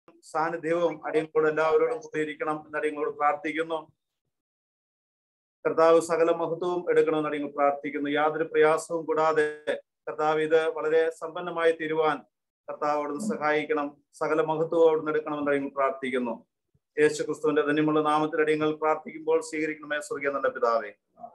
സാന്നിധ്യവും അടിയങ്ങളോട് എല്ലാവരോടും കൂടിയിരിക്കണം എന്ന് അടിയങ്ങളോട് പ്രാർത്ഥിക്കുന്നു കർത്താവ് സകല മഹത്വവും എടുക്കണമെന്ന് അടിയങ്ങൾ പ്രാർത്ഥിക്കുന്നു യാതൊരു പ്രയാസവും കൂടാതെ കർത്താവ് ഇത് വളരെ സമ്പന്നമായി തീരുവാൻ കർത്താവ് അവിടുന്ന് സഹായിക്കണം സകല മഹത്വവും അവിടുന്ന് എടുക്കണമെന്ന് അടിയങ്ങൾ പ്രാർത്ഥിക്കുന്നു യേശു ക്രിസ്തുവിന്റെ ധന്യമുള്ള നാമത്തിൽ അടിയങ്ങൾ പ്രാർത്ഥിക്കുമ്പോൾ സ്വീകരിക്കണമേ സ്വർഗീയ നല്ല പിതാവേ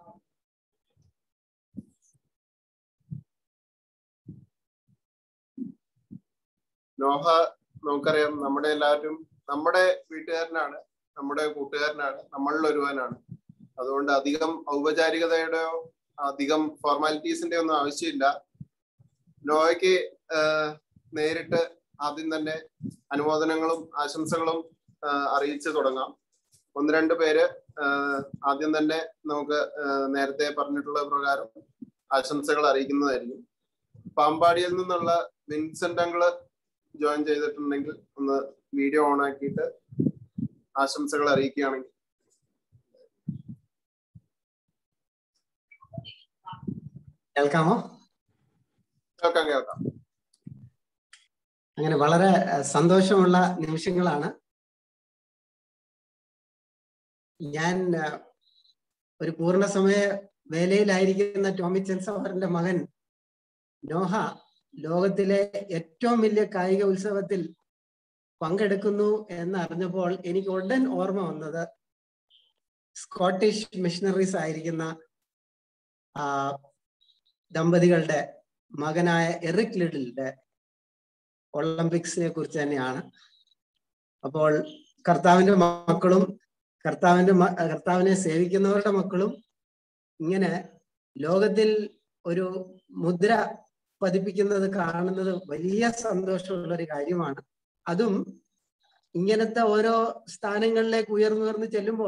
നോഹ നമുക്കറിയാം നമ്മുടെ എല്ലാവരും നമ്മുടെ വീട്ടുകാരനാണ് നമ്മുടെ കൂട്ടുകാരനാണ് നമ്മളിൽ ഒരുവനാണ് അതുകൊണ്ട് അധികം ഔപചാരികതയുടെയോ അധികം ഫോർമാലിറ്റീസിന്റെ ഒന്നും ആവശ്യമില്ല നോഹയ്ക്ക് ആഹ് നേരിട്ട് ആദ്യം തന്നെ അനുമോദനങ്ങളും ആശംസകളും ആഹ് അറിയിച്ചു തുടങ്ങാം ഒന്ന് രണ്ട് പേര് ആഹ് ആദ്യം തന്നെ നമുക്ക് ആഹ് നേരത്തെ പറഞ്ഞിട്ടുള്ള പ്രകാരം ആശംസകൾ അറിയിക്കുന്നതായിരിക്കും പാമ്പാടിയിൽ നിന്നുള്ള വിൻസെന്റ് അങ്കിള് ജോയിൻ ചെയ്തിട്ടുണ്ടെങ്കിൽ ഒന്ന് വീഡിയോ ഓൺ ആക്കിയിട്ട് ആശംസകൾ അറിയിക്കുകയാണെങ്കിൽ കേൾക്കാമോ കേൾക്കാം കേൾക്കാം അങ്ങനെ വളരെ അഹ്, സന്തോഷമുള്ള നിമിഷങ്ങളാണ് ഞാൻ അഹ്, ഒരു പൂർണ്ണസമയ വേലയിലായിരിക്കുന്ന ടോമി ചെൻസവറിന്റെ മകൻ നോഹ ലോകത്തിലെ ഏറ്റവും വലിയ കായിക ഉത്സവത്തിൽ പങ്കെടുക്കുന്നു എന്ന് അറിഞ്ഞപ്പോൾ എനിക്ക് ഉടൻ ഓർമ്മ വന്നത് സ്കോട്ടിഷ് മിഷണറീസ് ആയിരിക്കുന്ന ആ ദമ്പതികളുടെ മകനായ എറിക് ലിഡിലിന്റെ ഒളിമ്പിക്സിനെ കുറിച്ച് തന്നെയാണ് അപ്പോൾ കർത്താവിന്റെ മക്കളും കർത്താവിന്റെ മ- കർത്താവിനെ സേവിക്കുന്നവരുടെ മക്കളും ഇങ്ങനെ ലോകത്തിൽ ഒരു മുദ്ര പതിപ്പിക്കുന്നത് കാണുന്നത് വലിയ സന്തോഷമുള്ള ഒരു കാര്യമാണ് അതും ഇങ്ങനത്തെ ഓരോ സ്ഥാനങ്ങളിലേക്ക് ഉയർന്നു ഉയർന്ന് ചെല്ലുമ്പോ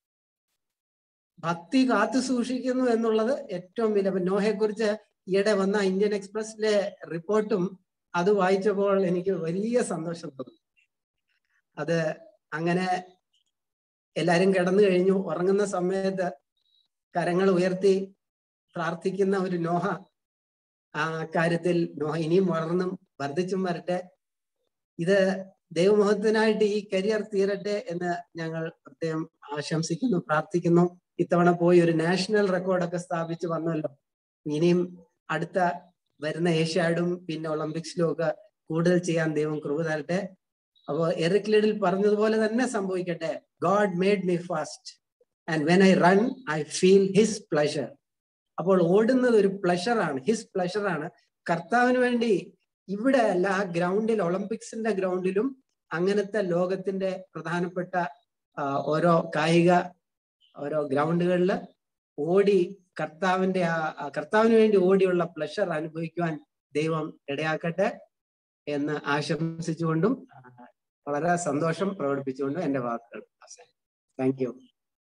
ഭക്തി കാത്തു സൂക്ഷിക്കുന്നു എന്നുള്ളത് ഏറ്റവും വലിയ അപ്പൊ നോഹയെ കുറിച്ച് ഈയിടെ വന്ന ഇന്ത്യൻ എക്സ്പ്രസിലെ റിപ്പോർട്ടും അത് വായിച്ചപ്പോൾ എനിക്ക് വലിയ സന്തോഷം തോന്നി അത് അങ്ങനെ എല്ലാരും കിടന്നു കഴിഞ്ഞു ഉറങ്ങുന്ന സമയത്ത് കരങ്ങൾ ഉയർത്തി പ്രാർത്ഥിക്കുന്ന ഒരു നോഹ ആ കാര്യത്തിൽ നോഹ ഇനിയും വളർന്നും വർദ്ധിച്ചും വരട്ടെ ഇത് ദൈവമഹത്വനായിട്ട് ഈ കരിയർ തീരട്ടെ എന്ന് ഞങ്ങൾ പ്രത്യേകം ആശംസിക്കുന്നു പ്രാർത്ഥിക്കുന്നു ഇത്തവണ പോയി ഒരു നാഷണൽ റെക്കോർഡൊക്കെ സ്ഥാപിച്ച് വന്നല്ലോ ഇനിയും അടുത്ത വരുന്ന ഏഷ്യാഡും പിന്നെ ഒളിമ്പിക്സിലും ഒക്കെ കൂടുതൽ ചെയ്യാൻ ദൈവം കൃപ തരട്ടെ അപ്പോ എറിക് ലിഡിൽ പറഞ്ഞതുപോലെ തന്നെ സംഭവിക്കട്ടെ God made me fast and when I run I feel his pleasure അപ്പോൾ ഓടുന്നത് ഒരു പ്ലഷറാണ് ഹിസ് പ്ലഷറാണ് കർത്താവിന് വേണ്ടി ഇവിടെ അല്ല ആ ഗ്രൗണ്ടിൽ ഒളിമ്പിക്സിന്റെ ഗ്രൗണ്ടിലും അങ്ങനത്തെ ലോകത്തിന്റെ പ്രധാനപ്പെട്ട ആ, ഓരോ കായിക ഓരോ ഗ്രൗണ്ടുകളിൽ ഓടി കർത്താവിന്റെ ആ ആ കർത്താവിന് വേണ്ടി ഓടിയുള്ള പ്ലഷർ അനുഭവിക്കുവാൻ ദൈവം ഇടയാക്കട്ടെ എന്ന് ആശംസിച്ചുകൊണ്ടും ആ, വളരെ സന്തോഷം പ്രകടിപ്പിച്ചുകൊണ്ടും എന്റെ വാക്കുകൾ thank you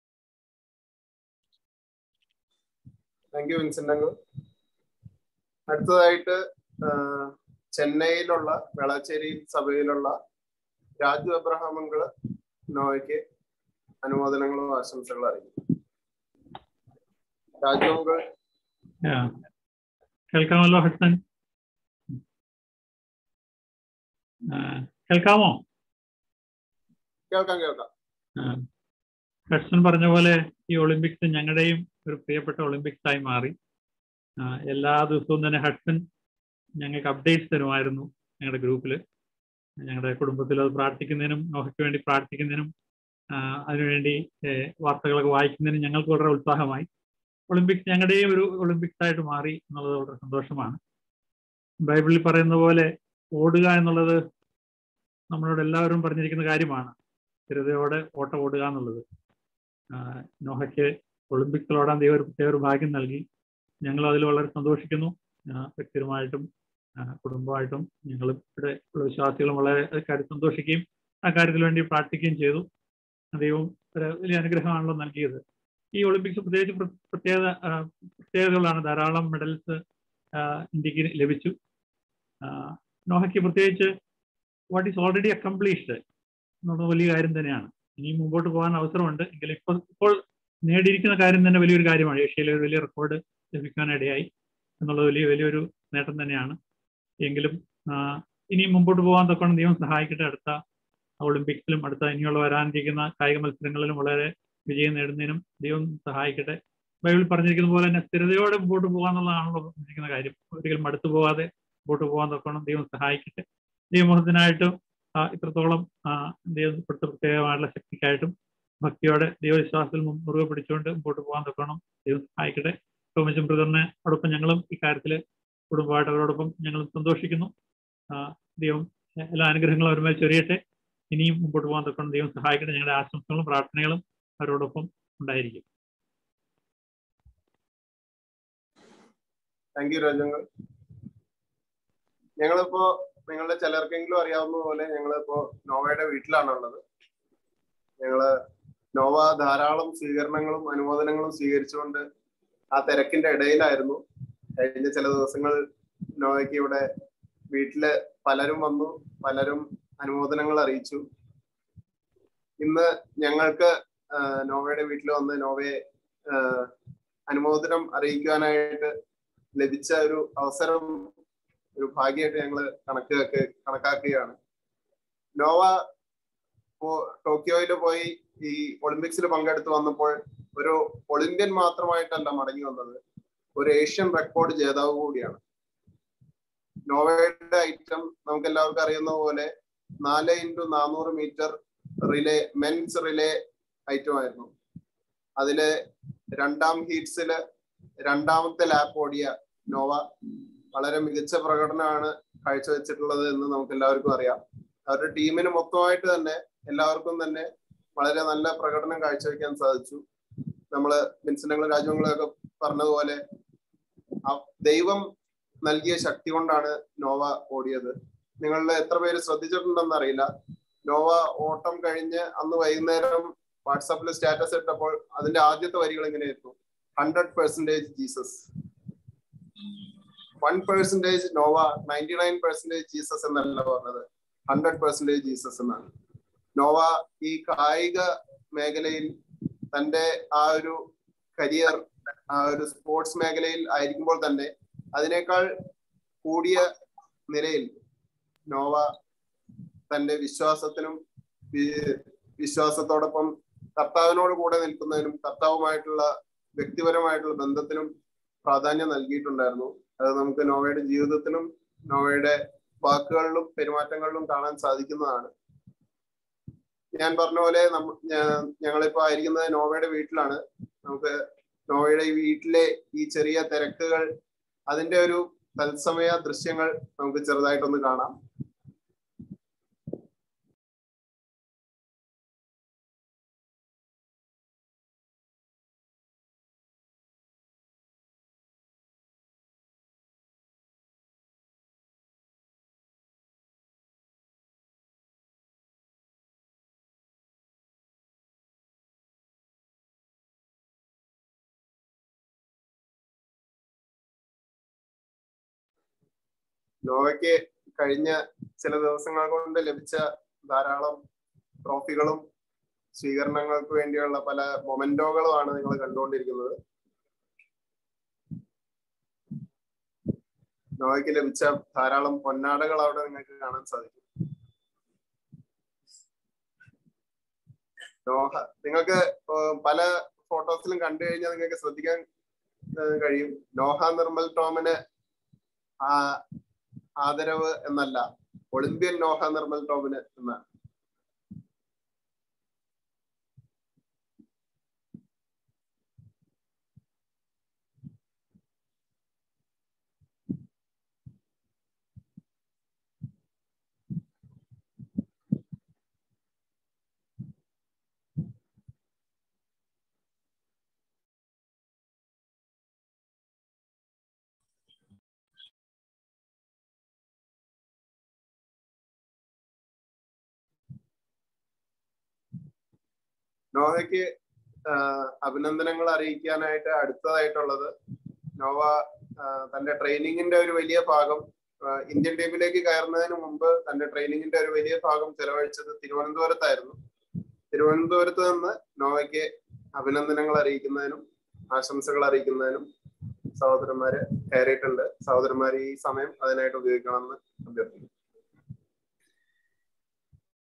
thank you Vincent uncle അടുത്തതായിട്ട് ആ, ചെന്നൈയിലുള്ള വെളാച്ചേരി സഭയിലുള്ള രാജു അബ്രഹാം അങ്കിള് നോയ്ക്ക് അനുമോദനങ്ങളും ആശംസകളും അറിയിക്കും രാജു അങ്കിൾ Yeah. കേൾക്കാമല്ലോ ഹഡ്സൺ ആ, കേൾക്കാമോ കേൾക്കാം കേൾക്കാം ആ. ഹഡ്സൺ പറഞ്ഞ പോലെ ഈ ഒളിമ്പിക്സ് ഞങ്ങളുടെയും ഒരു പ്രിയപ്പെട്ട ഒളിമ്പിക്സ് ആയി മാറി ആ, എല്ലാ ദിവസവും തന്നെ ഹഡ്സൺ ഞങ്ങൾക്ക് അപ്ഡേറ്റ്സ് തരുമായിരുന്നു ഞങ്ങളുടെ ഗ്രൂപ്പിൽ ഞങ്ങളുടെ കുടുംബത്തിൽ അത് പ്രാർത്ഥിക്കുന്നതിനും നോഹയ്ക്ക് വേണ്ടി പ്രാർത്ഥിക്കുന്നതിനും ആ, അതിനുവേണ്ടി ഏ, വാർത്തകളൊക്കെ വായിക്കുന്നതിനും ഞങ്ങൾക്ക് വളരെ ഉത്സാഹമായി ഒളിമ്പിക്സ് ഞങ്ങളുടെയും ഒരു ഒളിമ്പിക്സ് ആയിട്ട് മാറി എന്നുള്ളത് വളരെ സന്തോഷമാണ് ബൈബിളിൽ പറയുന്ന പോലെ ഓടുക എന്നുള്ളത് നമ്മളോട് എല്ലാവരും പറഞ്ഞിരിക്കുന്ന കാര്യമാണ് സ്ഥിരതയോടെ ഓട്ടം ഓടുക എന്നുള്ളത് ആഹ് നോഹയ്ക്ക് ഒളിമ്പിക്സിൽ ഓടാൻ ദൈവം ഒരു പ്രത്യേക ഒരു ഭാഗ്യം നൽകി ഞങ്ങൾ അതിൽ വളരെ സന്തോഷിക്കുന്നു ആഹ് വ്യക്തിപരമായിട്ടും ആഹ് കുടുംബമായിട്ടും ഞങ്ങൾ ഇവിടെ ഉള്ള വിശ്വാസികളും വളരെ കാര്യം സന്തോഷിക്കുകയും ആ കാര്യത്തിന് വേണ്ടി പ്രാർത്ഥിക്കുകയും ചെയ്തു ദൈവം ഒരു വലിയ അനുഗ്രഹമാണല്ലോ നൽകിയത് ഈ ഒളിമ്പിക്സ് പ്രത്യേകിച്ച് പ്ര- പ്രത്യേകത ആഹ് പ്രത്യേകതകളാണ് ധാരാളം മെഡൽസ് ഇന്ത്യക്ക് ലഭിച്ചു ആഹ് നോഹയ്ക്ക് പ്രത്യേകിച്ച് വാട്ട് ഈസ് ഓൾറെഡി അക്കംപ്ലീഷ്ഡ് എന്നുള്ളത് വലിയ കാര്യം തന്നെയാണ് ഇനി മുമ്പോട്ട് പോകാൻ അവസരമുണ്ട് എങ്കിലും ഇപ്പോൾ ഇപ്പോൾ നേടിയിരിക്കുന്ന കാര്യം തന്നെ വലിയൊരു കാര്യമാണ് ഏഷ്യയിലെ ഒരു വലിയ റെക്കോർഡ് ലഭിക്കാനിടയായി എന്നുള്ളത് വലിയ വലിയൊരു നേട്ടം തന്നെയാണ് എങ്കിലും ആഹ് ഇനി മുമ്പോട്ട് പോകാൻ തൊക്കെ ദൈവം സഹായിക്കട്ടെ അടുത്ത ഒളിമ്പിക്സിലും അടുത്ത ഇനിയുള്ള വരാനിരിക്കുന്ന കായിക മത്സരങ്ങളിലും വളരെ വിജയം നേടുന്നതിനും ദൈവം സഹായിക്കട്ടെ ബൈബിൾ പറഞ്ഞിരിക്കുന്ന പോലെ തന്നെ സ്ഥിരതയോടെ മുമ്പോട്ട് പോകാന്നുള്ളതാണല്ലോ പറഞ്ഞിരിക്കുന്ന കാര്യം ഒരിക്കലും മടുത്തു പോകാതെ മുമ്പോട്ട് പോകാൻ നോക്കണം ദൈവം സഹായിക്കട്ടെ ദൈവമുഖത്തിനായിട്ടും ഇത്രത്തോളം ദൈവം കൊടുത്ത പ്രത്യേകമായിട്ടുള്ള ശക്തിക്കായിട്ടും ഭക്തിയോടെ ദൈവവിശ്വാസത്തിൽ മുറുകെ പിടിച്ചുകൊണ്ട് മുമ്പോട്ട് പോകാൻ നോക്കണം ദൈവം സഹായിക്കട്ടെ ടോമിച്ചും ബ്രദറിനെ അതോടൊപ്പം ഞങ്ങളും ഇക്കാര്യത്തിൽ കുടുംബമായിട്ട് അവരോടൊപ്പം ഞങ്ങളും സന്തോഷിക്കുന്നു ദൈവം എല്ലാ അനുഗ്രഹങ്ങളും അവരുമേൽ ചൊരിയട്ടെ ഇനിയും മുമ്പോട്ട് പോകാൻ തൊക്കണം ദൈവം സഹായിക്കട്ടെ ഞങ്ങളുടെ ആശംസകളും പ്രാർത്ഥനകളും അവരോടൊപ്പം ഉണ്ടായിരിക്കും താങ്ക് യു രാജങ്ങൾ ഞങ്ങളിപ്പോ നിങ്ങളുടെ ചിലർക്കെങ്കിലും അറിയാവുന്ന പോലെ ഞങ്ങളിപ്പോ നോവയുടെ വീട്ടിലാണുള്ളത് ഞങ്ങള് നോവ ധാരാളം സ്വീകരണങ്ങളും അനുമോദനങ്ങളും സ്വീകരിച്ചുകൊണ്ട് ആ തിരക്കിന്റെ ഇടയിലായിരുന്നു കഴിഞ്ഞ ചില ദിവസങ്ങൾ നോവയ്ക്ക് ഇവിടെ വീട്ടില് പലരും വന്നു പലരും അനുമോദനങ്ങൾ അറിയിച്ചു ഇന്ന് ഞങ്ങൾക്ക് നോവയുടെ വീട്ടിൽ വന്ന് നോവയെ അനുമോദനം അറിയിക്കുവാനായിട്ട് ലഭിച്ച ഒരു അവസരം ഒരു ഭാഗ്യമായിട്ട് ഞങ്ങൾ കണക്ക് കണക്കാക്കുകയാണ് നോവ ടോക്കിയോയിൽ പോയി ഈ ഒളിമ്പിക്സിൽ പങ്കെടുത്ത് വന്നപ്പോൾ ഒരു ഒളിമ്പ്യൻ മാത്രമായിട്ടല്ല മടങ്ങി വന്നത് ഒരു ഏഷ്യൻ റെക്കോർഡ് ജേതാവ് കൂടിയാണ് നോവയുടെ ഐറ്റം നമുക്ക് എല്ലാവർക്കും അറിയുന്ന പോലെ നാല് ഇൻറ്റു നാനൂറ് metre relay men's relay item ആയിരുന്നു അതില് രണ്ടാം ഹീറ്റ്സില് രണ്ടാമത്തെ ലാപ്പ് ഓടിയ നോവ വളരെ മികച്ച പ്രകടനമാണ് കാഴ്ചവെച്ചിട്ടുള്ളത് എന്ന് നമുക്ക് എല്ലാവർക്കും അറിയാം അവരുടെ ടീമിന് മൊത്തമായിട്ട് തന്നെ എല്ലാവർക്കും തന്നെ വളരെ നല്ല പ്രകടനം കാഴ്ചവെക്കാൻ സാധിച്ചു നമ്മള് വിൻസനങ്ങളും രാജ്യങ്ങളൊക്കെ പറഞ്ഞതുപോലെ ദൈവം നൽകിയ ശക്തി കൊണ്ടാണ് നോവ ഓടിയത് നിങ്ങളുടെ എത്ര പേര് ശ്രദ്ധിച്ചിട്ടുണ്ടെന്ന് അറിയില്ല നോവ ഓട്ടം കഴിഞ്ഞ് അന്ന് വൈകുന്നേരം വാട്സാപ്പിൽ സ്റ്റാറ്റസ് ഇട്ടപ്പോൾ അതിന്റെ ആദ്യത്തെ വരികൾ എങ്ങനെയായിരുന്നു hundred percentage Jesus one percentage Noah ninety nine percentage Jesus എന്നല്ല പറഞ്ഞത് ഹൺഡ്രഡ് പെർസെന്റേജ് ജീസസ് എന്നാണ് നോവ ഈ കായിക മേഖലയിൽ തന്റെ ആ ഒരു കരിയർ ആ ഒരു സ്പോർട്സ് മേഖലയിൽ ആയിരിക്കുമ്പോൾ തന്നെ അതിനേക്കാൾ കൂടിയ നിലയിൽ നോവ തന്റെ വിശ്വാസത്തിനും വിശ്വാസത്തോടൊപ്പം കർത്താവിനോട് കൂടെ നിൽക്കുന്നതിനും കർത്താവുമായിട്ടുള്ള വ്യക്തിപരമായിട്ടുള്ള ബന്ധത്തിനും പ്രാധാന്യം നൽകിയിട്ടുണ്ടായിരുന്നു അത് നമുക്ക് നോവയുടെ ജീവിതത്തിലും നോവയുടെ വാക്കുകളിലും പെരുമാറ്റങ്ങളിലും കാണാൻ സാധിക്കുന്നതാണ് ഞാൻ പറഞ്ഞ പോലെ നമ്മ ഞങ്ങളിപ്പോ ആയിരിക്കുന്നത് നോവയുടെ വീട്ടിലാണ് നമുക്ക് നോവയുടെ ഈ വീട്ടിലെ ഈ ചെറിയ തിരക്കുകൾ അതിന്റെ ഒരു തത്സമയ ദൃശ്യങ്ങൾ നമുക്ക് ചെറുതായിട്ടൊന്ന് കാണാം നോവയ്ക്ക് കഴിഞ്ഞ ചില ദിവസങ്ങൾ കൊണ്ട് ലഭിച്ച ധാരാളം ട്രോഫികളും സ്വീകരണങ്ങൾക്ക് വേണ്ടിയുള്ള പല മൊമെന്റോകളുമാണ് നിങ്ങൾ കണ്ടുകൊണ്ടിരിക്കുന്നത് നോവയ്ക്ക് ലഭിച്ച ധാരാളം പൊന്നാടകൾ അവിടെ നിങ്ങൾക്ക് കാണാൻ സാധിക്കും നോഹ നിങ്ങൾക്ക് പല ഫോട്ടോസിലും കണ്ടു കഴിഞ്ഞാൽ നിങ്ങൾക്ക് ശ്രദ്ധിക്കാൻ കഴിയും നോഹ നിർമ്മൽ ടോമിന് ആ ആദരവ് എന്നല്ല ഒളിമ്പ്യൻ നോഹ നിർമ്മൽ ടോമിന് എന്നാണ് നോവയ്ക്ക് അഭിനന്ദനങ്ങൾ അറിയിക്കാനായിട്ട് അടുത്തതായിട്ടുള്ളത് നോവ തന്റെ ട്രെയിനിങ്ങിന്റെ ഒരു വലിയ ഭാഗം ഇന്ത്യൻ ടീമിലേക്ക് കയറുന്നതിന് മുമ്പ് തന്റെ ട്രെയിനിങ്ങിന്റെ ഒരു വലിയ ഭാഗം ചെലവഴിച്ചത് തിരുവനന്തപുരത്തായിരുന്നു തിരുവനന്തപുരത്ത് നിന്ന് നോവയ്ക്ക് അഭിനന്ദനങ്ങൾ അറിയിക്കുന്നതിനും ആശംസകൾ അറിയിക്കുന്നതിനും സഹോദരന്മാര് കയറിയിട്ടുണ്ട് സഹോദരന്മാർ ഈ സമയം അതിനായിട്ട് ഉപയോഗിക്കണമെന്ന് അഭ്യർത്ഥിക്കുന്നു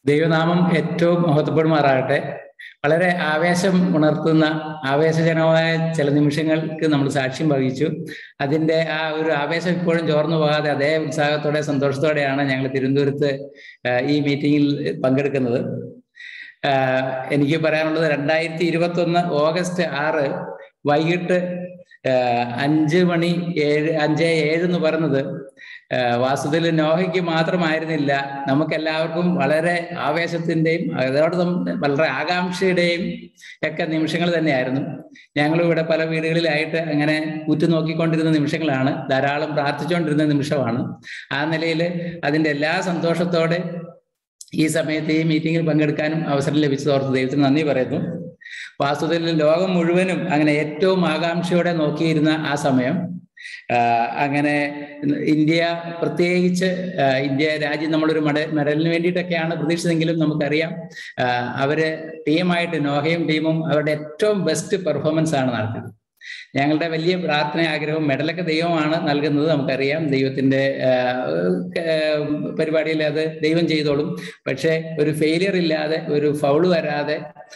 ദൈവനാമം ഏറ്റവും മഹത്വപ്പെടുമാറാകട്ടെ വളരെ ആവേശം ഉണർത്തുന്ന ആവേശജനകമായ ചില നിമിഷങ്ങൾക്ക് നമ്മൾ സാക്ഷ്യം വഹിച്ചു അതിന്റെ ആ ഒരു ആവേശം ഇപ്പോഴും ചോർന്നു പോകാതെ അതേ ഉത്സാഹത്തോടെ സന്തോഷത്തോടെയാണ് ഞങ്ങൾ തിരുവനന്തപുരത്ത് ഈ മീറ്റിംഗിൽ പങ്കെടുക്കുന്നത് എനിക്ക് പറയാനുള്ളത് രണ്ടായിരത്തി ഇരുപത്തി ഒന്ന് ഓഗസ്റ്റ് ആറ് വൈകിട്ട് അഞ്ച് മണി ഏഴ് അഞ്ച് ഏഴ് എന്ന് പറയുന്നത് വാസ്തുവിൽ നോഹയ്ക്ക് മാത്രമായിരുന്നില്ല നമുക്കെല്ലാവർക്കും വളരെ ആവേശത്തിന്റെയും അതോടൊപ്പം വളരെ ആകാംക്ഷയുടെയും ഒക്കെ നിമിഷങ്ങൾ തന്നെയായിരുന്നു ഞങ്ങളും ഇവിടെ പല വീടുകളിലായിട്ട് അങ്ങനെ ഉറ്റുനോക്കിക്കൊണ്ടിരുന്ന നിമിഷങ്ങളാണ് ധാരാളം പ്രാർത്ഥിച്ചുകൊണ്ടിരുന്ന നിമിഷമാണ് ആ നിലയിൽ അതിന്റെ എല്ലാ സന്തോഷത്തോടെ ഈ സമയത്ത് ഈ മീറ്റിംഗിൽ പങ്കെടുക്കാനും അവസരം ലഭിച്ചതോർത്ത് ദൈവത്തിന് നന്ദി പറയുന്നു വാസ്തുവിൽ ലോകം മുഴുവനും അങ്ങനെ ഏറ്റവും ആകാംക്ഷയോടെ നോക്കിയിരുന്ന ആ സമയം അങ്ങനെ ഇന്ത്യ പ്രത്യേകിച്ച് ഇന്ത്യ രാജ്യം നമ്മളൊരു മെഡ മെഡലിന് വേണ്ടിയിട്ടൊക്കെയാണ് പ്രതീക്ഷിച്ചതെങ്കിലും നമുക്കറിയാം അവര് ടീമായിട്ട് നോഹയും ടീമും അവരുടെ ഏറ്റവും ബെസ്റ്റ് പെർഫോമൻസ് ആണ് നടത്തിയത് ഞങ്ങളുടെ വലിയ പ്രാർത്ഥന ആഗ്രഹം മെഡലൊക്കെ ദൈവമാണ് നൽകുന്നത് നമുക്കറിയാം ദൈവത്തിന്റെ പരിപാടിയിൽ അത് ദൈവം ചെയ്തോളും പക്ഷെ ഒരു ഫെയിലിയർ ഇല്ലാതെ ഒരു ഫൗള് വരാതെ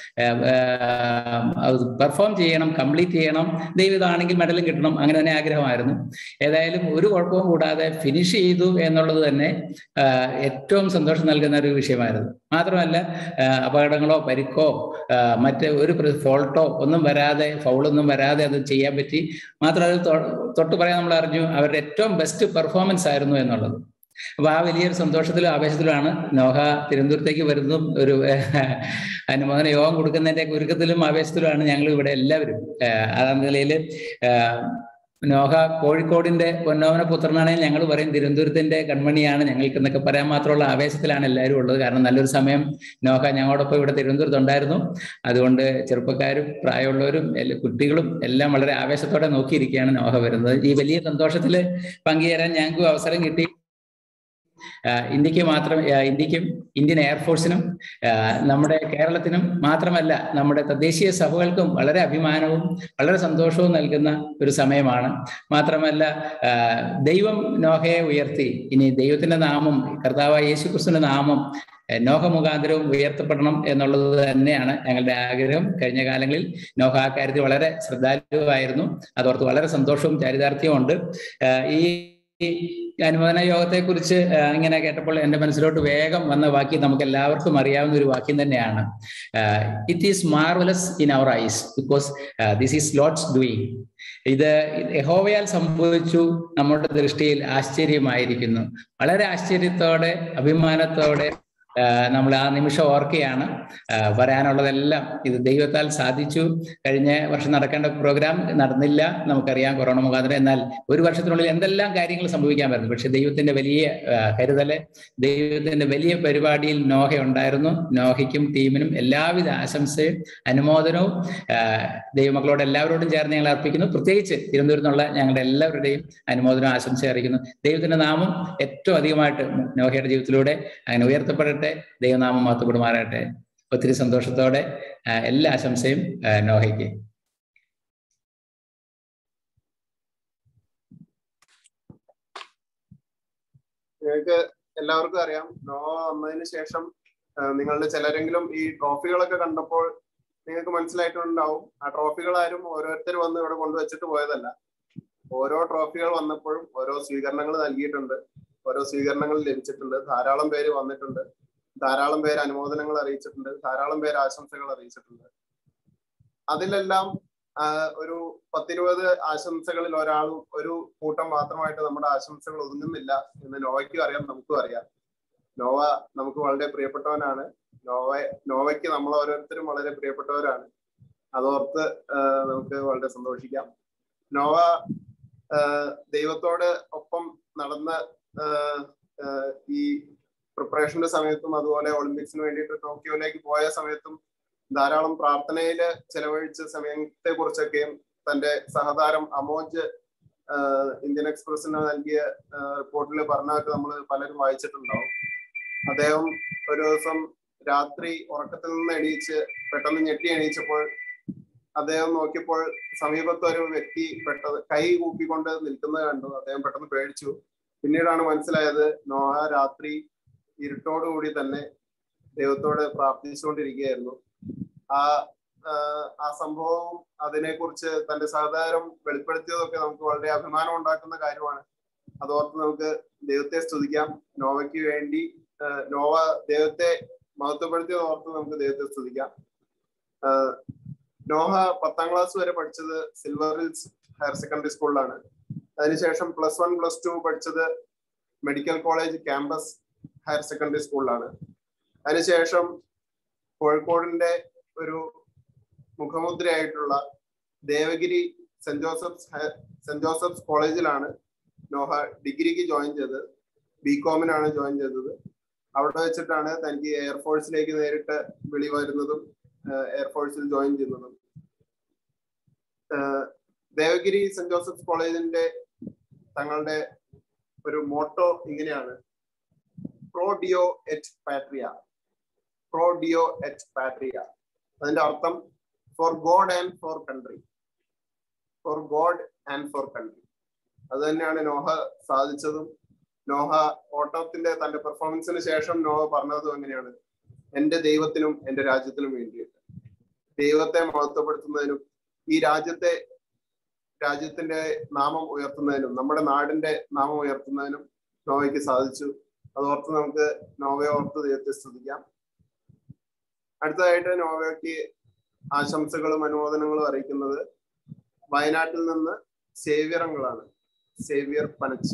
പെർഫോം ചെയ്യണം കംപ്ലീറ്റ് ചെയ്യണം ദൈവം ഇതാണെങ്കിൽ മെഡലും കിട്ടണം അങ്ങനെ തന്നെ ആഗ്രഹമായിരുന്നു ഏതായാലും ഒരു കുഴപ്പവും കൂടാതെ ഫിനിഷ് ചെയ്തു എന്നുള്ളത് തന്നെ ഏറ്റവും സന്തോഷം നൽകുന്ന ഒരു വിഷയമായിരുന്നു മാത്രമല്ല അപകടങ്ങളോ പരിക്കോ മറ്റ് ഒരു ഫോൾട്ടോ ഒന്നും വരാതെ ഫൗളൊന്നും വരാതെ അത് ചെയ്യാൻ പറ്റി മാത്രമല്ല തൊട്ട് പറയാൻ നമ്മൾ അറിഞ്ഞു അവരുടെ ഏറ്റവും ബെസ്റ്റ് പെർഫോമൻസ് ആയിരുന്നു എന്നുള്ളത് അപ്പൊ ആ വലിയൊരു സന്തോഷത്തിലും ആവേശത്തിലുമാണ് നോഹ തിരുവനന്തപുരത്തേക്ക് വരുന്നതും ഒരു അനുമോദന യോഗം കൊടുക്കുന്നതിന്റെ ഒരുക്കത്തിലും ആവേശത്തിലുമാണ് ഞങ്ങൾ ഇവിടെ എല്ലാവരും ആ നിലയിൽ നോഹ കോഴിക്കോടിന്റെ പൊന്നോമന പുത്രനാണ് ഞങ്ങൾ പറയും തിരുവനന്തപുരത്തിന്റെ കൺമണിയാണ് ഞങ്ങൾക്ക് എന്നൊക്കെ പറയാൻ മാത്രമുള്ള ആവേശത്തിലാണ് എല്ലാവരും ഉള്ളത് കാരണം നല്ലൊരു സമയം നോഹ ഞങ്ങളോടൊപ്പം ഇവിടെ തിരുവനന്തപുരത്ത് ഉണ്ടായിരുന്നു അതുകൊണ്ട് ചെറുപ്പക്കാരും പ്രായമുള്ളവരും കുട്ടികളും എല്ലാം വളരെ ആവേശത്തോടെ നോക്കിയിരിക്കുകയാണ് നോഹ വരുന്നത് ഈ വലിയ സന്തോഷത്തിൽ പങ്കുചേരാൻ ഞങ്ങൾക്ക് അവസരം കിട്ടി ഇന്ത്യക്ക് മാത്രം ഇന്ത്യക്കും ഇന്ത്യൻ എയർഫോഴ്സിനും നമ്മുടെ കേരളത്തിനും മാത്രമല്ല നമ്മുടെ തദ്ദേശീയ സഭകൾക്കും വളരെ അഭിമാനവും വളരെ സന്തോഷവും നൽകുന്ന ഒരു സമയമാണ് മാത്രമല്ല ദൈവം നോഹയെ ഉയർത്തി ഇനി ദൈവത്തിന്റെ നാമം കർത്താവായ യേശു ക്രിസ്തുവിന്റെ നാമം നോഹ മുഖാന്തരവും ഉയർത്തപ്പെടണം എന്നുള്ളത് തന്നെയാണ് ഞങ്ങളുടെ ആഗ്രഹം കഴിഞ്ഞ കാലങ്ങളിൽ നോഹ ആ കാര്യത്തിൽ വളരെ ശ്രദ്ധാലുവായിരുന്നു അതോർത്ത് വളരെ സന്തോഷവും ചരിതാർത്ഥ്യവും ഉണ്ട് ഈ അനുമോദന യോഗത്തെ കുറിച്ച് ഇങ്ങനെ കേട്ടപ്പോൾ എൻ്റെ മനസ്സിലോട്ട് വേഗം വന്ന വാക്യം നമുക്ക് എല്ലാവർക്കും അറിയാവുന്ന ഒരു വാക്യം തന്നെയാണ് it is marvellous in our eyes because this is Lord's doing ഇത് യഹോവയാൽ സംഭവിച്ചു നമ്മുടെ ദൃഷ്ടിയിൽ ആശ്ചര്യമായിരിക്കുന്നു വളരെ ആശ്ചര്യത്തോടെ അഭിമാനത്തോടെ നമ്മൾ ആ നിമിഷം ഓർക്കുകയാണ് പറയാനുള്ളതെല്ലാം ഇത് ദൈവത്താൽ സാധിച്ചു കഴിഞ്ഞ വർഷം നടക്കേണ്ട പ്രോഗ്രാം നടന്നില്ല നമുക്കറിയാം കൊറോണ മുഖാന്തരം എന്നാൽ ഒരു വർഷത്തിനുള്ളിൽ എന്തെല്ലാം കാര്യങ്ങൾ സംഭവിക്കാമായിരുന്നു പക്ഷെ ദൈവത്തിന്റെ വലിയ കരുതല് ദൈവത്തിന്റെ വലിയ പരിപാടിയിൽ നോഹ ഉണ്ടായിരുന്നു നോഹയ്ക്കും ടീമിനും എല്ലാവിധ ആശംസയും അനുമോദനവും ദൈവമക്കളോട് എല്ലാവരോടും ചേർന്ന് ഞങ്ങൾ അർപ്പിക്കുന്നു പ്രത്യേകിച്ച് തിരുവനന്തപുരത്തുള്ള ഞങ്ങളുടെ എല്ലാവരുടെയും അനുമോദനവും ആശംസ അറിയിക്കുന്നു ദൈവത്തിന്റെ നാമം ഏറ്റവും അധികമായിട്ട് നോഹയുടെ ജീവിതത്തിലൂടെ അങ്ങനെ ഉയർത്തപ്പെടട്ടെ ദൈവനാമം മാത്തപ്പെടുമാറാകട്ടെ ഒത്തിരി സന്തോഷത്തോടെ എല്ലാ ആശംസയും നോഹയ്ക്ക് നിങ്ങൾക്ക് എല്ലാവർക്കും അറിയാം നോവ വന്നതിന് ശേഷം നിങ്ങളുടെ ചിലരെങ്കിലും ഈ ട്രോഫികളൊക്കെ കണ്ടപ്പോൾ നിങ്ങൾക്ക് മനസ്സിലായിട്ടുണ്ടാവും ആ ട്രോഫികൾ ആരും ഓരോരുത്തർ വന്ന് ഇവിടെ കൊണ്ടുവച്ചിട്ട് പോയതല്ല ഓരോ ട്രോഫികൾ വന്നപ്പോഴും ഓരോ സ്വീകരണങ്ങൾ നൽകിയിട്ടുണ്ട് ഓരോ സ്വീകരണങ്ങൾ ലഭിച്ചിട്ടുണ്ട് ധാരാളം പേര് വന്നിട്ടുണ്ട് ധാരാളം പേര് അനുമോദനങ്ങൾ അറിയിച്ചിട്ടുണ്ട് ധാരാളം പേര് ആശംസകൾ അറിയിച്ചിട്ടുണ്ട് അതിലെല്ലാം ഒരു പത്തിരുപത് ആശംസകളിൽ ഒരാളും ഒരു കൂട്ടം മാത്രമായിട്ട് നമ്മുടെ ആശംസകൾ ഒതുങ്ങുന്നില്ല എന്ന് നോവയ്ക്കും അറിയാം നമുക്കും അറിയാം നോവ നമുക്ക് വളരെ പ്രിയപ്പെട്ടവനാണ് നോവ നോവയ്ക്ക് നമ്മൾ ഓരോരുത്തരും വളരെ പ്രിയപ്പെട്ടവരാണ് അതോർത്ത് നമുക്ക് വളരെ സന്തോഷിക്കാം നോവ ദൈവത്തോട് ഒപ്പം നടന്ന ഈ പ്രിപ്പറേഷന്റെ സമയത്തും അതുപോലെ ഒളിമ്പിക്സിന് വേണ്ടിയിട്ട് ടോക്കിയോയിലേക്ക് പോയ സമയത്തും ധാരാളം പ്രാർത്ഥനയില് ചെലവഴിച്ച സമയത്തെ കുറിച്ചൊക്കെയും തന്റെ സഹതാരം അമോജ് ഇന്ത്യൻ എക്സ്പ്രസിന് നൽകിയ റിപ്പോർട്ടിൽ പറഞ്ഞതൊക്കെ നമ്മൾ പലരും വായിച്ചിട്ടുണ്ടാവും അദ്ദേഹം ഒരു ദിവസം രാത്രി ഉറക്കത്തിൽ നിന്ന് എണീച്ച് പെട്ടെന്ന് ഞെട്ടി എണീച്ചപ്പോൾ അദ്ദേഹം നോക്കിയപ്പോൾ സമീപത്ത് ഒരു വ്യക്തി പെട്ടെന്ന് കൈ കൂപ്പിക്കൊണ്ട് നിൽക്കുന്നത് കണ്ടു അദ്ദേഹം പെട്ടെന്ന് പേടിച്ചു പിന്നീടാണ് മനസ്സിലായത് നോഹ രാത്രി ഇരുട്ടോടുകൂടി തന്നെ ദൈവത്തോട് പ്രാർത്ഥിച്ചുകൊണ്ടിരിക്കുകയായിരുന്നു ആ ആ സംഭവവും അതിനെക്കുറിച്ച് തന്റെ സഹതാരം വെളിപ്പെടുത്തിയതൊക്കെ നമുക്ക് വളരെ അഭിമാനം ഉണ്ടാക്കുന്ന കാര്യമാണ് അതോർത്ത് നമുക്ക് ദൈവത്തെ സ്തുതിക്കാം നോവയ്ക്ക് വേണ്ടി നോവ ദൈവത്തെ മഹത്വപ്പെടുത്തിയത് ഓർത്ത് നമുക്ക് ദൈവത്തെ സ്തുതിക്കാം നോഹ പത്താം ക്ലാസ് വരെ പഠിച്ചത് സിൽവർ ഹിൽസ് ഹയർ സെക്കൻഡറി സ്കൂളിലാണ് അതിനുശേഷം പ്ലസ് വൺ പ്ലസ് ടു പഠിച്ചത് medical college campus higher secondary സ്കൂളിലാണ് അതിനുശേഷം കോഴിക്കോടിന്റെ ഒരു മുഖമുദ്രയായിട്ടുള്ള Devagiri Saint Joseph's Saint Joseph's കോളേജിലാണ് നോഹ ഡിഗ്രിക്ക് ജോയിൻ ചെയ്തത് ബി കോമിനാണ് ജോയിൻ ചെയ്തത് അവിടെ വെച്ചിട്ടാണ് തനിക്ക് എയർഫോഴ്സിലേക്ക് നേരിട്ട് വിളി വരുന്നതും എയർഫോഴ്സിൽ ജോയിൻ ചെയ്യുന്നതും ദേവഗിരി സെന്റ് ജോസഫ്സ് കോളേജിന്റെ തങ്ങളുടെ ഒരു മോട്ടോ ഇങ്ങനെയാണ് പ്രോ ഡിയോ എറ്റ് പാട്രിയ പ്രോ ഡിയോ എറ്റ് പാട്രിയ അതിന്റെ അർത്ഥം for God and for country for God and for country അത് തന്നെയാണ് നോഹ സാധിച്ചതും നോഹ ഓട്ടത്തിന്റെ തന്റെ പെർഫോമൻസിന് ശേഷം നോഹ പറഞ്ഞതും എങ്ങനെയാണ് എന്റെ ദൈവത്തിനും എന്റെ രാജ്യത്തിനും വേണ്ടിയിട്ട് ദൈവത്തെ മഹത്വപ്പെടുത്തുന്നതിനും ഈ രാജ്യത്തെ രാജ്യത്തിന്റെ നാമം ഉയർത്തുന്നതിനും നമ്മുടെ നാടിന്റെ നാമം ഉയർത്തുന്നതിനും നോവയ്ക്ക് സാധിച്ചു അതോർത്ത് നമുക്ക് നോവയെ ഓർത്ത് ദൈവത്തെ സ്തുതിക്കാം അടുത്തതായിട്ട് നോവയ്ക്ക് ആശംസകളും അനുമോദനങ്ങളും അറിയിക്കുന്നത് വയനാട്ടിൽ നിന്ന് സേവ്യറങ്ങളാണ് സേവ്യർ പനച്ച്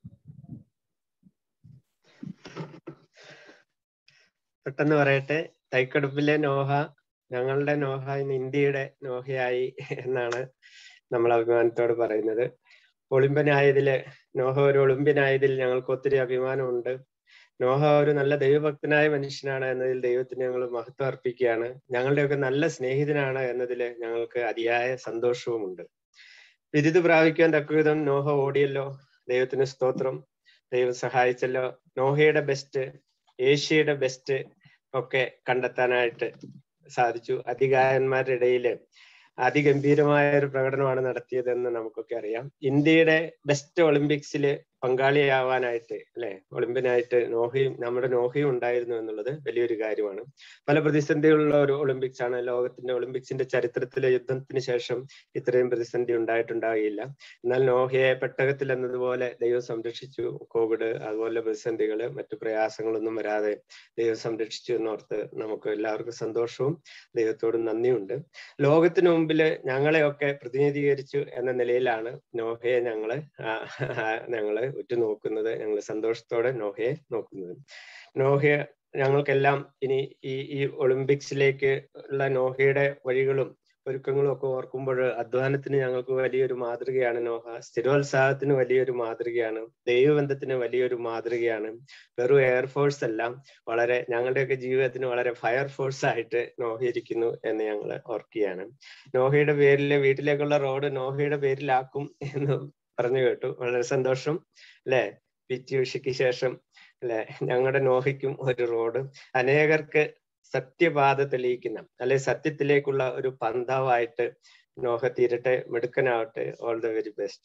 പെട്ടെന്ന് പറയട്ടെ തൈക്കടുപ്പിലെ നോഹ ഞങ്ങളുടെ നോഹ ഇന്ന് ഇന്ത്യയുടെ നോഹയായി എന്നാണ് നമ്മൾ അഭിമാനത്തോട് പറയുന്നത് ഒളിമ്പ്യനായതില് നോഹ ഒരു ഒളിമ്പ്യനായതിൽ ഞങ്ങൾക്ക് ഒത്തിരി അഭിമാനമുണ്ട് നോഹ ഒരു നല്ല ദൈവഭക്തനായ മനുഷ്യനാണ് എന്നതിൽ ദൈവത്തിന് ഞങ്ങൾ മഹത്വം അർപ്പിക്കുകയാണ് ഞങ്ങളുടെയൊക്കെ നല്ല സ്നേഹിതനാണ് എന്നതിൽ ഞങ്ങൾക്ക് അതിയായ സന്തോഷവുമുണ്ട് വിരുദ് പ്രാപിക്കാൻ തക്കവിധം നോഹ ഓടിയല്ലോ ദൈവത്തിന് സ്തോത്രം ദൈവം സഹായിച്ചല്ലോ നോഹയുടെ ബെസ്റ്റ് ഏഷ്യയുടെ ബെസ്റ്റ് ഒക്കെ കണ്ടെത്താനായിട്ട് സാധിച്ചു അധികാരന്മാരുടെ ഇടയിൽ അതിഗംഭീരമായ ഒരു പ്രകടനമാണ് നടത്തിയതെന്ന് നമുക്കൊക്കെ അറിയാം ഇന്ത്യയുടെ ബെസ്റ്റ് ഒളിമ്പിക്സിൽ പങ്കാളിയാവാനായിട്ട് അല്ലെ ഒളിമ്പ്യനായിട്ട് നോഹയും നമ്മുടെ നോഹയും ഉണ്ടായിരുന്നു എന്നുള്ളത് വലിയൊരു കാര്യമാണ് പല പ്രതിസന്ധികളുള്ള ഒരു ഒളിമ്പിക്സ് ആണ് ലോകത്തിന്റെ ഒളിമ്പിക്സിന്റെ ചരിത്രത്തിലെ യുദ്ധത്തിന് ശേഷം ഇത്രയും പ്രതിസന്ധി ഉണ്ടായിട്ടുണ്ടാവുകയില്ല എന്നാൽ നോഹയെ പെട്ടകത്തിൽ എന്നതുപോലെ ദൈവം സംരക്ഷിച്ചു കോവിഡ് അതുപോലെ പ്രതിസന്ധികള് മറ്റു പ്രയാസങ്ങളൊന്നും വരാതെ ദൈവം സംരക്ഷിച്ചു എന്നോർത്ത് നമുക്ക് എല്ലാവർക്കും സന്തോഷവും ദൈവത്തോടും നന്ദിയുണ്ട് ലോകത്തിനു മുമ്പില് ഞങ്ങളെയൊക്കെ പ്രതിനിധീകരിച്ചു എന്ന നിലയിലാണ് നോഹയെ ഞങ്ങള് ഞങ്ങള് ഉറ്റുനോക്കുന്നത് ഞങ്ങൾ സന്തോഷത്തോടെ നോഹയെ നോക്കുന്നത് നോഹയെ ഞങ്ങൾക്കെല്ലാം ഇനി ഈ ഈ ഒളിമ്പിക്സിലേക്ക് ഉള്ള നോഹയുടെ വഴികളും ഒരുക്കങ്ങളും ഒക്കെ ഓർക്കുമ്പോൾ അധ്വാനത്തിന് ഞങ്ങൾക്ക് വലിയൊരു മാതൃകയാണ് നോഹ സ്ഥിരോത്സാഹത്തിന് വലിയൊരു മാതൃകയാണ് ദൈവബന്ധത്തിന് വലിയൊരു മാതൃകയാണ് വെറും എയർഫോഴ്സ് അല്ല വളരെ ഞങ്ങളുടെയൊക്കെ ജീവിതത്തിന് വളരെ ഫയർഫോഴ്സ് ആയിട്ട് നോഹ ഇരിക്കുന്നു എന്ന് ഞങ്ങൾ ഓർക്കുകയാണ് നോഹയുടെ പേരിൽ വീട്ടിലേക്കുള്ള റോഡ് നോഹയുടെ പേരിലാക്കും എന്ന് പറഞ്ഞു കേട്ടു വളരെ സന്തോഷം അല്ലെ പിറ്റി ഉഷയ്ക്ക് ശേഷം അല്ലെ ഞങ്ങളുടെ നോഹയ്ക്കും ഒരു റോഡ് അനേകർക്ക് സത്യപാത തെളിയിക്കുന്ന അല്ലെ സത്യത്തിലേക്കുള്ള ഒരു പന്താവായിട്ട് നോഹ തീരട്ടെ മിടുക്കനാവട്ടെ ഓൾ ദ വെരി ബെസ്റ്റ്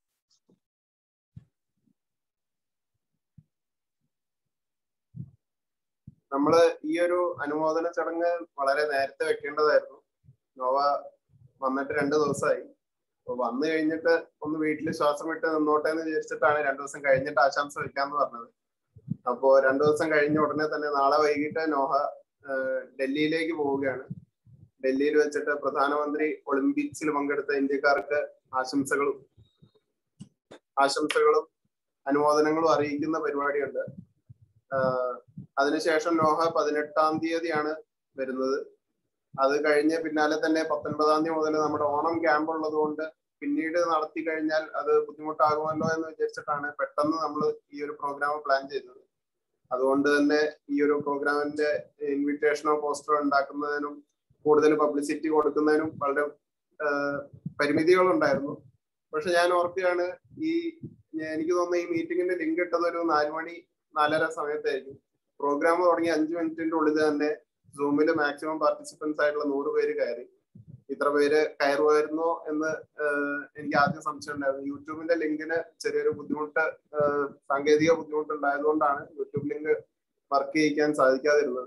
നമ്മള് ഈ ഒരു അനുമോദന ചടങ്ങ് വളരെ നേരത്തെ വെക്കേണ്ടതായിരുന്നു നോവ വന്നിട്ട് രണ്ടു ദിവസമായി അപ്പൊ വന്നു കഴിഞ്ഞിട്ട് ഒന്ന് വീട്ടിൽ ശ്വാസം വിട്ട് നിന്നോട്ടെ എന്ന് വിചാരിച്ചിട്ടാണ് രണ്ടു ദിവസം കഴിഞ്ഞിട്ട് ആശംസ വെക്കാന്ന് പറഞ്ഞത് അപ്പോ രണ്ടു ദിവസം കഴിഞ്ഞ ഉടനെ തന്നെ നാളെ വൈകിട്ട് നോഹ ഡൽഹിയിലേക്ക് പോവുകയാണ് ഡൽഹിയിൽ വെച്ചിട്ട് പ്രധാനമന്ത്രി ഒളിമ്പിക്സിൽ പങ്കെടുത്ത ഇന്ത്യക്കാർക്ക് ആശംസകളും ആശംസകളും അനുമോദനങ്ങളും അറിയിക്കുന്ന പരിപാടിയുണ്ട് അതിനുശേഷം നോഹ പതിനെട്ടാം തീയതിയാണ് വരുന്നത് അത് കഴിഞ്ഞ് പിന്നാലെ തന്നെ പത്തൊൻപതാം തീയതി മുതൽ നമ്മുടെ ഓണം ക്യാമ്പ് ഉള്ളത് കൊണ്ട് പിന്നീട് നടത്തി കഴിഞ്ഞാൽ അത് ബുദ്ധിമുട്ടാകുമല്ലോ എന്ന് വിചാരിച്ചിട്ടാണ് പെട്ടെന്ന് നമ്മൾ ഈ ഒരു പ്രോഗ്രാം പ്ലാൻ ചെയ്തത് അതുകൊണ്ട് തന്നെ ഈ ഒരു പ്രോഗ്രാമിന്റെ ഇൻവിറ്റേഷനോ പോസ്റ്ററോ ഉണ്ടാക്കുന്നതിനും കൂടുതൽ പബ്ലിസിറ്റി കൊടുക്കുന്നതിനും വളരെ പരിമിതികൾ ഉണ്ടായിരുന്നു പക്ഷെ ഞാൻ ഓർക്കുകയാണ് ഈ എനിക്ക് തോന്നുന്നു ഈ മീറ്റിംഗിന്റെ ലിങ്ക് ഇട്ടത് ഒരു നാല് മണി നാലര സമയത്തായിരിക്കും പ്രോഗ്രാം തുടങ്ങി അഞ്ചു മിനിറ്റിന്റെ ഉള്ളിൽ തന്നെ സൂമിൽ മാക്സിമം പാർട്ടിസിപ്പൻസ് ആയിട്ടുള്ള നൂറ് പേര് കയറി ഇത്ര പേര് കയറുമായിരുന്നോ എന്ന് എനിക്ക് ആദ്യം സംശയം ഉണ്ടായിരുന്നു യൂട്യൂബിന്റെ ലിങ്കിന് ചെറിയൊരു ബുദ്ധിമുട്ട് സാങ്കേതിക ബുദ്ധിമുട്ട് ഉണ്ടായതുകൊണ്ടാണ് യൂട്യൂബ് ലിങ്ക് വർക്ക് ചെയ്യിക്കാൻ സാധിക്കാതിരുന്നത്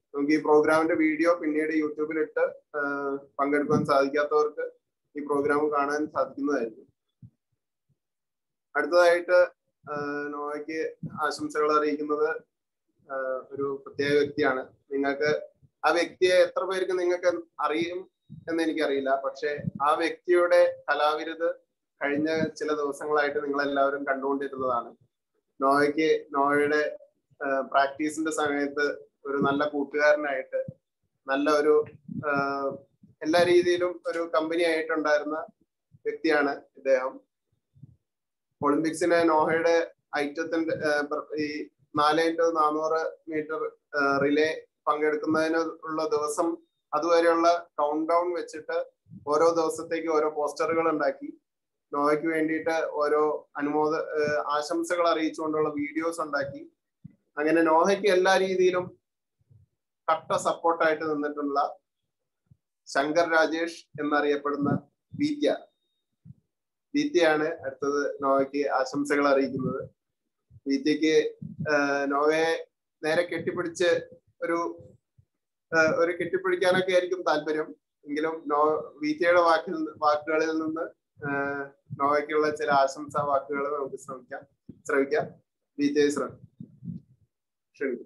നമുക്ക് ഈ പ്രോഗ്രാമിന്റെ വീഡിയോ പിന്നീട് യൂട്യൂബിലിട്ട് ആഹ് പങ്കെടുക്കാൻ സാധിക്കാത്തവർക്ക് ഈ പ്രോഗ്രാം കാണാൻ സാധിക്കുന്നതായിരിക്കും അടുത്തതായിട്ട് ആഹ് നോവയ്ക്ക് ആശംസകൾ അറിയിക്കുന്നത് ആഹ് ഒരു പ്രത്യേക വ്യക്തിയാണ് നിങ്ങൾക്ക് ആ വ്യക്തിയെ എത്ര പേർക്ക് നിങ്ങൾക്ക് അറിയും എന്ന് എനിക്കറിയില്ല പക്ഷെ ആ വ്യക്തിയുടെ കലാവിരുത് കഴിഞ്ഞ ചില ദിവസങ്ങളായിട്ട് നിങ്ങൾ എല്ലാവരും കണ്ടുകൊണ്ടിരുന്നതാണ് നോവയ്ക്ക് നോവയുടെ പ്രാക്ടീസിന്റെ സമയത്ത് ഒരു നല്ല കൂട്ടുകാരനായിട്ട് നല്ല ഒരു ആഹ് എല്ലാ രീതിയിലും ഒരു കമ്പനി ആയിട്ടുണ്ടായിരുന്ന വ്യക്തിയാണ് ഇദ്ദേഹം ഒളിമ്പിക്സിന് നോഹയുടെ ഐറ്റത്തിന്റെ ആഹ് പ്ര- ഈ നാല് ഇൻറ്റു നാനൂറ് മീറ്റർ റിലേ പങ്കെടുക്കുന്നതിന് ഉള്ള ദിവസം അതുവരെയുള്ള കൗണ്ട് ഡൗൺ വെച്ചിട്ട് ഓരോ ദിവസത്തേക്ക് ഓരോ പോസ്റ്ററുകൾ ഉണ്ടാക്കി നോവയ്ക്ക് വേണ്ടിയിട്ട് ഓരോ അനുമോദ ആഹ് ആശംസകൾ അറിയിച്ചുകൊണ്ടുള്ള വീഡിയോസ് ഉണ്ടാക്കി അങ്ങനെ നോഹയ്ക്ക് എല്ലാ രീതിയിലും കട്ട സപ്പോർട്ടായിട്ട് നിന്നിട്ടുള്ള ശങ്കർ രാജേഷ് എന്നറിയപ്പെടുന്ന ബീത്യ ബീത്യയാണ് അടുത്തത് നോവയ്ക്ക് ആശംസകൾ അറിയിക്കുന്നത് ബീത്യക്ക് ആഹ് നോവയെ നേരെ കെട്ടിപ്പിടിച്ച് ഒരു ആഹ് ഒരു കെട്ടിപ്പിടിക്കാനൊക്കെ ആയിരിക്കും താല്പര്യം എങ്കിലും നോ ബീത്യയുടെ വാക്കിൽ വാക്കുകളിൽ നിന്ന് ആഹ് നോവയ്ക്കുള്ള ചില ആശംസാ വാക്കുകൾ നമുക്ക് ശ്രമിക്കാം ശ്രമിക്കാം ബീത്യയെ ശ്രമം ക്ഷണിക്കും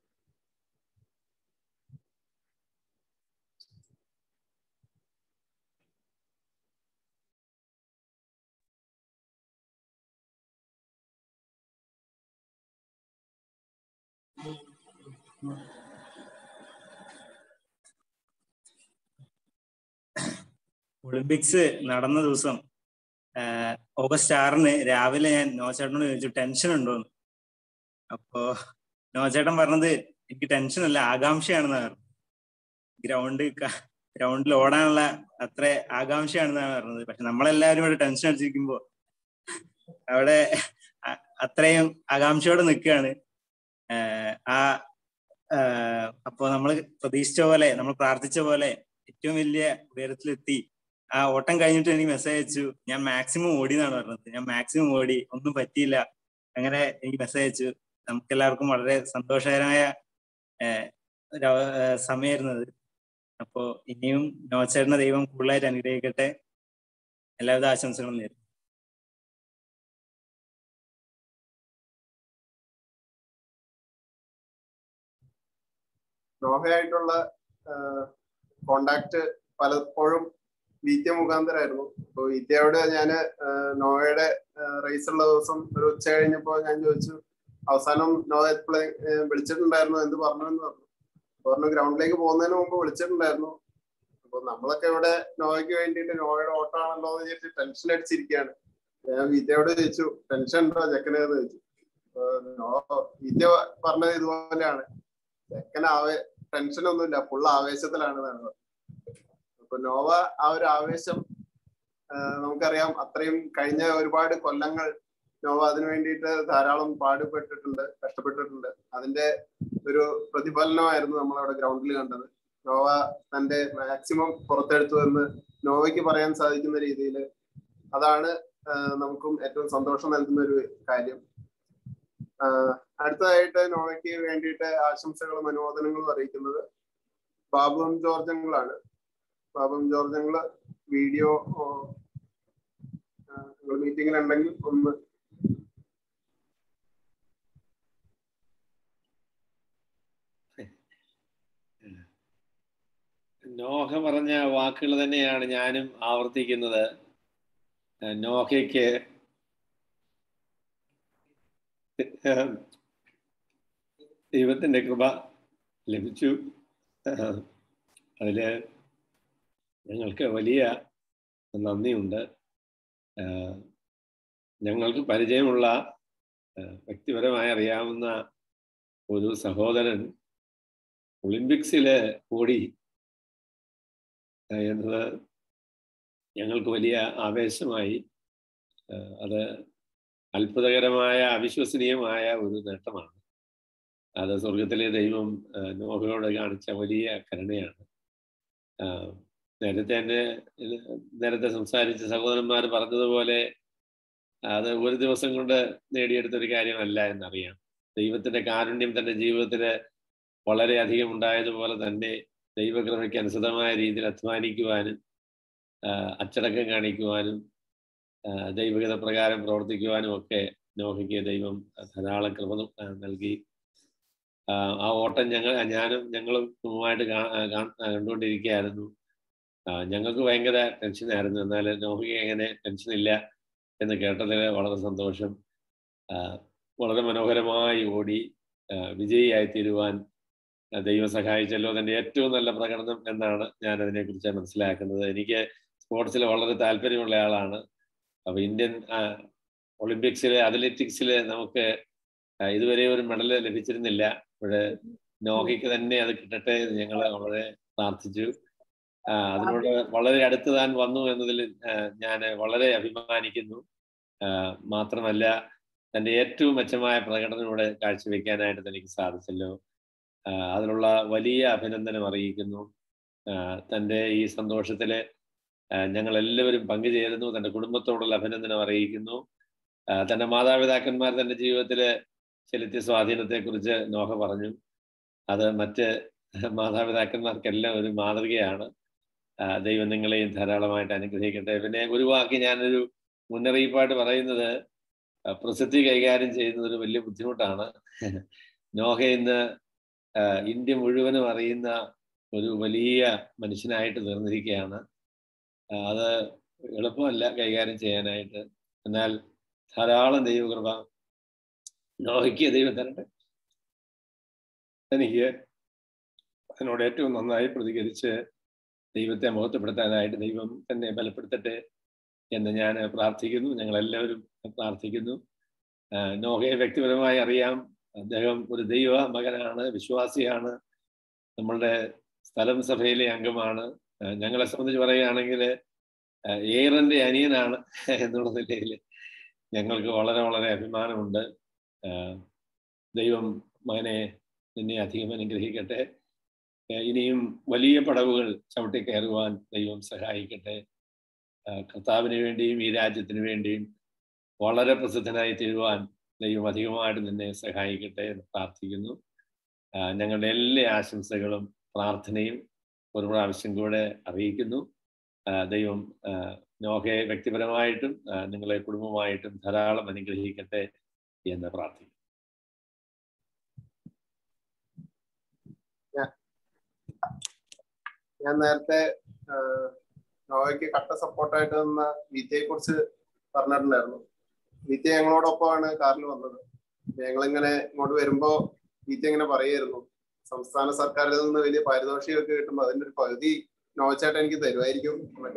ഒളിമ്പിക്സ് നടന്ന ദിവസം ആഹ് ഓഗസ്റ്റ് ആറിന് രാവിലെ ഞാൻ നോച്ചേട്ടനോട് ചോദിച്ചു ടെൻഷൻ ഉണ്ടോന്ന് അപ്പോ നോച്ചേട്ടൻ പറഞ്ഞത് എനിക്ക് ടെൻഷൻ അല്ല ആകാംക്ഷയാണെന്ന് പറഞ്ഞു ഗ്രൗണ്ട് ഗ്രൗണ്ടിൽ ഓടാനുള്ള അത്ര ആകാംക്ഷയാണെന്നാണ് പറഞ്ഞത് പക്ഷെ നമ്മളെല്ലാവരും ഇവിടെ ടെൻഷൻ അടിച്ചിരിക്കുമ്പോ അവിടെ അ- അത്രയും ആകാംക്ഷയോടെ നിൽക്കുകയാണ് ആഹ് ആ ആഹ് അപ്പോ നമ്മൾ പ്രതീക്ഷിച്ച പോലെ നമ്മൾ പ്രാർത്ഥിച്ച പോലെ ഏറ്റവും വലിയ ഉയരത്തിലെത്തി ആ ഓട്ടം കഴിഞ്ഞിട്ട് എനിക്ക് മെസ്സേജ് അയച്ചു ഞാൻ മാക്സിമം ഓടി എന്നാണ് പറഞ്ഞത് ഞാൻ മാക്സിമം ഓടി ഒന്നും പറ്റിയില്ല അങ്ങനെ എനിക്ക് മെസ്സേജ് അയച്ചു നമുക്ക് എല്ലാവർക്കും വളരെ സന്തോഷകരമായ ഏഹ്, ഒരു അവ- ഏഹ് സമയമായിരുന്നു അത് അപ്പോ ഇനിയും നോച്ചേട്ടനെ ദൈവം കൂടുതലായിട്ട് അനുഗ്രഹിക്കട്ടെ എല്ലാവിധ ആശംസകളും നേരും നോഹയായിട്ടുള്ള കോണ്ടാക്ട് പലപ്പോഴും വീത്യ മുഖാന്തരായിരുന്നു അപ്പൊ വീത്യയോട് ഞാന് ആഹ് നോഹയുടെ റേസ് ഉള്ള ദിവസം ഒരു ഉച്ച കഴിഞ്ഞപ്പോ ഞാൻ ചോദിച്ചു അവസാനം നോഹ എപ്പോഴും വിളിച്ചിട്ടുണ്ടായിരുന്നു എന്ത് പറഞ്ഞു എന്ന് പറഞ്ഞു അപ്പൊ പറഞ്ഞു ഗ്രൗണ്ടിലേക്ക് പോകുന്നതിന് മുമ്പ് വിളിച്ചിട്ടുണ്ടായിരുന്നു അപ്പൊ നമ്മളൊക്കെ ഇവിടെ നോഹയ്ക്ക് വേണ്ടിയിട്ട് നോഹയുടെ ഓട്ടമാണല്ലോ എന്ന് വിചാരിച്ച് ടെൻഷൻ അടിച്ചിരിക്കുകയാണ് ഞാൻ വീത്യയോട് ചോദിച്ചു ടെൻഷൻ ഉണ്ടോ ചെക്കനെ എന്ന് ചോദിച്ചു അപ്പൊ നോഹ വീത്യ പറഞ്ഞത് ഇതുപോലെയാണ് ചെക്കൻ ആവേ ടെൻഷൻ ഒന്നുമില്ല ഫുൾ ആവേശത്തിലാണ് എന്നാണ് പറഞ്ഞത്. അപ്പൊ നോവ ആ ഒരു ആവേശം ആ, നമുക്കറിയാം അത്രയും കഴിഞ്ഞ ഒരുപാട് കൊല്ലങ്ങൾ നോവ അതിനു വേണ്ടിയിട്ട് ധാരാളം പാടുപെട്ടിട്ടുണ്ട് കഷ്ടപ്പെട്ടിട്ടുണ്ട് അതിന്റെ ഒരു പ്രതിഫലനമായിരുന്നു നമ്മൾ അവിടെ ഗ്രൗണ്ടിൽ കണ്ടത് നോവ തന്റെ മാക്സിമം പുറത്തെടുത്തു എന്ന് നോവയ്ക്ക് പറയാൻ സാധിക്കുന്ന രീതിയിൽ അതാണ് ആ, നമുക്കും ഏറ്റവും സന്തോഷം നൽകുന്ന ഒരു കാര്യം ആ, അടുത്തതായിട്ട് നോവയ്ക്ക് വേണ്ടിയിട്ട് ആശംസകളും അനുമോദനങ്ങളും അറിയിക്കുന്നത് ബാബും ജോർജങ്ങളാണ് ബാബും ജോർജങ്ങള് വീഡിയോ നിങ്ങൾ മീറ്റിംഗിൽ ഉണ്ടെങ്കിൽ ഒന്ന് നോഹ പറഞ്ഞ വാക്കുകൾ തന്നെയാണ് ഞാനും ആവർത്തിക്കുന്നത് ഏഹ് നോഹയ്ക്ക് ഏഹ് ദൈവത്തിന്റെ കൃപ ലഭിച്ചു ഏഹ് അതില് ഞങ്ങൾക്ക് വലിയ നന്ദിയുണ്ട് ഏഹ് ഞങ്ങൾക്ക് പരിചയമുള്ള ഏഹ് വ്യക്തിപരമായി അറിയാവുന്ന ഒരു സഹോദരൻ ഒളിമ്പിക്സില് ഓടി ഏഹ് എന്നത് ഞങ്ങൾക്ക് വലിയ ആവേശമായി ഏഹ് അത് അത്ഭുതകരമായ അവിശ്വസനീയമായ ഒരു നേട്ടമാണ് അത് സ്വർഗത്തിലെ ദൈവം ഏഹ് നോഹയോട് കാണിച്ച വലിയ കരുണയാണ് ആഹ് നേരത്തെ തന്നെ ഇത് നേരത്തെ സംസാരിച്ച സഹോദരന്മാർ പറഞ്ഞതുപോലെ അത് ഒരു ദിവസം കൊണ്ട് നേടിയെടുത്ത ഒരു കാര്യമല്ല എന്നറിയാം ദൈവത്തിന്റെ കാരുണ്യം തന്റെ ജീവിതത്തിൽ വളരെയധികം ഉണ്ടായതുപോലെ തന്നെ ദൈവകൃപയ്ക്ക് അനുസൃതമായ രീതിയിൽ അധ്വാനിക്കുവാനും അച്ചടക്കം കാണിക്കുവാനും ദൈവഗത പ്രകാരം പ്രവർത്തിക്കുവാനും ഒക്കെ നോഹയ്ക്ക് ദൈവം ധാരാളം കൃപ നൽകി ആ ഓട്ടം ഞങ്ങൾ ഞാനും ഞങ്ങളും സുഖമായിട്ട് കണ്ടുകൊണ്ടിരിക്കുകയായിരുന്നു ഞങ്ങൾക്ക് ഭയങ്കര ടെൻഷനായിരുന്നു എന്നാൽ നോഹയ്ക്ക് എങ്ങനെ ടെൻഷനില്ല എന്ന് കേട്ടതിൽ വളരെ സന്തോഷം വളരെ മനോഹരമായി ഓടി വിജയിയായി തീരുവാൻ ദൈവം സഹായിച്ചല്ലോ അതിൻ്റെ ഏറ്റവും നല്ല പ്രകടനം എന്നാണ് ഞാൻ അതിനെക്കുറിച്ച് മനസ്സിലാക്കുന്നത് എനിക്ക് സ്പോർട്സിൽ വളരെ താല്പര്യമുള്ള ആളാണ് അപ്പോൾ ഇന്ത്യൻ ഒളിമ്പിക്സിലെ അത്ലറ്റിക്സിൽ നമുക്ക് ഇതുവരെ ഒരു മെഡൽ ലഭിച്ചിരുന്നില്ല ഇവിടെ നോഹയ്ക്ക് തന്നെ അത് കിട്ടട്ടെ എന്ന് ഞങ്ങൾ വളരെ പ്രാർത്ഥിച്ചു അതിനോട് വളരെ അടുത്ത് താൻ വന്നു എന്നതിൽ ഞാൻ വളരെ അഭിമാനിക്കുന്നു മാത്രമല്ല തൻ്റെ ഏറ്റവും മെച്ചമായ പ്രകടനം ഇവിടെ കാഴ്ചവെക്കാനായിട്ട് തനിക്ക് സാധിച്ചല്ലോ അതിനുള്ള വലിയ അഭിനന്ദനം അറിയിക്കുന്നു തൻ്റെ ഈ സന്തോഷത്തിൽ ഞങ്ങൾ എല്ലാവരും പങ്കുചേരുന്നു തൻ്റെ കുടുംബത്തോടുള്ള അഭിനന്ദനം അറിയിക്കുന്നു തൻ്റെ മാതാപിതാക്കന്മാർ തൻ്റെ ജീവിതത്തിൽ ചെലുത്തിയ സ്വാധീനത്തെക്കുറിച്ച് നോഹ പറഞ്ഞു അത് മറ്റ് മാതാപിതാക്കന്മാർക്കെല്ലാം ഒരു മാതൃകയാണ് ദൈവം നിങ്ങളെയും ധാരാളമായിട്ട് അനുഗ്രഹിക്കട്ടെ പിന്നെ ഒരു വാക്ക് ഞാനൊരു മുന്നറിയിപ്പായിട്ട് പറയുന്നത് പ്രസിദ്ധി കൈകാര്യം ചെയ്യുന്നത് ഒരു വലിയ ബുദ്ധിമുട്ടാണ് നോഹ ഇന്ന് ഇന്ത്യ മുഴുവനും അറിയുന്ന ഒരു വലിയ മനുഷ്യനായിട്ട് തീർന്നിരിക്കുകയാണ് അത് എളുപ്പമല്ല കൈകാര്യം ചെയ്യാനായിട്ട് എന്നാൽ ധാരാളം ദൈവകൃപ നോഹയ്ക്ക് ദൈവം തരട്ടെ എനിക്ക് അതിനോട് ഏറ്റവും നന്നായി പ്രതികരിച്ച് ദൈവത്തെ മുഖത്തപ്പെടുത്താനായിട്ട് ദൈവം തന്നെ ബലപ്പെടുത്തട്ടെ എന്ന് ഞാൻ പ്രാർത്ഥിക്കുന്നു ഞങ്ങളെല്ലാവരും പ്രാർത്ഥിക്കുന്നു നോഹയെ വ്യക്തിപരമായി അറിയാം അദ്ദേഹം ഒരു ദൈവ മകനാണ് വിശ്വാസിയാണ് നമ്മളുടെ സ്ഥലം സഭയിലെ അംഗമാണ് ഞങ്ങളെ സംബന്ധിച്ച് പറയുകയാണെങ്കിൽ ഏറന്റെ അനിയനാണ് എന്നുള്ള നിലയിൽ ഞങ്ങൾക്ക് വളരെ വളരെ അഭിമാനമുണ്ട് ദൈവം മകനെ നിന്നെ അധികം അനുഗ്രഹിക്കട്ടെ ഇനിയും വലിയ പടവുകൾ ചവിട്ടി കയറുവാൻ ദൈവം സഹായിക്കട്ടെ കർത്താവിന് വേണ്ടിയും ഈ രാജ്യത്തിന് വേണ്ടിയും വളരെ പ്രസിദ്ധനായി തീരുവാൻ ദൈവം അധികമായിട്ട് നിന്നെ സഹായിക്കട്ടെ എന്ന് പ്രാർത്ഥിക്കുന്നു ഞങ്ങളുടെ എല്ലാ ആശംസകളും പ്രാർത്ഥനയും ഒരു പ്രാവശ്യം കൂടെ അറിയിക്കുന്നു ദൈവം നോഹയെ വ്യക്തിപരമായിട്ടും നിങ്ങളെ കുടുംബമായിട്ടും ധാരാളം അനുഗ്രഹിക്കട്ടെ എന്ന് പ്രാർത്ഥിക്കുന്നു ഞാൻ നേരത്തെ നോവയ്ക്ക് കട്ട സപ്പോർട്ടായിട്ട് നിന്ന വിദ്യയെ കുറിച്ച് പറഞ്ഞിട്ടുണ്ടായിരുന്നു വിദ്യ ഞങ്ങളോടൊപ്പമാണ് കാറിൽ വന്നത് ഞങ്ങളിങ്ങനെ ഇങ്ങോട്ട് വരുമ്പോ വിദ്യ ഇങ്ങനെ പറയായിരുന്നു സംസ്ഥാന സർക്കാരിൽ നിന്ന് വലിയ പാരിതോഷികമൊക്കെ കിട്ടുമ്പോൾ അതിന്റെ ഒരു പകുതി നോവച്ചേട്ടൻ എനിക്ക് തരുമായിരിക്കും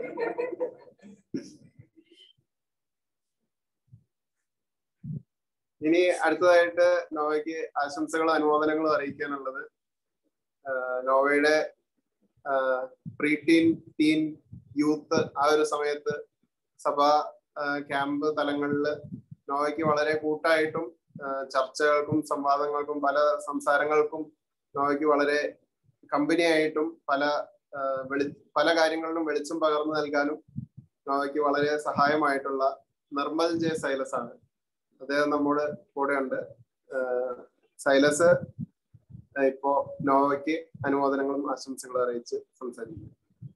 ഇനി അടുത്തതായിട്ട് നോവയ്ക്ക് ആശംസകളും അനുമോദനങ്ങളും അറിയിക്കാനുള്ളത് നോവയുടെ പ്രീ ടീൻ ടീൻ യൂത്ത് ആ ഒരു സമയത്ത് സഭാ ക്യാമ്പ് തലങ്ങളിൽ നോവയ്ക്ക് വളരെ കൂട്ടായിട്ടും ചർച്ചകൾക്കും സംവാദങ്ങൾക്കും പല സംസാരങ്ങൾക്കും നോവയ്ക്ക് വളരെ കമ്പനിയായിട്ടും പല വെളി പല കാര്യങ്ങളിലും വെളിച്ചം പകർന്നു നൽകാനും നോവയ്ക്ക് വളരെ സഹായമായിട്ടുള്ള നിർമ്മൽ ജെ സൈലസ് ആണ് അദ്ദേഹം നമ്മുടെ കൂടെ ഉണ്ട് സൈലസ് ഇപ്പോ നോവയ്ക്ക് അനുമോദനങ്ങളും ആശംസകളും അറിയിച്ച് സംസാരിക്കും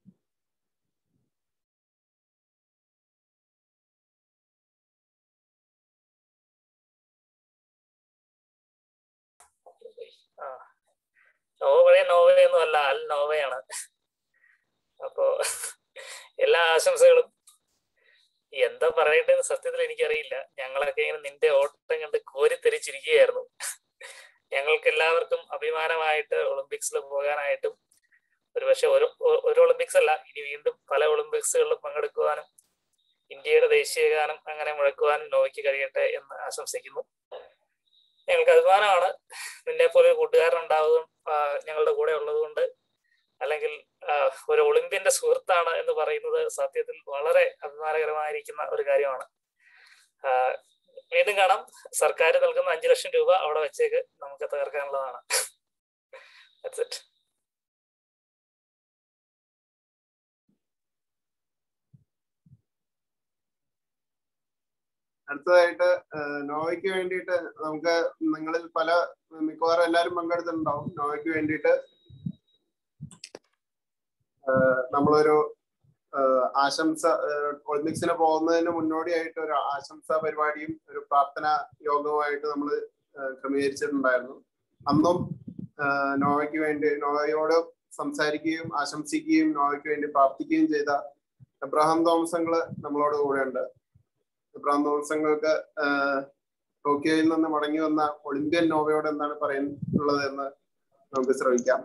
നോവ പഴയ നോവയൊന്നും അല്ല അൽ നോവയാണ് അപ്പോ എല്ലാ ആശംസകളും എന്താ പറയട്ടെന്ന് സത്യത്തിൽ എനിക്കറിയില്ല ഞങ്ങളൊക്കെ ഇങ്ങനെ നിന്റെ ഓട്ടം കണ്ട് കോരിത്തെരിച്ചിരിക്കുകയായിരുന്നു ഞങ്ങൾക്ക് എല്ലാവർക്കും അഭിമാനമായിട്ട് ഒളിമ്പിക്സിൽ പോകാനായിട്ടും ഒരുപക്ഷെ ഒരു ഒരു ഒളിമ്പിക്സ് അല്ല ഇനി വീണ്ടും പല ഒളിമ്പിക്സുകളിലും പങ്കെടുക്കുവാനും ഇന്ത്യയുടെ ദേശീയ ഗാനം അങ്ങനെ മുഴക്കുവാനും നോവയ്ക്ക് കഴിയട്ടെ എന്ന് ആശംസിക്കുന്നു ഞങ്ങൾക്ക് അഭിമാനമാണ് നിന്നെ പോലെ ഒരു കൂട്ടുകാരൻ ഉണ്ടാവുകയും ഞങ്ങളുടെ കൂടെ ഉള്ളത് കൊണ്ട് അല്ലെങ്കിൽ ഒരു ഒളിമ്പ്യന്റെ സുഹൃത്താണ് എന്ന് പറയുന്നത് സത്യത്തിൽ വളരെ അഭിമാനകരമായിരിക്കുന്ന ഒരു കാര്യമാണ് വീണ്ടും കാണാം സർക്കാർ നൽകുന്ന അഞ്ചു ലക്ഷം രൂപ അവിടെ വെച്ചേക്ക് നമുക്ക് തകർക്കാനുള്ളതാണ് അടുത്തതായിട്ട് ആഹ് നോവയ്ക്ക് വേണ്ടിയിട്ട് നമുക്ക് നിങ്ങളിൽ പല മിക്കവാറും എല്ലാവരും പങ്കെടുത്തിട്ടുണ്ടാവും നോവയ്ക്ക് വേണ്ടിയിട്ട് ആഹ് നമ്മളൊരു ആഹ് ആശംസ ആഹ് ഒളിമ്പിക്സിന് പോകുന്നതിന് മുന്നോടിയായിട്ട് ഒരു ആശംസാ പരിപാടിയും ഒരു പ്രാർത്ഥന യോഗവുമായിട്ട് നമ്മൾ ക്രമീകരിച്ചിട്ടുണ്ടായിരുന്നു അന്നും ആഹ് നോവയ്ക്ക് വേണ്ടി നോവയോട് സംസാരിക്കുകയും ആശംസിക്കുകയും നോവയ്ക്ക് വേണ്ടി പ്രാർത്ഥിക്കുകയും ചെയ്ത എബ്രഹാം തോമസങ്ങള് നമ്മളോട് കൂടെ ഉണ്ട് എബ്രഹാം തോമസങ്ങൾക്ക് ആഹ് ടോക്കിയോയിൽ നിന്ന് മടങ്ങി വന്ന ഒളിമ്പ്യൻ നോവയോട് എന്താണ് പറയാനുള്ളത് എന്ന് നമുക്ക് ശ്രമിക്കാം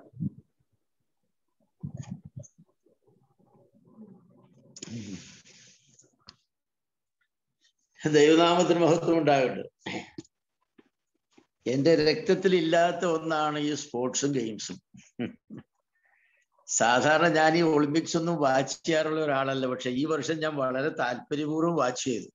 ദൈവനാമത്തിന് മഹത്വം ഉണ്ടാകട്ടെ എന്റെ രക്തത്തിൽ ഇല്ലാത്ത ഒന്നാണ് ഈ സ്പോർട്സും ഗെയിംസും സാധാരണ ഞാൻ ഈ ഒളിമ്പിക്സ് ഒന്നും വാച്ച് ചെയ്യാറുള്ള ഒരാളല്ല പക്ഷെ ഈ വർഷം ഞാൻ വളരെ താല്പര്യപൂർവ്വം വാച്ച് ചെയ്തു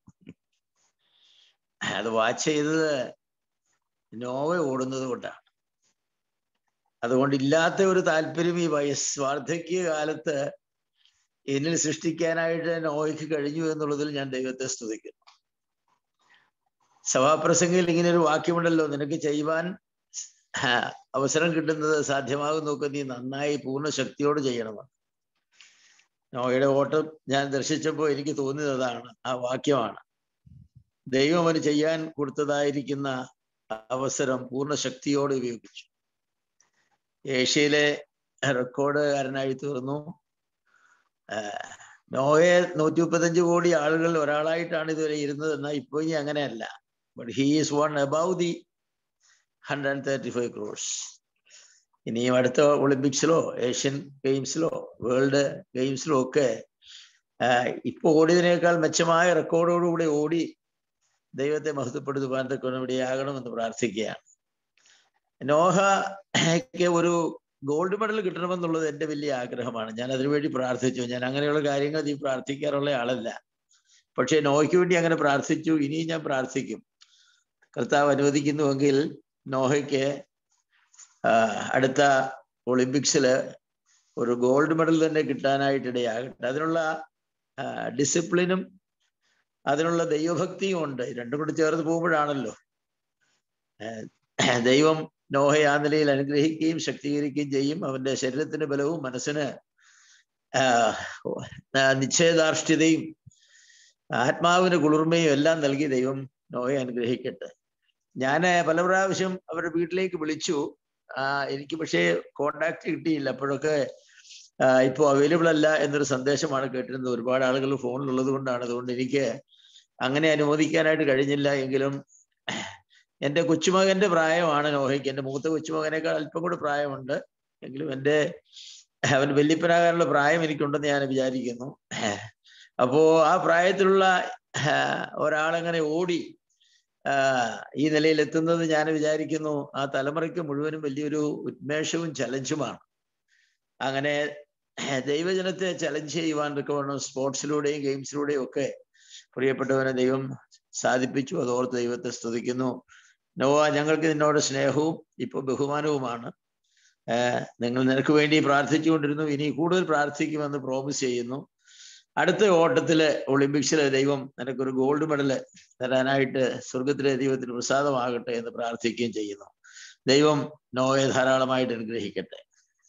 അത് വാച്ച് ചെയ്തത് നോവ ഓടുന്നത് കൊണ്ടാണ് അതുകൊണ്ട് ഇല്ലാത്ത ഒരു താല്പര്യം ഈ വയസ് വാർദ്ധക്യ കാലത്ത് എന്നിൽ സൃഷ്ടിക്കാനായിട്ട് നോവയ്ക്ക് കഴിഞ്ഞു എന്നുള്ളതിൽ ഞാൻ ദൈവത്തെ സ്തുതിക്കുന്നു സഭാപ്രസംഗയിൽ ഇങ്ങനെ ഒരു വാക്യമുണ്ടല്ലോ നിനക്ക് ചെയ്യുവാൻ അവസരം കിട്ടുന്നത് സാധ്യമാകുന്നൊക്കെ നീ നന്നായി പൂർണ്ണ ശക്തിയോട് ചെയ്യണമെന്ന് നോയുടെ ഓട്ടം ഞാൻ ദർശിച്ചപ്പോൾ എനിക്ക് തോന്നിയത് അതാണ് ആ വാക്യമാണ് ദൈവം അവന് ചെയ്യാൻ കൊടുത്തതായിരിക്കുന്ന അവസരം പൂർണ്ണ ശക്തിയോടെ ഉപയോഗിച്ചു ഏഷ്യയിലെ റെക്കോർഡുകാരനായി തീർന്നു നോയെ നൂറ്റി മുപ്പത്തഞ്ച് കോടി ആളുകൾ ഒരാളായിട്ടാണ് ഇതുവരെ ഇരുന്നത് എന്നാൽ ഇപ്പോൾ ഇനി അങ്ങനെയല്ല but he is one above the hundred and thirty five crores ഇനിയും അടുത്ത ഒളിമ്പിക്സിലോ ഏഷ്യൻ ഗെയിംസിലോ വേൾഡ് ഗെയിംസിലോ ഒക്കെ ഇപ്പൊ ഓടിയതിനേക്കാൾ മെച്ചമായ റെക്കോർഡോടുകൂടി ഓടി ദൈവത്തെ മഹത്വപ്പെടുത്തുവാൻ തക്കണം ഇവിടെയാകണമെന്ന് പ്രാർത്ഥിക്കുകയാണ് നോഹയ്ക്ക് ഒരു ഗോൾഡ് മെഡൽ കിട്ടണമെന്നുള്ളത് എൻ്റെ വലിയ ആഗ്രഹമാണ് ഞാൻ അതിനുവേണ്ടി പ്രാർത്ഥിച്ചു ഞാൻ അങ്ങനെയുള്ള കാര്യങ്ങൾ ഈ പ്രാർത്ഥിക്കാറുള്ള ആളല്ല പക്ഷേ നോഹയ്ക്ക് വേണ്ടി അങ്ങനെ പ്രാർത്ഥിച്ചു ഇനിയും ഞാൻ പ്രാർത്ഥിക്കും കർത്താവ് അനുവദിക്കുന്നുവെങ്കിൽ നോഹയ്ക്ക് അടുത്ത ഒളിമ്പിക്സില് ഒരു ഗോൾഡ് മെഡൽ തന്നെ കിട്ടാനായിട്ട് ഇടയാകട്ടെ അതിനുള്ള ഡിസിപ്ലിനും അതിനുള്ള ദൈവഭക്തിയും ഉണ്ട് രണ്ടും കൂടി ചേർന്ന് പോകുമ്പോഴാണല്ലോ ദൈവം നോഹയെ ആ നിലയിൽ അനുഗ്രഹിക്കുകയും ശക്തീകരിക്കുകയും ചെയ്യും അവന്റെ ശരീരത്തിന് ബലവും മനസ്സിന് നിശ്ചയദാർഷ്ട്യതയും ആത്മാവിന് കുളിർമയും എല്ലാം നൽകി ദൈവം നോയെ അനുഗ്രഹിക്കട്ടെ ഞാൻ പല പ്രാവശ്യം അവരുടെ വീട്ടിലേക്ക് വിളിച്ചു എനിക്ക് പക്ഷേ കോണ്ടാക്ട് കിട്ടിയില്ല അപ്പോഴൊക്കെ ഇപ്പോൾ അവൈലബിൾ അല്ല എന്നൊരു സന്ദേശമാണ് കേട്ടിരുന്നത് ഒരുപാട് ആളുകൾ ഫോണിലുള്ളത് കൊണ്ടാണ് അതുകൊണ്ട് എനിക്ക് അങ്ങനെ അനുമോദിക്കാനായിട്ട് കഴിഞ്ഞില്ല എങ്കിലും എൻ്റെ കൊച്ചുമകന്റെ പ്രായമാണ് നോഹയ്ക്ക് എൻ്റെ മൂത്ത കൊച്ചുമകനേക്കാൾ അല്പം കൂടെ പ്രായമുണ്ട് എങ്കിലും എൻ്റെ അവൻ വല്യപ്പനാകാനുള്ള പ്രായം എനിക്കുണ്ടെന്ന് ഞാൻ വിചാരിക്കുന്നു അപ്പോ ആ പ്രായത്തിലുള്ള ഒരാളെങ്ങനെ ഓടി ഈ നിലയിൽ എത്തുന്നത് ഞാൻ വിചാരിക്കുന്നു ആ തലമുറയ്ക്ക് മുഴുവനും വലിയൊരു ഉന്മേഷവും ചലഞ്ചുമാണ് അങ്ങനെ ദൈവജനത്തെ ചലഞ്ച് ചെയ്യുവാൻ വേണം സ്പോർട്സിലൂടെയും ഗെയിംസിലൂടെയും ഒക്കെ പ്രിയപ്പെട്ടവനെ ദൈവം സാധിപ്പിച്ചു അതോർത്ത് ദൈവത്തെ സ്തുതിക്കുന്നു നോവ ഞങ്ങൾക്ക് നിന്നോട് സ്നേഹവും ഇപ്പൊ ബഹുമാനവുമാണ് നിങ്ങൾ നിനക്ക് വേണ്ടി പ്രാർത്ഥിച്ചുകൊണ്ടിരുന്നു ഇനി കൂടുതൽ പ്രാർത്ഥിക്കുമെന്ന് പ്രോമിസ് ചെയ്യുന്നു അടുത്ത ഓട്ടത്തില് ഒളിമ്പിക്സിലെ ദൈവം നിനക്കൊരു ഗോൾഡ് മെഡൽ തരാനായിട്ട് സ്വർഗത്തിലെ ദൈവത്തിന് പ്രസാദമാകട്ടെ എന്ന് പ്രാർത്ഥിക്കുകയും ചെയ്യുന്നു ദൈവം നോയെ ധാരാളമായിട്ട് അനുഗ്രഹിക്കട്ടെ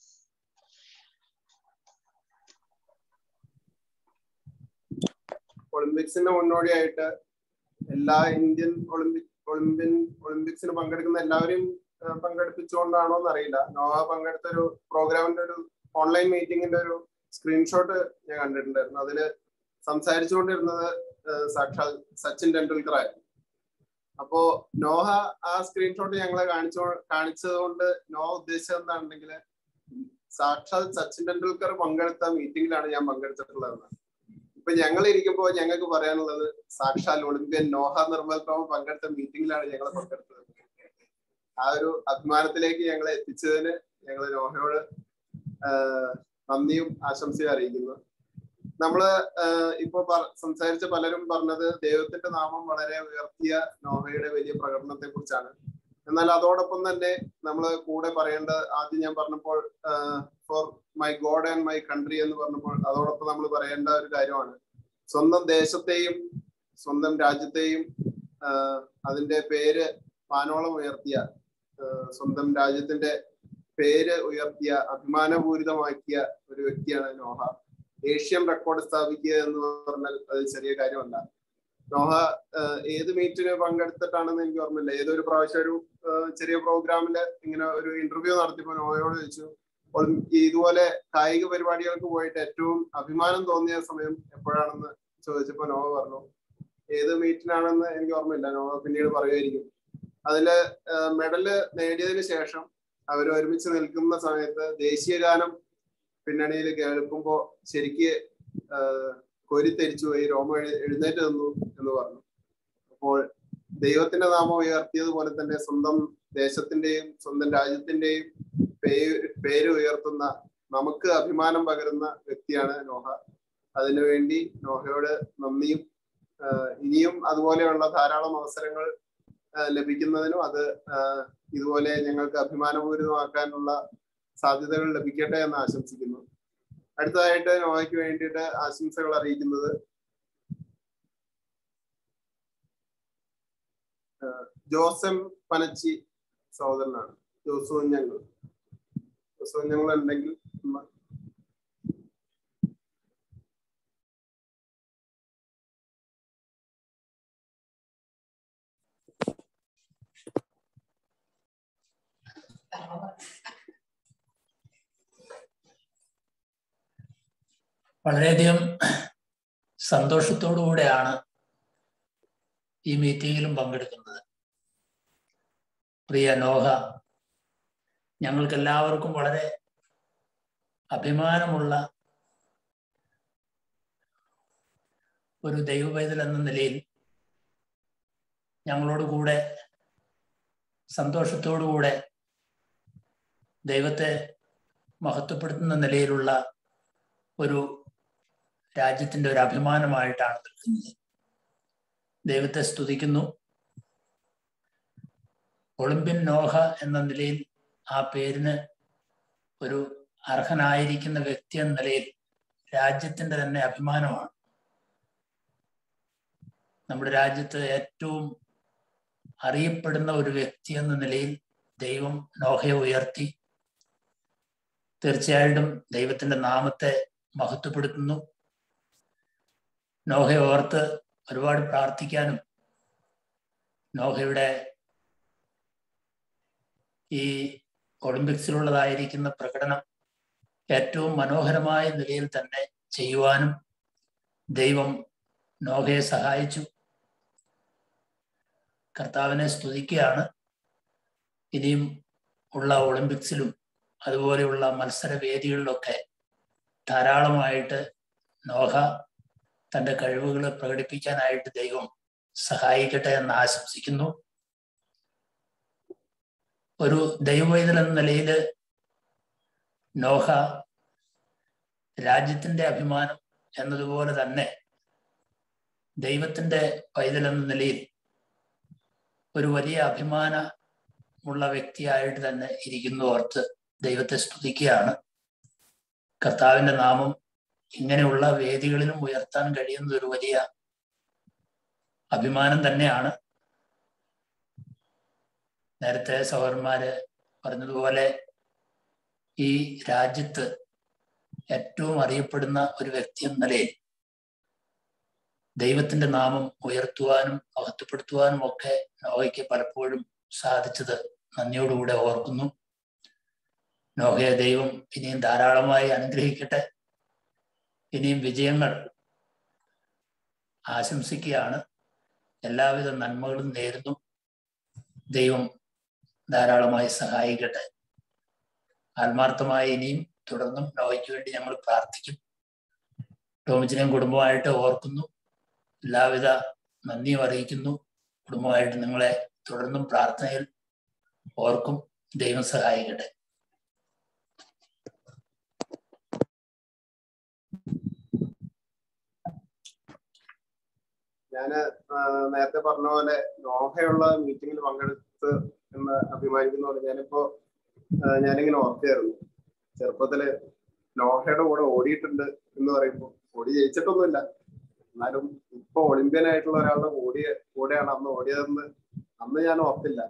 ഒളിമ്പിക്സിന്റെ മുന്നോടിയായിട്ട് എല്ലാ ഇന്ത്യൻ ഒളിമ്പിക് ഒളിമ്പ്യൻ ഒളിമ്പിക്സിന് പങ്കെടുക്കുന്ന എല്ലാവരെയും പങ്കെടുപ്പിച്ചുകൊണ്ടാണോ എന്നറിയില്ല നോവ പങ്കെടുത്ത ഒരു പ്രോഗ്രാമിന്റെ ഒരു ഓൺലൈൻ മീറ്റിംഗിന്റെ ഒരു സ്ക്രീൻഷോട്ട് ഞാൻ കണ്ടിട്ടുണ്ടായിരുന്നു അതില് സംസാരിച്ചുകൊണ്ടിരുന്നത് സാക്ഷാൽ സച്ചിൻ ടെണ്ടുൽക്കർ ആയിരുന്നു അപ്പോ നോഹ ആ സ്ക്രീൻഷോട്ട് ഞങ്ങളെ കാണിച്ചോ കാണിച്ചതുകൊണ്ട് നോഹ ഉദ്ദേശിച്ചത് എന്താണെന്നുണ്ടെങ്കിൽ സാക്ഷാൽ സച്ചിൻ ടെണ്ടുൽക്കർ പങ്കെടുത്ത മീറ്റിംഗിലാണ് ഞാൻ പങ്കെടുത്തിട്ടുള്ളത് ഇപ്പൊ ഞങ്ങൾ ഇരിക്കുമ്പോൾ ഞങ്ങൾക്ക് പറയാനുള്ളത് സാക്ഷാൽ ഒളിമ്പ്യൻ നോഹ നിർമ്മൽ ടോം പങ്കെടുത്ത മീറ്റിംഗിലാണ് ഞങ്ങൾ പങ്കെടുത്തത് ആ ഒരു അഭിമാനത്തിലേക്ക് ഞങ്ങളെ എത്തിച്ചതിന് ഞങ്ങൾ നോഹയോട് നന്ദിയും ആശംസയും അറിയിക്കുന്നു നമ്മള് ഇപ്പൊ സംസാരിച്ച പലരും പറഞ്ഞത് ദൈവത്തിന്റെ നാമം വളരെ ഉയർത്തിയ നോഹയുടെ വലിയ പ്രകടനത്തെ കുറിച്ചാണ് എന്നാൽ അതോടൊപ്പം തന്നെ നമ്മൾ കൂടെ പറയേണ്ട ആദ്യം ഞാൻ പറഞ്ഞപ്പോൾ for my God and my country എന്ന് പറഞ്ഞപ്പോൾ അതോടൊപ്പം നമ്മൾ പറയേണ്ട ഒരു കാര്യമാണ് സ്വന്തം ദേശത്തെയും സ്വന്തം രാജ്യത്തെയും ആഹ് അതിന്റെ പേര് വാനോളം ഉയർത്തിയ ആഹ് സ്വന്തം രാജ്യത്തിന്റെ പേര് ഉയർത്തിയ അഭിമാനപൂരിതമാക്കിയ ഒരു വ്യക്തിയാണ് നോഹ ഏഷ്യൻ റെക്കോർഡ് സ്ഥാപിക്കുക എന്ന് പറഞ്ഞാൽ അത് ചെറിയ കാര്യമല്ല നോഹ ആഹ് ഏത് മീറ്റിന് പങ്കെടുത്തിട്ടാണെന്ന് എനിക്ക് ഓർമ്മയില്ല ഏതൊരു പ്രാവശ്യം ഒരു ആഹ് ചെറിയ പ്രോഗ്രാമില് ഇങ്ങനെ ഒരു ഇന്റർവ്യൂ നടത്തിയപ്പോൾ നോഹയോട് ചോദിച്ചു അപ്പോൾ ഇതുപോലെ കായിക പരിപാടികൾക്ക് പോയിട്ട് ഏറ്റവും അഭിമാനം തോന്നിയ സമയം എപ്പോഴാണെന്ന് ചോദിച്ചപ്പോൾ നോവ പറഞ്ഞു ഏത് മീറ്റിനാണെന്ന് എനിക്ക് ഓർമ്മയില്ല നോവ പിന്നീട് പറയുമായിരിക്കും അതില് മെഡല് നേടിയതിന് ശേഷം അവർ ഒരുമിച്ച് നിൽക്കുന്ന സമയത്ത് ദേശീയ ഗാനം പിന്നണിയിൽ കേൾക്കുമ്പോ ശരിക്ക് ആഹ് കോരിത്തെരിച്ചു പോയി രോമ എഴു- എഴുന്നേറ്റ് നിന്നു എന്ന് പറഞ്ഞു അപ്പോൾ ദൈവത്തിന്റെ നാമം ഉയർത്തിയതുപോലെ തന്നെ സ്വന്തം ദേശത്തിന്റെയും സ്വന്തം രാജ്യത്തിന്റെയും പേര് പേര് ഉയർത്തുന്ന നമുക്ക് അഭിമാനം പകരുന്ന വ്യക്തിയാണ് നോഹ അതിനുവേണ്ടി നോഹയോട് നന്ദിയും ആഹ് ഇനിയും അതുപോലെയുള്ള ധാരാളം അവസരങ്ങൾ ആഹ് ലഭിക്കുന്നതിനും അത് ആഹ് ഇതുപോലെ ഞങ്ങൾക്ക് അഭിമാനപൂരിതമാക്കാനുള്ള സാധ്യതകൾ ലഭിക്കട്ടെ എന്ന് ആശംസിക്കുന്നു അടുത്തതായിട്ട് നോഹയ്ക്ക് വേണ്ടിയിട്ട് ആശംസകൾ അറിയിക്കുന്നത് ആഹ് ജോസം പനച്ചി സഹോദരനാണ് ജോസു ഞങ്ങൾ ജോസു ഞങ്ങൾ ഉണ്ടെങ്കിൽ ഒന്ന് വളരെയധികം സന്തോഷത്തോടുകൂടെയാണ് ഈ മീറ്റിങ്ങിലും പങ്കെടുക്കുന്നത് പ്രിയ നോഹ ഞങ്ങൾക്ക് എല്ലാവർക്കും വളരെ അഭിമാനമുള്ള ഒരു ദൈവപൈതൽ എന്ന നിലയിൽ ഞങ്ങളോട് കൂടെ സന്തോഷത്തോടുകൂടെ ദൈവത്തെ മഹത്വപ്പെടുത്തുന്ന നിലയിലുള്ള ഒരു രാജ്യത്തിന്റെ ഒരു അഭിമാനമായിട്ടാണ് നിൽക്കുന്നത് ദൈവത്തെ സ്തുതിക്കുന്നു ഒളിമ്പ്യൻ നോഹ എന്ന നിലയിൽ ആ പേരിന് ഒരു അർഹനായിരിക്കുന്ന വ്യക്തി എന്ന നിലയിൽ രാജ്യത്തിന്റെ തന്നെ അഭിമാനമാണ് നമ്മുടെ രാജ്യത്ത് ഏറ്റവും അറിയപ്പെടുന്ന ഒരു വ്യക്തി എന്ന നിലയിൽ ദൈവം നോഹയെ ഉയർത്തി തീർച്ചയായിട്ടും ദൈവത്തിന്റെ നാമത്തെ മഹത്വപ്പെടുത്തുന്നു നോഹയെ ഓർത്ത് ഒരുപാട് പ്രാർത്ഥിക്കാനും നോഹയുടെ ഈ ഒളിമ്പിക്സിലുള്ളതായിരിക്കുന്ന പ്രകടനം ഏറ്റവും മനോഹരമായ നിലയിൽ തന്നെ ചെയ്യുവാനും ദൈവം നോഹയെ സഹായിച്ചു കർത്താവിനെ സ്തുതിക്കുകയാണ് ഇനിയും ഉള്ള ഒളിമ്പിക്സിലും അതുപോലെയുള്ള മത്സര വേദികളിലൊക്കെ ധാരാളമായിട്ട് നോഹ തന്റെ കഴിവുകൾ പ്രകടിപ്പിക്കാനായിട്ട് ദൈവം സഹായിക്കട്ടെ എന്ന് ആശംസിക്കുന്നു ഒരു ദൈവവൈതൽ എന്ന നിലയിൽ നോഹ രാജ്യത്തിന്റെ അഭിമാനം എന്നതുപോലെ തന്നെ ദൈവത്തിന്റെ പൈതൽ എന്ന നിലയിൽ ഒരു വലിയ അഭിമാനമുള്ള വ്യക്തിയായിട്ട് തന്നെ ഇരിക്കുന്നു ഓർത്ത് ദൈവത്തെ സ്തുതിക്കുകയാണ് കർത്താവിന്റെ നാമം ഇങ്ങനെയുള്ള വേദികളിലും ഉയർത്താൻ കഴിയുന്ന ഒരു വലിയ അഭിമാനം തന്നെയാണ് നേരത്തെ സഹോദരന്മാര് പറഞ്ഞതുപോലെ ഈ രാജ്യത്ത് ഏറ്റവും അറിയപ്പെടുന്ന ഒരു വ്യക്തി എന്ന നിലയിൽ ദൈവത്തിന്റെ നാമം ഉയർത്തുവാനും മഹത്വപ്പെടുത്തുവാനും ഒക്കെ നോഹയ്ക്ക് പലപ്പോഴും സാധിച്ചത് നന്ദിയോടുകൂടെ ഓർക്കുന്നു നോഹയെ ദൈവം ഇനിയും ധാരാളമായി അനുഗ്രഹിക്കട്ടെ ഇനിയും വിജയങ്ങൾ ആശംസിക്കുകയാണ് എല്ലാവിധ നന്മകളും നേരുന്നു ദൈവം ധാരാളമായി സഹായിക്കട്ടെ ആത്മാർത്ഥമായി ഇനിയും തുടർന്നും നോയ്ക്ക് വേണ്ടി ഞങ്ങൾ പ്രാർത്ഥിക്കും ടോമിച്ചിനെയും കുടുംബമായിട്ട് ഓർക്കുന്നു എല്ലാവിധ നന്ദിയും അറിയിക്കുന്നു കുടുംബമായിട്ട് നിങ്ങളെ തുടർന്നും പ്രാർത്ഥനയിൽ ഓർക്കും ദൈവം സഹായിക്കട്ടെ ഞാന് നേരത്തെ പറഞ്ഞ പോലെ നോഹയുള്ള മീറ്റിംഗിൽ പങ്കെടുത്ത് എന്ന് അഭിമാനിക്കുന്ന പോലെ ഞാനിപ്പോ ഞാനിങ്ങനെ ഓർക്കുകയായിരുന്നു ചെറുപ്പത്തില് നോഹയുടെ കൂടെ ഓടിയിട്ടുണ്ട് എന്ന് പറയുമ്പോൾ ഓടി ജയിച്ചിട്ടൊന്നുമില്ല എന്നാലും ഇപ്പൊ ഒളിമ്പ്യൻ ആയിട്ടുള്ള ഒരാളുടെ ഓടിയ കൂടെയാണ് അന്ന് ഓടിയതെന്ന് അന്ന് ഞാൻ ഓർത്തില്ല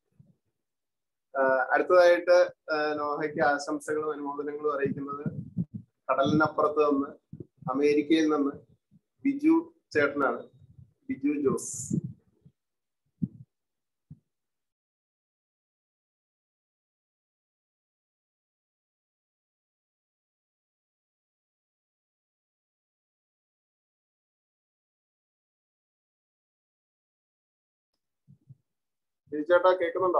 ആഹ് അടുത്തതായിട്ട് ആഹ് നോഹയ്ക്ക് ആശംസകളും അനുമോദനങ്ങളും അറിയിക്കുന്നത് കടലിനപ്പുറത്ത് നിന്ന് അമേരിക്കയിൽ നിന്ന് ബിജു ചേട്ടനാണ് ബിജു ജോസ് ബിജു ചേട്ടാ കേൾക്കുന്നുണ്ടോ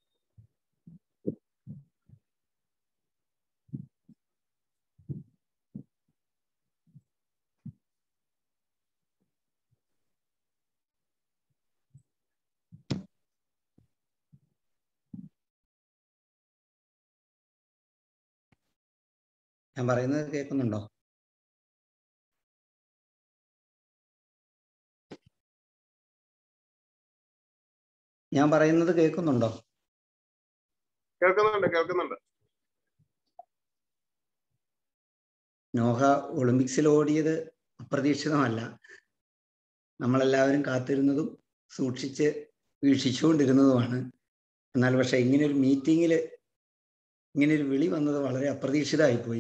ഞാൻ പറയുന്നത് കേൾക്കുന്നുണ്ടോ ഞാൻ പറയുന്നത് കേൾക്കുന്നുണ്ടോ കേൾക്കുന്നുണ്ട് കേൾക്കുന്നുണ്ട് നോഹ ഒളിമ്പിക്സിൽ ഓടിയത് അപ്രതീക്ഷിതമല്ല നമ്മളെല്ലാവരും കാത്തിരുന്നതും സൂക്ഷിച്ച് വീക്ഷിച്ചുകൊണ്ടിരുന്നതുമാണ് എന്നാൽ പക്ഷെ ഇങ്ങനെ ഒരു മീറ്റിങ്ങിൽ ഇങ്ങനെ ഒരു വിളി വന്നത് വളരെ അപ്രതീക്ഷിതമായി പോയി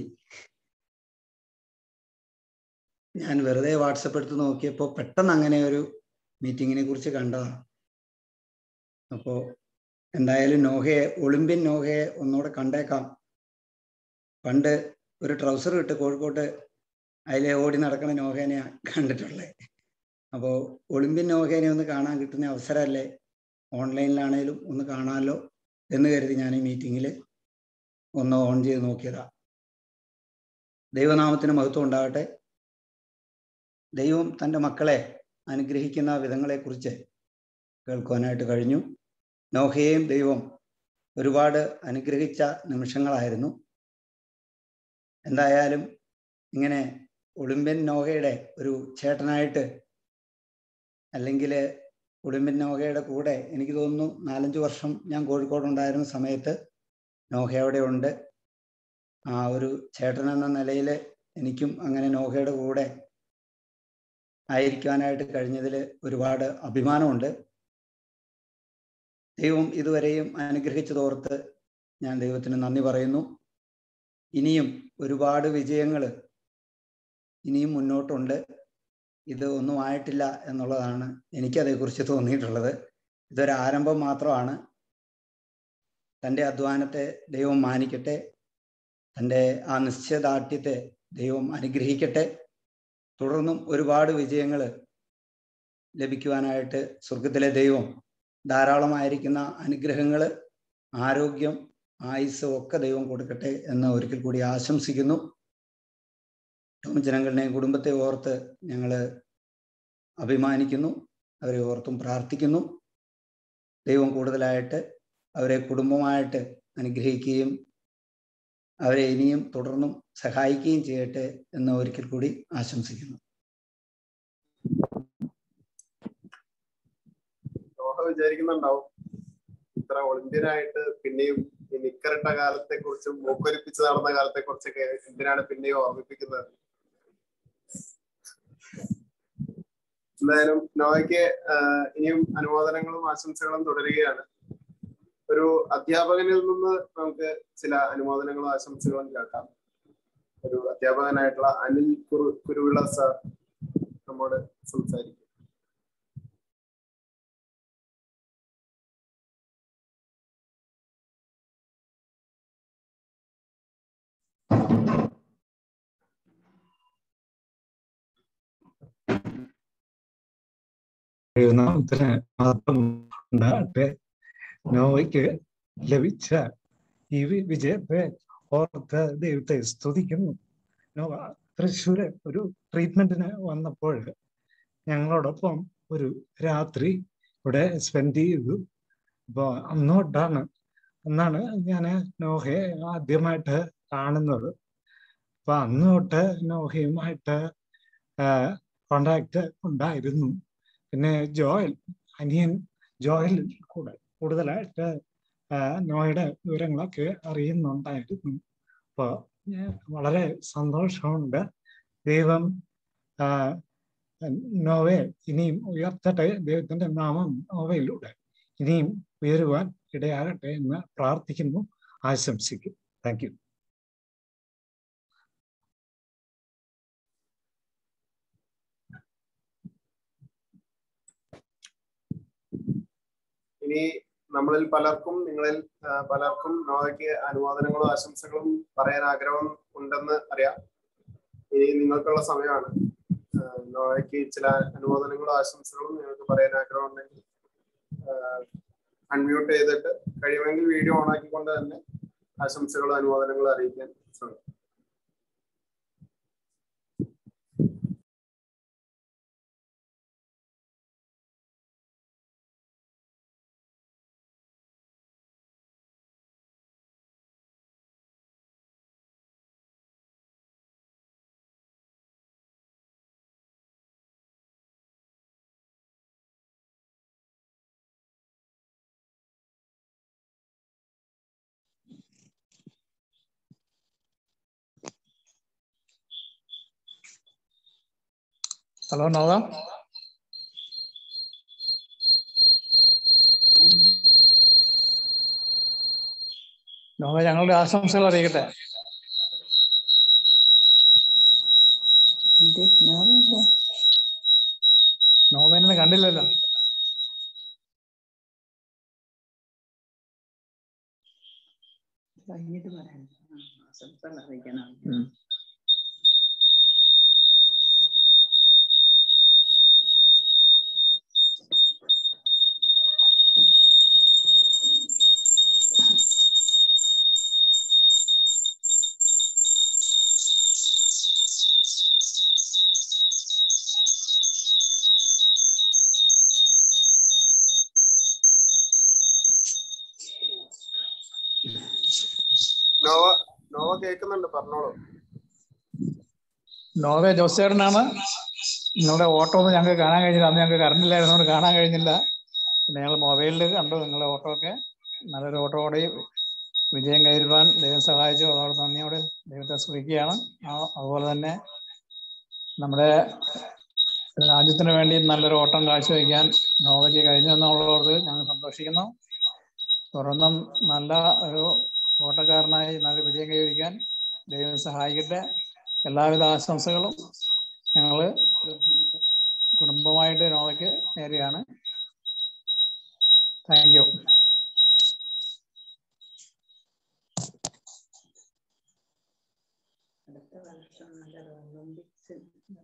ഞാൻ വെറുതെ വാട്സപ്പ് എടുത്ത് നോക്കിയപ്പോൾ പെട്ടെന്ന് അങ്ങനെ ഒരു മീറ്റിങ്ങിനെ കുറിച്ച് കണ്ടതാണ് അപ്പോൾ എന്തായാലും നോഹയെ ഒളിമ്പ്യൻ നോഹയെ ഒന്നുകൂടെ കണ്ടേക്കാം പണ്ട് ഒരു ട്രൗസർ ഇട്ട് കോഴിക്കോട്ട് അതിലെ ഓടി നടക്കുന്ന നോഹേനെ കണ്ടിട്ടുള്ളത് അപ്പോൾ ഒളിമ്പ്യൻ നോഹേനെ ഒന്ന് കാണാൻ കിട്ടുന്ന അവസരമല്ലേ ഓൺലൈനിലാണേലും ഒന്ന് കാണാമല്ലോ എന്ന് കരുതി ഞാൻ ഈ മീറ്റിങ്ങിൽ ഒന്ന് ഓൺ ചെയ്ത് നോക്കിയതാ ദൈവനാമത്തിന് മഹത്വം ഉണ്ടാകട്ടെ ദൈവം തൻ്റെ മക്കളെ അനുഗ്രഹിക്കുന്ന വിധങ്ങളെക്കുറിച്ച് കേൾക്കുവാനായിട്ട് കഴിഞ്ഞു നോഹയെയും ദൈവം ഒരുപാട് അനുഗ്രഹിച്ച നിമിഷങ്ങളായിരുന്നു എന്തായാലും ഇങ്ങനെ ഒളിമ്പ്യൻ നോഹയുടെ ഒരു ചേട്ടനായിട്ട് അല്ലെങ്കിൽ ഒളിമ്പ്യൻ നോഹയുടെ കൂടെ എനിക്ക് തോന്നുന്നു നാലഞ്ച് വർഷം ഞാൻ കോഴിക്കോട് ഉണ്ടായിരുന്ന സമയത്ത് നോഹ അവിടെ ഉണ്ട് ആ ഒരു ചേട്ടൻ എന്ന നിലയിൽ എനിക്കും അങ്ങനെ നോഹയുടെ കൂടെ ആയിരിക്കാനായിട്ട് കഴിഞ്ഞതിൽ ഒരുപാട് അഭിമാനമുണ്ട് ദൈവം ഇതുവരെയും അനുഗ്രഹിച്ചതോർത്ത് ഞാൻ ദൈവത്തിന് നന്ദി പറയുന്നു ഇനിയും ഒരുപാട് വിജയങ്ങൾ ഇനിയും മുന്നോട്ടുണ്ട് ഇത് ഒന്നും ആയിട്ടില്ല എന്നുള്ളതാണ് എനിക്കതേക്കുറിച്ച് തോന്നിയിട്ടുള്ളത് ഇതൊരു ആരംഭം മാത്രമാണ് തൻ്റെ അധ്വാനത്തെ ദൈവം മാനിക്കട്ടെ തൻ്റെ ആ നിശ്ചയദാർഢ്യത്തെ ദൈവം അനുഗ്രഹിക്കട്ടെ തുടർന്നും ഒരുപാട് വിജയങ്ങൾ ലഭിക്കുവാനായിട്ട് സ്വർഗത്തിലെ ദൈവം ധാരാളമായിരിക്കുന്ന അനുഗ്രഹങ്ങൾ ആരോഗ്യം ആയുസ് ഒക്കെ ദൈവം കൊടുക്കട്ടെ എന്ന് ഒരിക്കൽ കൂടി ആശംസിക്കുന്നു ടോം ജനങ്ങളുടെയും കുടുംബത്തെ ഓർത്ത് ഞങ്ങൾ അഭിമാനിക്കുന്നു അവരെ ഓർത്തും പ്രാർത്ഥിക്കുന്നു ദൈവം കൂടുതലായിട്ട് അവരെ കുടുംബമായിട്ട് അനുഗ്രഹിക്കുകയും അവരെ ഇനിയും തുടർന്നും സഹായിക്കുകയും ചെയ്യട്ടെ എന്ന് ഒരിക്കൽ കൂടി ആശംസിക്കുന്നു നോഹ വിചാരിക്കുന്നുണ്ടാവും ഇത്ര ഒളിമ്പ്യനായിട്ട് പിന്നെയും ഈ നിക്കറിട്ട കാലത്തെ കുറിച്ചും മൂക്കൊലിപ്പിച്ച് നടന്ന കാലത്തെ കുറിച്ചൊക്കെ എന്തിനാണ് പിന്നെയും ഓർമ്മിപ്പിക്കുന്നത് എന്തായാലും നോയ്ക്ക് ഇനിയും അനുമോദനങ്ങളും ആശംസകളും തുടരുകയാണ് ഒരു അധ്യാപകനിൽ നിന്ന് നമുക്ക് ചില അനുമോദനങ്ങളും ആശംസകളും കേൾക്കാം ഒരു അധ്യാപകനായിട്ടുള്ള അനിൽ കുറു കുരുവിള സാർ നമ്മോട് സംസാരിക്കും ദൈവനാമത്തിന് മാത്രം ഉണ്ടാകട്ടെ നോവയ്ക്ക് ലഭിച്ച ഈ വി- വിജയത്തെ ഓർത്ത് ദൈവത്തെ സ്തുതിക്കുന്നു നോവ തൃശ്ശൂര് ഒരു ട്രീറ്റ്മെന്റിന് വന്നപ്പോൾ ഞങ്ങളോടൊപ്പം ഒരു രാത്രി ഇവിടെ സ്പെൻഡ് ചെയ്തു അപ്പോൾ അന്ന് തൊട്ടാണ് അന്നാണ് ഞാൻ നോഹയെ ആദ്യമായിട്ട് കാണുന്നത് അപ്പൊ അന്ന് തൊട്ട് നോഹയുമായിട്ട് കോണ്ടാക്ട് ഉണ്ടായിരുന്നു പിന്നെ ജോയൽ അനിയൻ ജോയൽ കൂടെ കൂടുതലായിട്ട് ആ, നോയുടെ വിവരങ്ങളൊക്കെ അറിയുന്നുണ്ടായിരുന്നു അപ്പോൾ വളരെ സന്തോഷമുണ്ട് ദൈവം ആ, നോവയെ ഇനിയും ഉയർത്തട്ടെ ദൈവത്തിന്റെ നാമം നോവയിലൂടെ ഇനിയും ഉയരുവാൻ ഇടയാകട്ടെ എന്ന് പ്രാർത്ഥിക്കുന്നു ആശംസിക്കും താങ്ക് യു ഇനി നമ്മളിൽ പലർക്കും നിങ്ങളിൽ ആ, പലർക്കും നോവയ്ക്ക് അനുമോദനങ്ങളും ആശംസകളും പറയാൻ ആഗ്രഹം ഉണ്ടെന്ന് അറിയാം ഇനി നിങ്ങൾക്കുള്ള സമയമാണ് ആ, നോവയ്ക്ക് ചില അനുമോദനങ്ങളും ആശംസകളും നിങ്ങൾക്ക് പറയാൻ ആഗ്രഹം ഉണ്ടെങ്കിൽ അൺമ്യൂട്ട് ചെയ്തിട്ട് കഴിയുമെങ്കിൽ വീഡിയോ ഓൺ ആക്കിക്കൊണ്ട് തന്നെ ആശംസകളും അനുമോദനങ്ങളും അറിയിക്കാൻ ശ്രമിക്കും ഹലോ നോവ നോവ ഞങ്ങളുടെ ആശംസകൾ അറിയിക്കട്ടെ നോവനെ കണ്ടില്ലല്ലോ കഴിഞ്ഞിട്ട് പറയാം ആശംസകൾ അറിയിക്കണം ഉം. നോവ നോവ കേൾക്കുന്നുണ്ട് പറഞ്ഞോളൂ നോവെ ജോസേട്ടനാണ് നിങ്ങളുടെ ഓട്ടോ ഒന്നും ഞങ്ങൾക്ക് കാണാൻ കഴിഞ്ഞില്ല അന്ന് ഞങ്ങൾക്ക് കറണ്ട് ഇല്ലായിരുന്നതുകൊണ്ട് കാണാൻ കഴിഞ്ഞില്ല പിന്നെ ഞങ്ങൾ മൊബൈലിൽ കണ്ടു നിങ്ങളുടെ ഓട്ടോ ഒക്കെ നല്ലൊരു ഓട്ടോ ഓടി വിജയം കയറുവാൻ ദൈവം സഹായിച്ചു അതോടെ നന്ദിയോടെ ദൈവത്തെ സ്തുതിക്കുകയാണ് ആ- അതുപോലെ തന്നെ നമ്മുടെ രാജ്യത്തിന് വേണ്ടി നല്ലൊരു ഓട്ടം കാഴ്ചവെക്കാൻ നോവയ്ക്ക് കഴിഞ്ഞു എന്നുള്ളവർക്ക് ഞങ്ങൾ സന്തോഷിക്കുന്നു തുടർന്നും നല്ല ഒരു ഓട്ടക്കാരനായി നല്ല വിജയം കൈവരിക്കാൻ ദൈവം സഹായിക്കട്ടെ എല്ലാവിധ ആശംസകളും ഞങ്ങൾ കുടുംബമായിട്ട് നോവയ്ക്ക് നേരെയാണ് താങ്ക് യു അടുത്ത വർഷം നല്ല ഒളിമ്പിക്സ്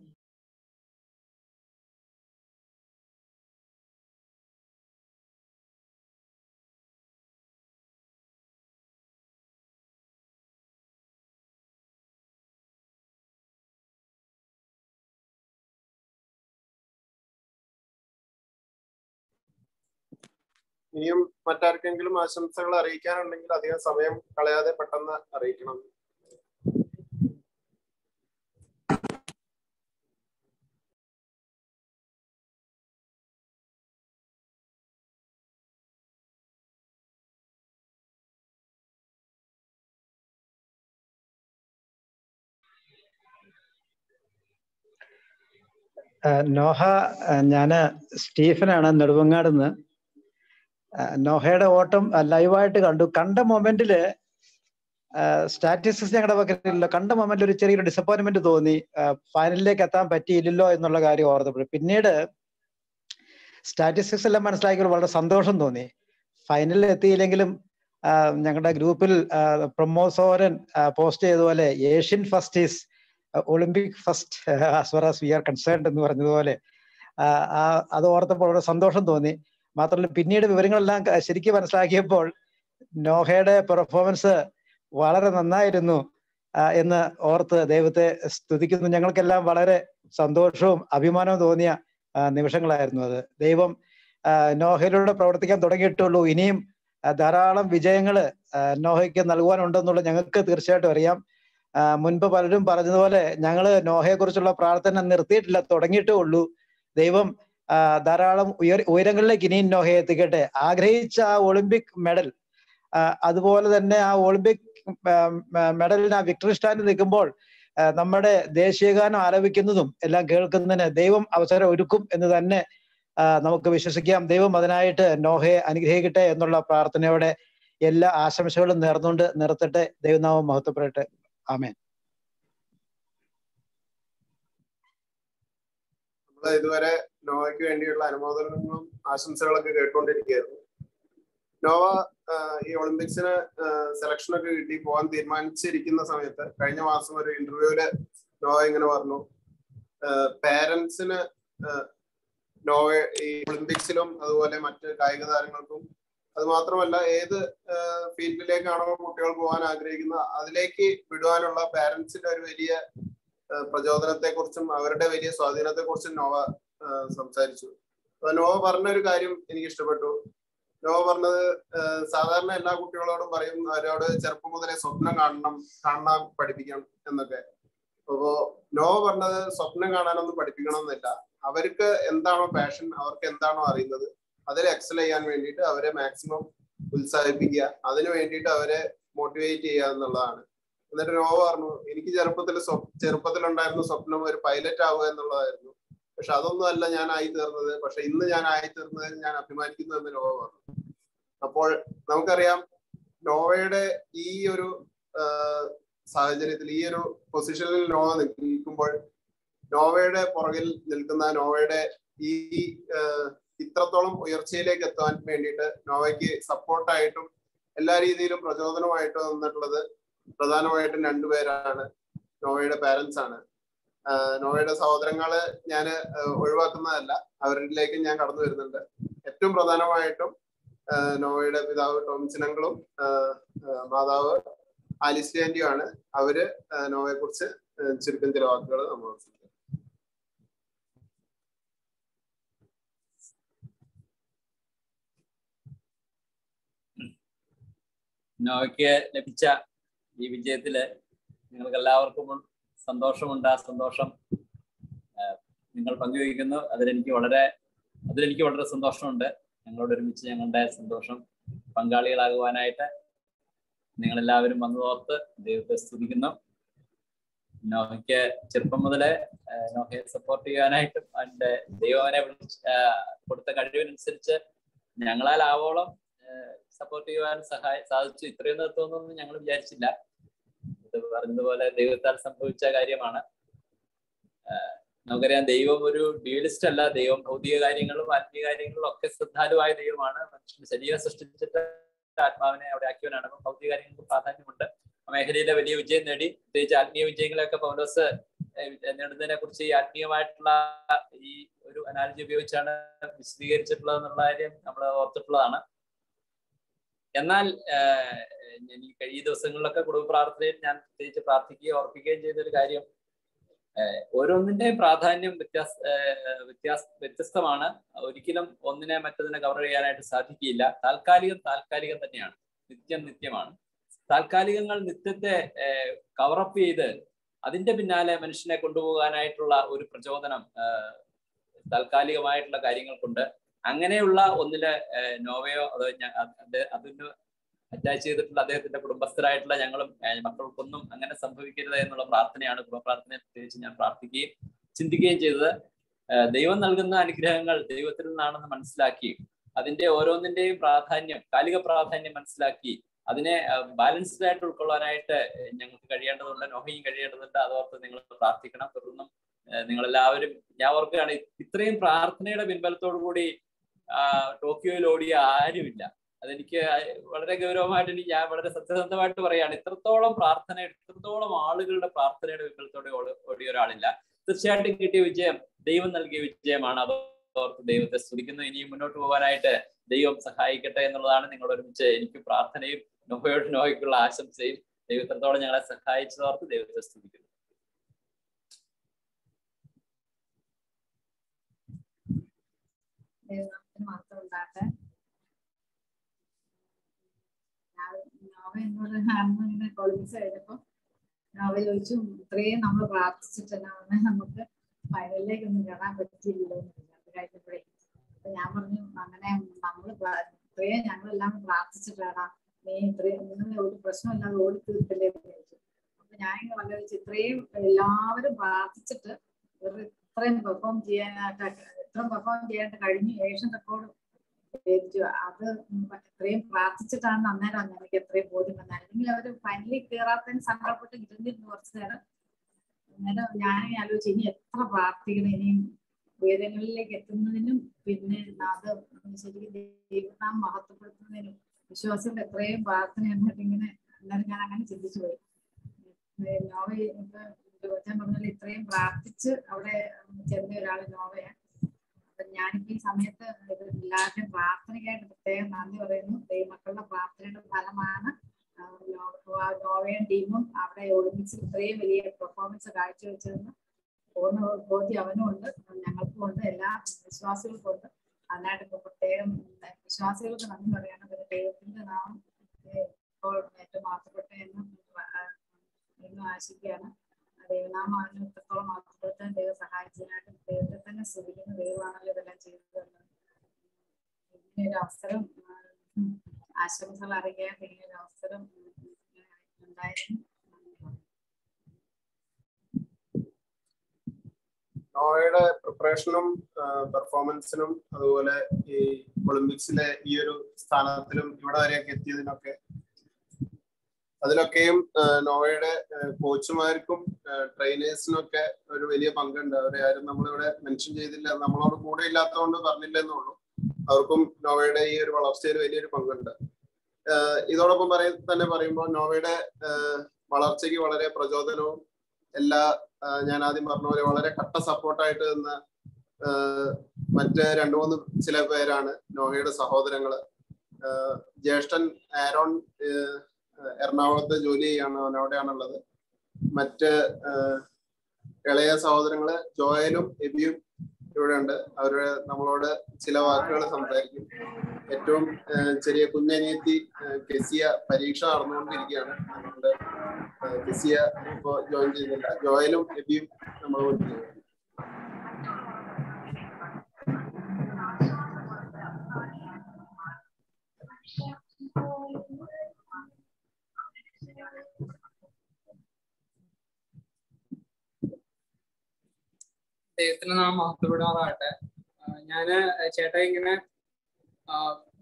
ഇനിയും മറ്റാർക്കെങ്കിലും ആശംസകൾ അറിയിക്കാനുണ്ടെങ്കിൽ അധികം സമയം കളയാതെ പെട്ടെന്ന് അറിയിക്കണം ആ, നോഹ ആ, ഞാന് സ്റ്റീഫനാണ് നെടുവങ്ങാട് നിന്ന് നോഹയുടെ ഓട്ടം ആ, ലൈവായിട്ട് കണ്ടു കണ്ട മൊമെന്റില് സ്റ്റാറ്റിസ്റ്റിക്സ് ഞങ്ങളുടെ പക്കലില്ല കണ്ട മൊമെന്റിൽ ഒരു ചെറിയൊരു ഡിസപ്പോയിന്റ്മെന്റ് തോന്നി ആ, ഫൈനലിലേക്ക് എത്താൻ പറ്റിയില്ലല്ലോ എന്നുള്ള കാര്യം ഓർത്തപ്പോൾ പിന്നീട് സ്റ്റാറ്റിസ്റ്റിക്സ് എല്ലാം മനസ്സിലാക്കിയപ്പോൾ വളരെ സന്തോഷം തോന്നി ഫൈനലിൽ എത്തിയില്ലെങ്കിലും ആ, ഞങ്ങളുടെ ഗ്രൂപ്പിൽ പ്രമോസോരൻ പോസ്റ്റ് ചെയ്തതുപോലെ Asian first is Olympic first as far as we are concerned എന്ന് പറഞ്ഞതുപോലെ ആ, ആ, അത് ഓർത്തപ്പോൾ വളരെ സന്തോഷം തോന്നി മാത്രമല്ല പിന്നീട് വിവരങ്ങളെല്ലാം ക- ശരിക്കും മനസ്സിലാക്കിയപ്പോൾ നോഹയുടെ പെർഫോമൻസ് വളരെ നന്നായിരുന്നു ആ, എന്ന് ഓർത്ത് ദൈവത്തെ സ്തുതിക്കുന്നു ഞങ്ങൾക്കെല്ലാം വളരെ സന്തോഷവും അഭിമാനവും തോന്നിയ ആ, നിമിഷങ്ങളായിരുന്നു അത് ദൈവം ആ, നോഹയിലൂടെ പ്രവർത്തിക്കാൻ തുടങ്ങിയിട്ടുള്ളൂ ഇനിയും ആ, ധാരാളം വിജയങ്ങൾ നോഹയ്ക്ക് നൽകുവാനുണ്ടെന്നുള്ളത് ഞങ്ങൾക്ക് തീർച്ചയായിട്ടും അറിയാം ആ, മുൻപ് പലരും പറഞ്ഞതുപോലെ ഞങ്ങള് നോഹയെ കുറിച്ചുള്ള പ്രാർത്ഥന നിർത്തിയിട്ടില്ല തുടങ്ങിയിട്ടേ ഉള്ളൂ ദൈവം ആ, ധാരാളം ഉയർ ഉയരങ്ങളിലേക്ക് ഇനിയും നോഹയെ എത്തിക്കട്ടെ ആഗ്രഹിച്ച ആ ഒളിമ്പിക് മെഡൽ അതുപോലെ തന്നെ ആ ഒളിമ്പിക് മെഡലിന് ആ വിക്ടറി സ്റ്റാൻഡ് നിൽക്കുമ്പോൾ ആ, നമ്മുടെ ദേശീയഗാനം ആലപിക്കുന്നതും എല്ലാം കേൾക്കുന്നതിന് ദൈവം അവസരം ഒരുക്കും എന്ന് തന്നെ ആ, നമുക്ക് വിശ്വസിക്കാം ദൈവം അതിനായിട്ട് നോഹയെ അനുഗ്രഹിക്കട്ടെ എന്നുള്ള പ്രാർത്ഥനയോടെ എല്ലാ ആശംസകളും നേർന്നുകൊണ്ട് നിർത്തട്ടെ ദൈവനാമം മഹത്വപ്പെടട്ടെ ആമേൻ നമ്മൾ ഇതുവരെ നോവയ്ക്ക് വേണ്ടിയുള്ള അനുമോദനങ്ങളും ആശംസകളൊക്കെ കേട്ടുകൊണ്ടിരിക്കുകയായിരുന്നു നോവ ആ, ഈ ഒളിമ്പിക്സിന് സെലക്ഷൻ ഒക്കെ കിട്ടി പോകാൻ തീരുമാനിച്ചിരിക്കുന്ന സമയത്ത് കഴിഞ്ഞ മാസം ഒരു ഇന്റർവ്യൂവില് നോവ ഇങ്ങനെ പറഞ്ഞു പേരൻസിന് നോവ ഈ ഒളിമ്പിക്സിലും അതുപോലെ മറ്റ് കായിക താരങ്ങൾക്കും അത് മാത്രമല്ല ഏത് ഫീൽഡിലേക്കാണോ കുട്ടികൾ പോകാൻ ആഗ്രഹിക്കുന്നത് അതിലേക്ക് വിടുവാനുള്ള പാരന്റ്സിന്റെ ഒരു വലിയ പ്രചോദനത്തെ കുറിച്ചും അവരുടെ വലിയ സ്വാധീനത്തെ കുറിച്ചും നോവ ആ, സംസാരിച്ചു അപ്പൊ നോവ പറഞ്ഞ ഒരു കാര്യം എനിക്ക് ഇഷ്ടപ്പെട്ടു നോവ പറഞ്ഞത് ആ, സാധാരണ എല്ലാ കുട്ടികളോടും പറയും അവരോട് ചെറുപ്പം മുതലേ സ്വപ്നം കാണണം കാണാൻ പഠിപ്പിക്കണം എന്നൊക്കെ അപ്പോ നോവ പറഞ്ഞത് സ്വപ്നം കാണാനൊന്നും പഠിപ്പിക്കണം എന്നില്ല അവർക്ക് എന്താണോ പാഷൻ അവർക്ക് എന്താണോ അറിയുന്നത് അതിൽ എക്സൽ ചെയ്യാൻ വേണ്ടിയിട്ട് അവരെ മാക്സിമം ഉത്സാഹിപ്പിക്കുക അതിനു വേണ്ടിയിട്ട് അവരെ മോട്ടിവേറ്റ് ചെയ്യുക എന്നുള്ളതാണ് എന്നിട്ട് നോവ പറഞ്ഞു എനിക്ക് ചെറുപ്പത്തിൽ ചെറുപ്പത്തിലുണ്ടായിരുന്ന സ്വപ്നം ഒരു പൈലറ്റ് ആവുക എന്നുള്ളതായിരുന്നു പക്ഷെ അതൊന്നും അല്ല ഞാൻ ആയി തീർന്നത് പക്ഷെ ഇന്ന് ഞാൻ ആയി തീർന്നതിൽ ഞാൻ അഭിമാനിക്കുന്നു എന്ന് നോവ പറഞ്ഞു അപ്പോൾ നമുക്കറിയാം നോവയുടെ ഈ ഒരു ആ, സാഹചര്യത്തിൽ ഈ ഒരു പൊസിഷനിൽ നോവ നിൽക്കുമ്പോൾ നോവയുടെ പുറകിൽ നിൽക്കുന്ന നോവയുടെ ഈ ആ, ഇത്രത്തോളം ഉയർച്ചയിലേക്ക് എത്താൻ വേണ്ടിയിട്ട് നോവയ്ക്ക് സപ്പോർട്ടായിട്ടും എല്ലാ രീതിയിലും പ്രചോദനമായിട്ടും നിന്നിട്ടുള്ളത് പ്രധാനമായിട്ടും രണ്ടുപേരാണ് നോവയുടെ പാരന്റ്സ് ആണ് ആഹ് നോവയുടെ സഹോദരങ്ങള് ഞാൻ ഒഴിവാക്കുന്നതല്ല അവരിലേക്ക് ഞാൻ കടന്നു വരുന്നുണ്ട് ഏറ്റവും പ്രധാനമായിട്ടും ആഹ് നോവയുടെ പിതാവ് ടോമിച്ചിനങ്ങളും മാതാവ് ആലിസ് ആന്റിയും ആണ് അവര് ആഹ് നോവയെ കുറിച്ച് ചുരുക്കം ചില വാക്കുകൾ നമ്മൾ സംസാരിക്കും. നോവയ്ക്ക് ലഭിച്ച ഈ വിജയത്തില് നിങ്ങൾക്ക് എല്ലാവർക്കും സന്തോഷമുണ്ട് ആ സന്തോഷം ആ, നിങ്ങൾ പങ്കുവയ്ക്കുന്നു അതിലെനിക്ക് വളരെ അതിലെനിക്ക് വളരെ സന്തോഷമുണ്ട് ഞങ്ങളോട് ഒരുമിച്ച് ഞങ്ങളുടെ സന്തോഷം പങ്കാളികളാകുവാനായിട്ട് നിങ്ങളെല്ലാവരും വന്നു ഓർത്ത് ദൈവത്തെ സ്തുതിക്കുന്നു നോഹയ്ക്ക് ചെറുപ്പം മുതലേ ആ, നോഹയെ സപ്പോർട്ട് ചെയ്യാനായിട്ടും അതിന്റെ ദൈവവനെ വിളിച്ച് ആ, കൊടുത്ത കഴിവിനനുസരിച്ച് ഞങ്ങളാൽ ആവോളം സപ്പോർട്ട് ചെയ്യുവാൻ സഹായ സാധിച്ചു ഇത്രയും നിർത്തുമെന്നൊന്നും ഞങ്ങൾ വിചാരിച്ചില്ല ഇത് പറഞ്ഞതുപോലെ ദൈവത്താൽ സംഭവിച്ച കാര്യമാണ് ആഹ് നമുക്കറിയാം ദൈവം ഒരു ഡ്യൂലിസ്റ്റ് അല്ല ദൈവം ഭൗതിക കാര്യങ്ങളും ആത്മീയ കാര്യങ്ങളിലും ഒക്കെ ശ്രദ്ധാലുവായ ദൈവമാണ് മനുഷ്യന് ശരീരം സൃഷ്ടിച്ചിട്ട് ആത്മാവിനെ അവിടെ ആക്കിയവനാണ് അപ്പം ഭൗതിക കാര്യങ്ങൾക്ക് പ്രാധാന്യമുണ്ട് ആ മേഖലയിലെ വലിയ വിജയം നേടി പ്രത്യേകിച്ച് ആത്മീയ വിജയങ്ങളൊക്കെ പൗലോസ് ഏഹ് നേടുന്നതിനെ കുറിച്ച് ഈ ആത്മീയമായിട്ടുള്ള ഈ ഒരു അനാലജി ഉപയോഗിച്ചാണ് വിശദീകരിച്ചിട്ടുള്ളത് എന്നുള്ള കാര്യം നമ്മൾ ഓർത്തിട്ടുള്ളതാണ് എന്നാൽ ആഹ് ഞാൻ ഈ കഴിഞ്ഞ ദിവസങ്ങളിലൊക്കെ കുടുംബ പ്രാർത്ഥനയിൽ ഞാൻ പ്രത്യേകിച്ച് പ്രാർത്ഥിക്കുകയും ഓർപ്പിക്കുകയും ചെയ്ത ഒരു കാര്യം ആഹ് ഓരോന്നിന്റെയും പ്രാധാന്യം വ്യത്യാസ ആഹ് വ്യത്യാസ വ്യത്യസ്തമാണ് ഒരിക്കലും ഒന്നിനെ മറ്റതിനെ കവർ ചെയ്യാനായിട്ട് സാധിക്കുകയില്ല താൽക്കാലികം താൽക്കാലികം തന്നെയാണ് നിത്യം നിത്യമാണ് താൽക്കാലികങ്ങൾ നിത്യത്തെ കവറപ്പ് ചെയ്ത് അതിന്റെ പിന്നാലെ മനുഷ്യനെ കൊണ്ടുപോകാനായിട്ടുള്ള ഒരു പ്രചോദനം ആഹ് താൽക്കാലികമായിട്ടുള്ള കാര്യങ്ങൾക്കുണ്ട് അങ്ങനെയുള്ള ഒന്നില് ഏഹ് നോവയോ അതോ ഞ- അത് അത് അതിന് അറ്റാച്ച് ചെയ്തിട്ടുള്ള അദ്ദേഹത്തിന്റെ കുടുംബസ്ഥരായിട്ടുള്ള ഞങ്ങളും ഏഹ് മക്കൾക്കൊന്നും അങ്ങനെ സംഭവിക്കരുത് എന്നുള്ള പ്രാർത്ഥനയാണ് കുടുംബ പ്രാർത്ഥനയെ പ്രത്യേകിച്ച് ഞാൻ പ്രാർത്ഥിക്കുകയും ചിന്തിക്കുകയും ചെയ്തത് ഏഹ് ദൈവം നൽകുന്ന അനുഗ്രഹങ്ങൾ ദൈവത്തിൽ നിന്നാണെന്ന് മനസ്സിലാക്കി അതിന്റെ ഓരോന്നിന്റെയും പ്രാധാന്യം കാലിക പ്രാധാന്യം മനസ്സിലാക്കി അതിനെ ബാലൻസ്ഡ് ആയിട്ട് ഉൾക്കൊള്ളാനായിട്ട് ഏഹ് ഞങ്ങൾക്ക് കഴിയേണ്ടതുണ്ട് നോഹയും കഴിയേണ്ടതുണ്ട് അതോർത്ത് നിങ്ങൾ പ്രാർത്ഥിക്കണം തുടർന്നും ഏഹ് നിങ്ങളെല്ലാവരും ഞാൻ ഓർക്കുകയാണ് ഇത്രയും പ്രാർത്ഥനയുടെ പിൻബലത്തോടു കൂടി ആ, ടോക്കിയോയിൽ ഓടിയ ആരുമില്ല അതെനിക്ക് വളരെ ഗൗരവമായിട്ട് എനിക്ക് ഞാൻ വളരെ സത്യസന്ധമായിട്ട് പറയാണ് ഇത്രത്തോളം പ്രാർത്ഥന ഇത്രത്തോളം ആളുകളുടെ പ്രാർത്ഥനയുടെ പിൻബലത്തോടെ ഓടി- ഓടിയ ഒരാളില്ല തീർച്ചയായിട്ടും കിട്ടിയ വിജയം ദൈവം നൽകിയ വിജയമാണ് അത് ഓർത്ത് ദൈവത്തെ സ്തുതിക്കുന്നു ഇനിയും മുന്നോട്ട് പോകാനായിട്ട് ദൈവം സഹായിക്കട്ടെ എന്നുള്ളതാണ് നിങ്ങൾ ഒരുമിച്ച് എനിക്ക് പ്രാർത്ഥനയും നോഹയോട് നോഹയ്ക്കുള്ള ആശംസയും ദൈവത്രത്തോളം ഞങ്ങളെ സഹായിച്ചതോർത്ത് ദൈവത്തെ സ്തുതിക്കുന്നു ദൈവനാമത്തിന് മാത്രം ഉണ്ടാകട്ടെ ഞാൻ നോവ എന്നോട് അന്ന് ഇങ്ങനെ കൊളിമിസ് കഴിഞ്ഞപ്പോ നോവ ചോദിച്ചു ഇത്രയും നമ്മൾ പ്രാർത്ഥിച്ചിട്ടാണ് നമുക്ക് ഫൈനലിലേക്ക് ഒന്നും കയറാൻ പറ്റിയില്ലല്ലോ എന്ന് ചോദിച്ചു. അത് കഴിഞ്ഞപ്പോഴേ അപ്പൊ ഞാൻ പറഞ്ഞു അങ്ങനെ നമ്മൾ ഇത്രയും ഞങ്ങളെല്ലാം പ്രാർത്ഥിച്ചിട്ടാണ് നീ ഇത്രയും നിങ്ങൾ ഒരു പ്രശ്നമില്ലാതെ ഓടി തീർത്തില്ലേ എന്ന് ചോദിച്ചു അപ്പൊ അപ്പൊ ഞാൻ ഇങ്ങനെ ആലോചിച്ചു ഇത്രയും എല്ലാവരും പ്രാർത്ഥിച്ചിട്ട് ഒരു ഇത്രയും പെർഫോം ചെയ്യാനായിട്ട് ഇത്രയും പെർഫോം ചെയ്യാനായിട്ട് കഴിഞ്ഞു ഏഷ്യൻ റെക്കോർഡ് ഭേദിച്ചു അത് ഇത്രയും പ്രാർത്ഥിച്ചിട്ടാണ് അന്നേരം എനിക്ക് എത്രയും ബോധ്യം വന്നത് അല്ലെങ്കിൽ അവർ ഫൈനലി കയറാത്തതിന് സങ്കടപ്പെട്ട് ഇരുന്നിരുന്നു കുറച്ചു നേരം അന്നേരം ഞാനിങ്ങനെ ആലോചിച്ചു ഇനി എത്ര പ്രാർത്ഥിക്കണം ഇനിയും ഉയരങ്ങളിലേക്ക് എത്തുന്നതിനും പിന്നെ അത് ശരിക്കും ദൈവനാം മഹത്വപ്പെടുത്തുന്നതിനും വിശ്വാസികൾ എത്രയും പ്രാർത്ഥന എന്നിട്ട് ഇങ്ങനെ അന്നേരം ഞാൻ അങ്ങനെ ചിന്തിച്ചു പോയി നോവ ഇപ്പൊ ജോജൻ പറഞ്ഞാൽ ഇത്രയും പ്രാർത്ഥിച്ച് അവിടെ ചെറിയ ഒരാൾ നോവയാണ് അപ്പൊ ഞാനിപ്പോ ഈ സമയത്ത് ഇത് എല്ലാവരുടെയും പ്രാർത്ഥനയ്ക്കായിട്ട് പ്രത്യേകം നന്ദി പറയുന്നു ദൈവമക്കളുടെ പ്രാർത്ഥനയുടെ ഫലമാണ് ആ, നോ- നോവയും ടീമും അവിടെ ഒളിമ്പിക്സിൽ ഇത്രയും വലിയ പെർഫോമൻസ് കാഴ്ചവെച്ചതെന്ന് പൂർണ്ണ ബോധ്യം അവനും ഉണ്ട് ഞങ്ങൾക്കും ഉണ്ട് എല്ലാ വിശ്വാസികൾക്കും ഉണ്ട് അതിനായിട്ട് ഇപ്പൊ പ്രത്യേകം വിശ്വാസികൾക്ക് നന്ദി പറയണം പിന്നെ ദൈവത്തിന്റെ നാമം ഏഹ്, ഇപ്പോൾ ഏറ്റവും മാറ്റപ്പെട്ടെ എന്ന് ആ, എന്ന് ആശിക്കുകയാണ് ദൈവനാമം അതിന് എത്രത്തോളം മാറ്റപ്പെടുത്താൻ ദൈവം സഹായിച്ചതിനായിട്ട് ദൈവത്തെ തന്നെ സ്തുതിക്കുന്ന ദൈവമാണല്ലോ ഇതെല്ലാം ചെയ്തതെന്ന് ഇങ്ങനെ ഒരു അവസരം ആ, ഉം, ആശംസകൾ അറിയിക്കാൻ ഇങ്ങനെ ഒരു അവസരം ഉം, ഉം, ഉണ്ടായിരുന്നു നോയയുടെ പ്രിപ്പറേഷനും പെർഫോമൻസിനും അതുപോലെ ഈ ഒളിമ്പിക്സിലെ ഈ ഒരു സ്ഥാനത്തിലും ഇവിടെ വരെയൊക്കെ എത്തിയതിനൊക്കെ അതിലൊക്കെയും ആ, നോവയുടെ കോച്ചുമാർക്കും ട്രെയിനേഴ്സിനും ഒക്കെ ഒരു വലിയ പങ്കുണ്ട് അവരെ ആരും നമ്മളിവിടെ മെൻഷൻ ചെയ്തില്ല നമ്മളോട് കൂടെ ഇല്ലാത്തതുകൊണ്ട് പറഞ്ഞില്ല എന്നുള്ളൂ അവർക്കും നോവയുടെ ഈ ഒരു വളർച്ചയിൽ വലിയൊരു പങ്കുണ്ട് ആ, ഇതോടൊപ്പം പറയ തന്നെ പറയുമ്പോൾ നോവയുടെ ആ, വളർച്ചയ്ക്ക് വളരെ പ്രചോദനവും എല്ലാ ആ, ഞാൻ ആദ്യം പറഞ്ഞ പോലെ വളരെ കട്ട സപ്പോർട്ടായിട്ട് നിന്ന ആ, മറ്റ് രണ്ടു മൂന്ന് ചില പേരാണ് നോഹയുടെ സഹോദരങ്ങള് ആ, ജ്യേഷ്ഠൻ ആരോൺ ആ, എറണാകുളത്ത് ജോലി ചെയ്യാണ് അവൻ അവിടെയാണുള്ളത് മറ്റ് ആ, ഇളയ സഹോദരങ്ങള് ജോയലും എബിയും ഇവിടെ ഉണ്ട് അവര് നമ്മളോട് ചില വാക്കുകൾ സംസാരിക്കും ഏറ്റവും ആ, ചെറിയ കുഞ്ഞനിയത്തി ആ, കെസിയ പരീക്ഷ നടന്നുകൊണ്ടിരിക്കുകയാണ് അതുകൊണ്ട് ആ, കെസിയ ഇപ്പോ ജോയിൻ ചെയ്യുന്നില്ല ജോയലും എബിയും നമ്മളോട് ചെയ്യും ദൈവത്തിന് നാം മഹത്വപ്പെടുമാറാകട്ടെ ആ, ഞാന് ചേട്ടാ ഇങ്ങനെ ആ,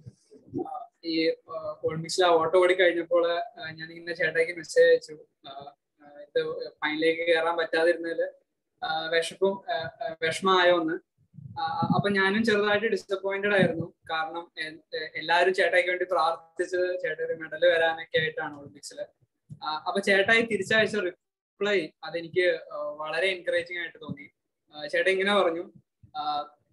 ആ, ഈ ഒളിമ്പിക്സിൽ ഓട്ടോ ഓടി കഴിഞ്ഞപ്പോൾ ഞാൻ ഇങ്ങനെ ചേട്ടായിക്ക് മെസ്സേജ് അയച്ചു ആ, ആ, ഇത് ഫൈനലിലേക്ക് കയറാൻ പറ്റാതിരുന്നതിൽ വിഷപ്പും ആ, ആ, വിഷമമായോ എന്ന് ആ, അപ്പൊ ഞാനും ചെറുതായിട്ട് ഡിസപ്പോയിന്റഡ് ആയിരുന്നു കാരണം എ- എ- എല്ലാവരും ചേട്ടായിക്ക് വേണ്ടി പ്രാർത്ഥിച്ചത് ചേട്ടാ ഒരു മെഡൽ വരാനൊക്കെ ആയിട്ടാണ് ഒളിമ്പിക്സിൽ അപ്പൊ ചേട്ടായി തിരിച്ചയച്ച റിപ്ലൈ അതെനിക്ക് ആ, വളരെ എൻകറേജിങ് ആയിട്ട് തോന്നി ആ, ചേട്ടാ ഇങ്ങനെ പറഞ്ഞു ആ,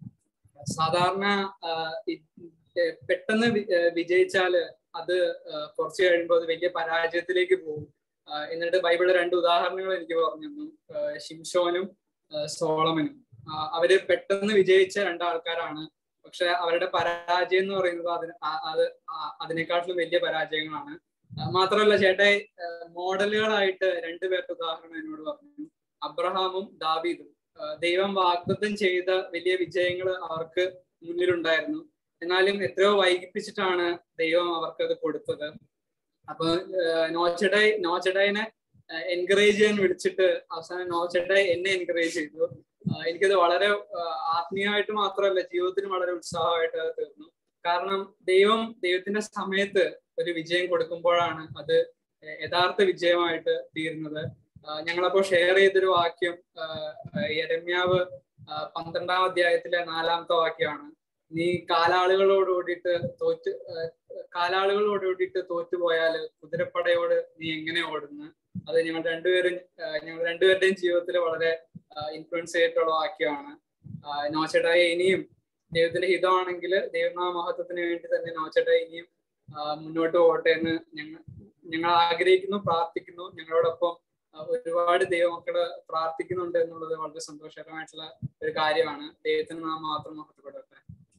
സാധാരണ ആ, ഇ- ഏ, പെട്ടെന്ന് വി- ഏ, വിജയിച്ചാല് അത് ആ, കുറച്ച് കഴിയുമ്പോൾ അത് വലിയ പരാജയത്തിലേക്ക് പോകും ആ, എന്നിട്ട് ബൈബിളിൽ രണ്ട് ഉദാഹരണങ്ങൾ എനിക്ക് പറഞ്ഞു തന്നു ആ, ശിംഷോനും ആ, സോളമനും ആ, അവര് പെട്ടെന്ന് വിജയിച്ച രണ്ടാൾക്കാരാണ് പക്ഷെ അവരുടെ പരാജയം എന്ന് പറയുന്നത് അതിന് ആ- അത് ആ- അതിനെക്കാട്ടിലും വലിയ പരാജയങ്ങളാണ് ആ, മാത്രമല്ല ചേട്ടായി മോഡലുകളായിട്ട് രണ്ടുപേരുടെ ഉദാഹരണം എന്നോട് പറഞ്ഞു അബ്രഹാമും ദാവീദും ആ, ദൈവം വാഗ്ദത്തം ചെയ്ത വലിയ വിജയങ്ങൾ അവർക്ക് മുന്നിലുണ്ടായിരുന്നു എന്നാലും എത്രയോ വൈകിപ്പിച്ചിട്ടാണ് ദൈവം അവർക്ക് അത് കൊടുത്തത് അപ്പൊ നോച്ചഡായി നോച്ചഡായിനെ എൻകറേജ് ചെയ്യാൻ വിളിച്ചിട്ട് അവസാനം നോച്ചഡായി എന്നെ എൻകറേജ് ചെയ്തു ആ, എനിക്കത് വളരെ ആ, ആത്മീയമായിട്ട് മാത്രമല്ല ജീവിതത്തിന് വളരെ ഉത്സാഹമായിട്ട് അത് തീർന്നു കാരണം ദൈവം ദൈവത്തിന്റെ സമയത്ത് ഒരു വിജയം കൊടുക്കുമ്പോഴാണ് അത് യഥാർത്ഥ വിജയമായിട്ട് തീരുന്നത് ആ, ഞങ്ങളപ്പോ ഷെയർ ചെയ്തൊരു വാക്യം ആ, യെരമ്യാവ് ആ, പന്ത്രണ്ടാം അധ്യായത്തിലെ നാലാമത്തെ വാക്യമാണ് നീ കാലാളുകളോട് കൂടിയിട്ട് തോറ്റ് ആ, കാലാളുകളോട് കൂടിയിട്ട് തോറ്റുപോയാല് കുതിരപ്പടയോട് നീ എങ്ങനെ ഓടുന്നു അത് ഞങ്ങൾ രണ്ടുപേരും ആ, ഞങ്ങൾ രണ്ടുപേരുടെയും ജീവിതത്തിൽ വളരെ ഇൻഫ്ലുവൻസ് ചെയ്തിട്ടുള്ള വാക്യമാണ് ആ, നോച്ചേട്ടായി ഇനിയും ദൈവത്തിന്റെ ഹിതമാണെങ്കിൽ ദൈവനാമ മഹത്വത്തിന് വേണ്ടി തന്നെ നോച്ചേട്ടായി ഇനിയും ആ, മുന്നോട്ട് പോകട്ടെ എന്ന് ഞങ്ങൾ ഞങ്ങൾ ആഗ്രഹിക്കുന്നു പ്രാർത്ഥിക്കുന്നു ഞങ്ങളോടൊപ്പം ആ, ഒരുപാട് ദൈവമക്കള് പ്രാർത്ഥിക്കുന്നുണ്ട് എന്നുള്ളത് വളരെ സന്തോഷകരമായിട്ടുള്ള ഒരു കാര്യമാണ് ദൈവത്തിന് നാം മാത്രം മഹത്വപ്പെടട്ടെ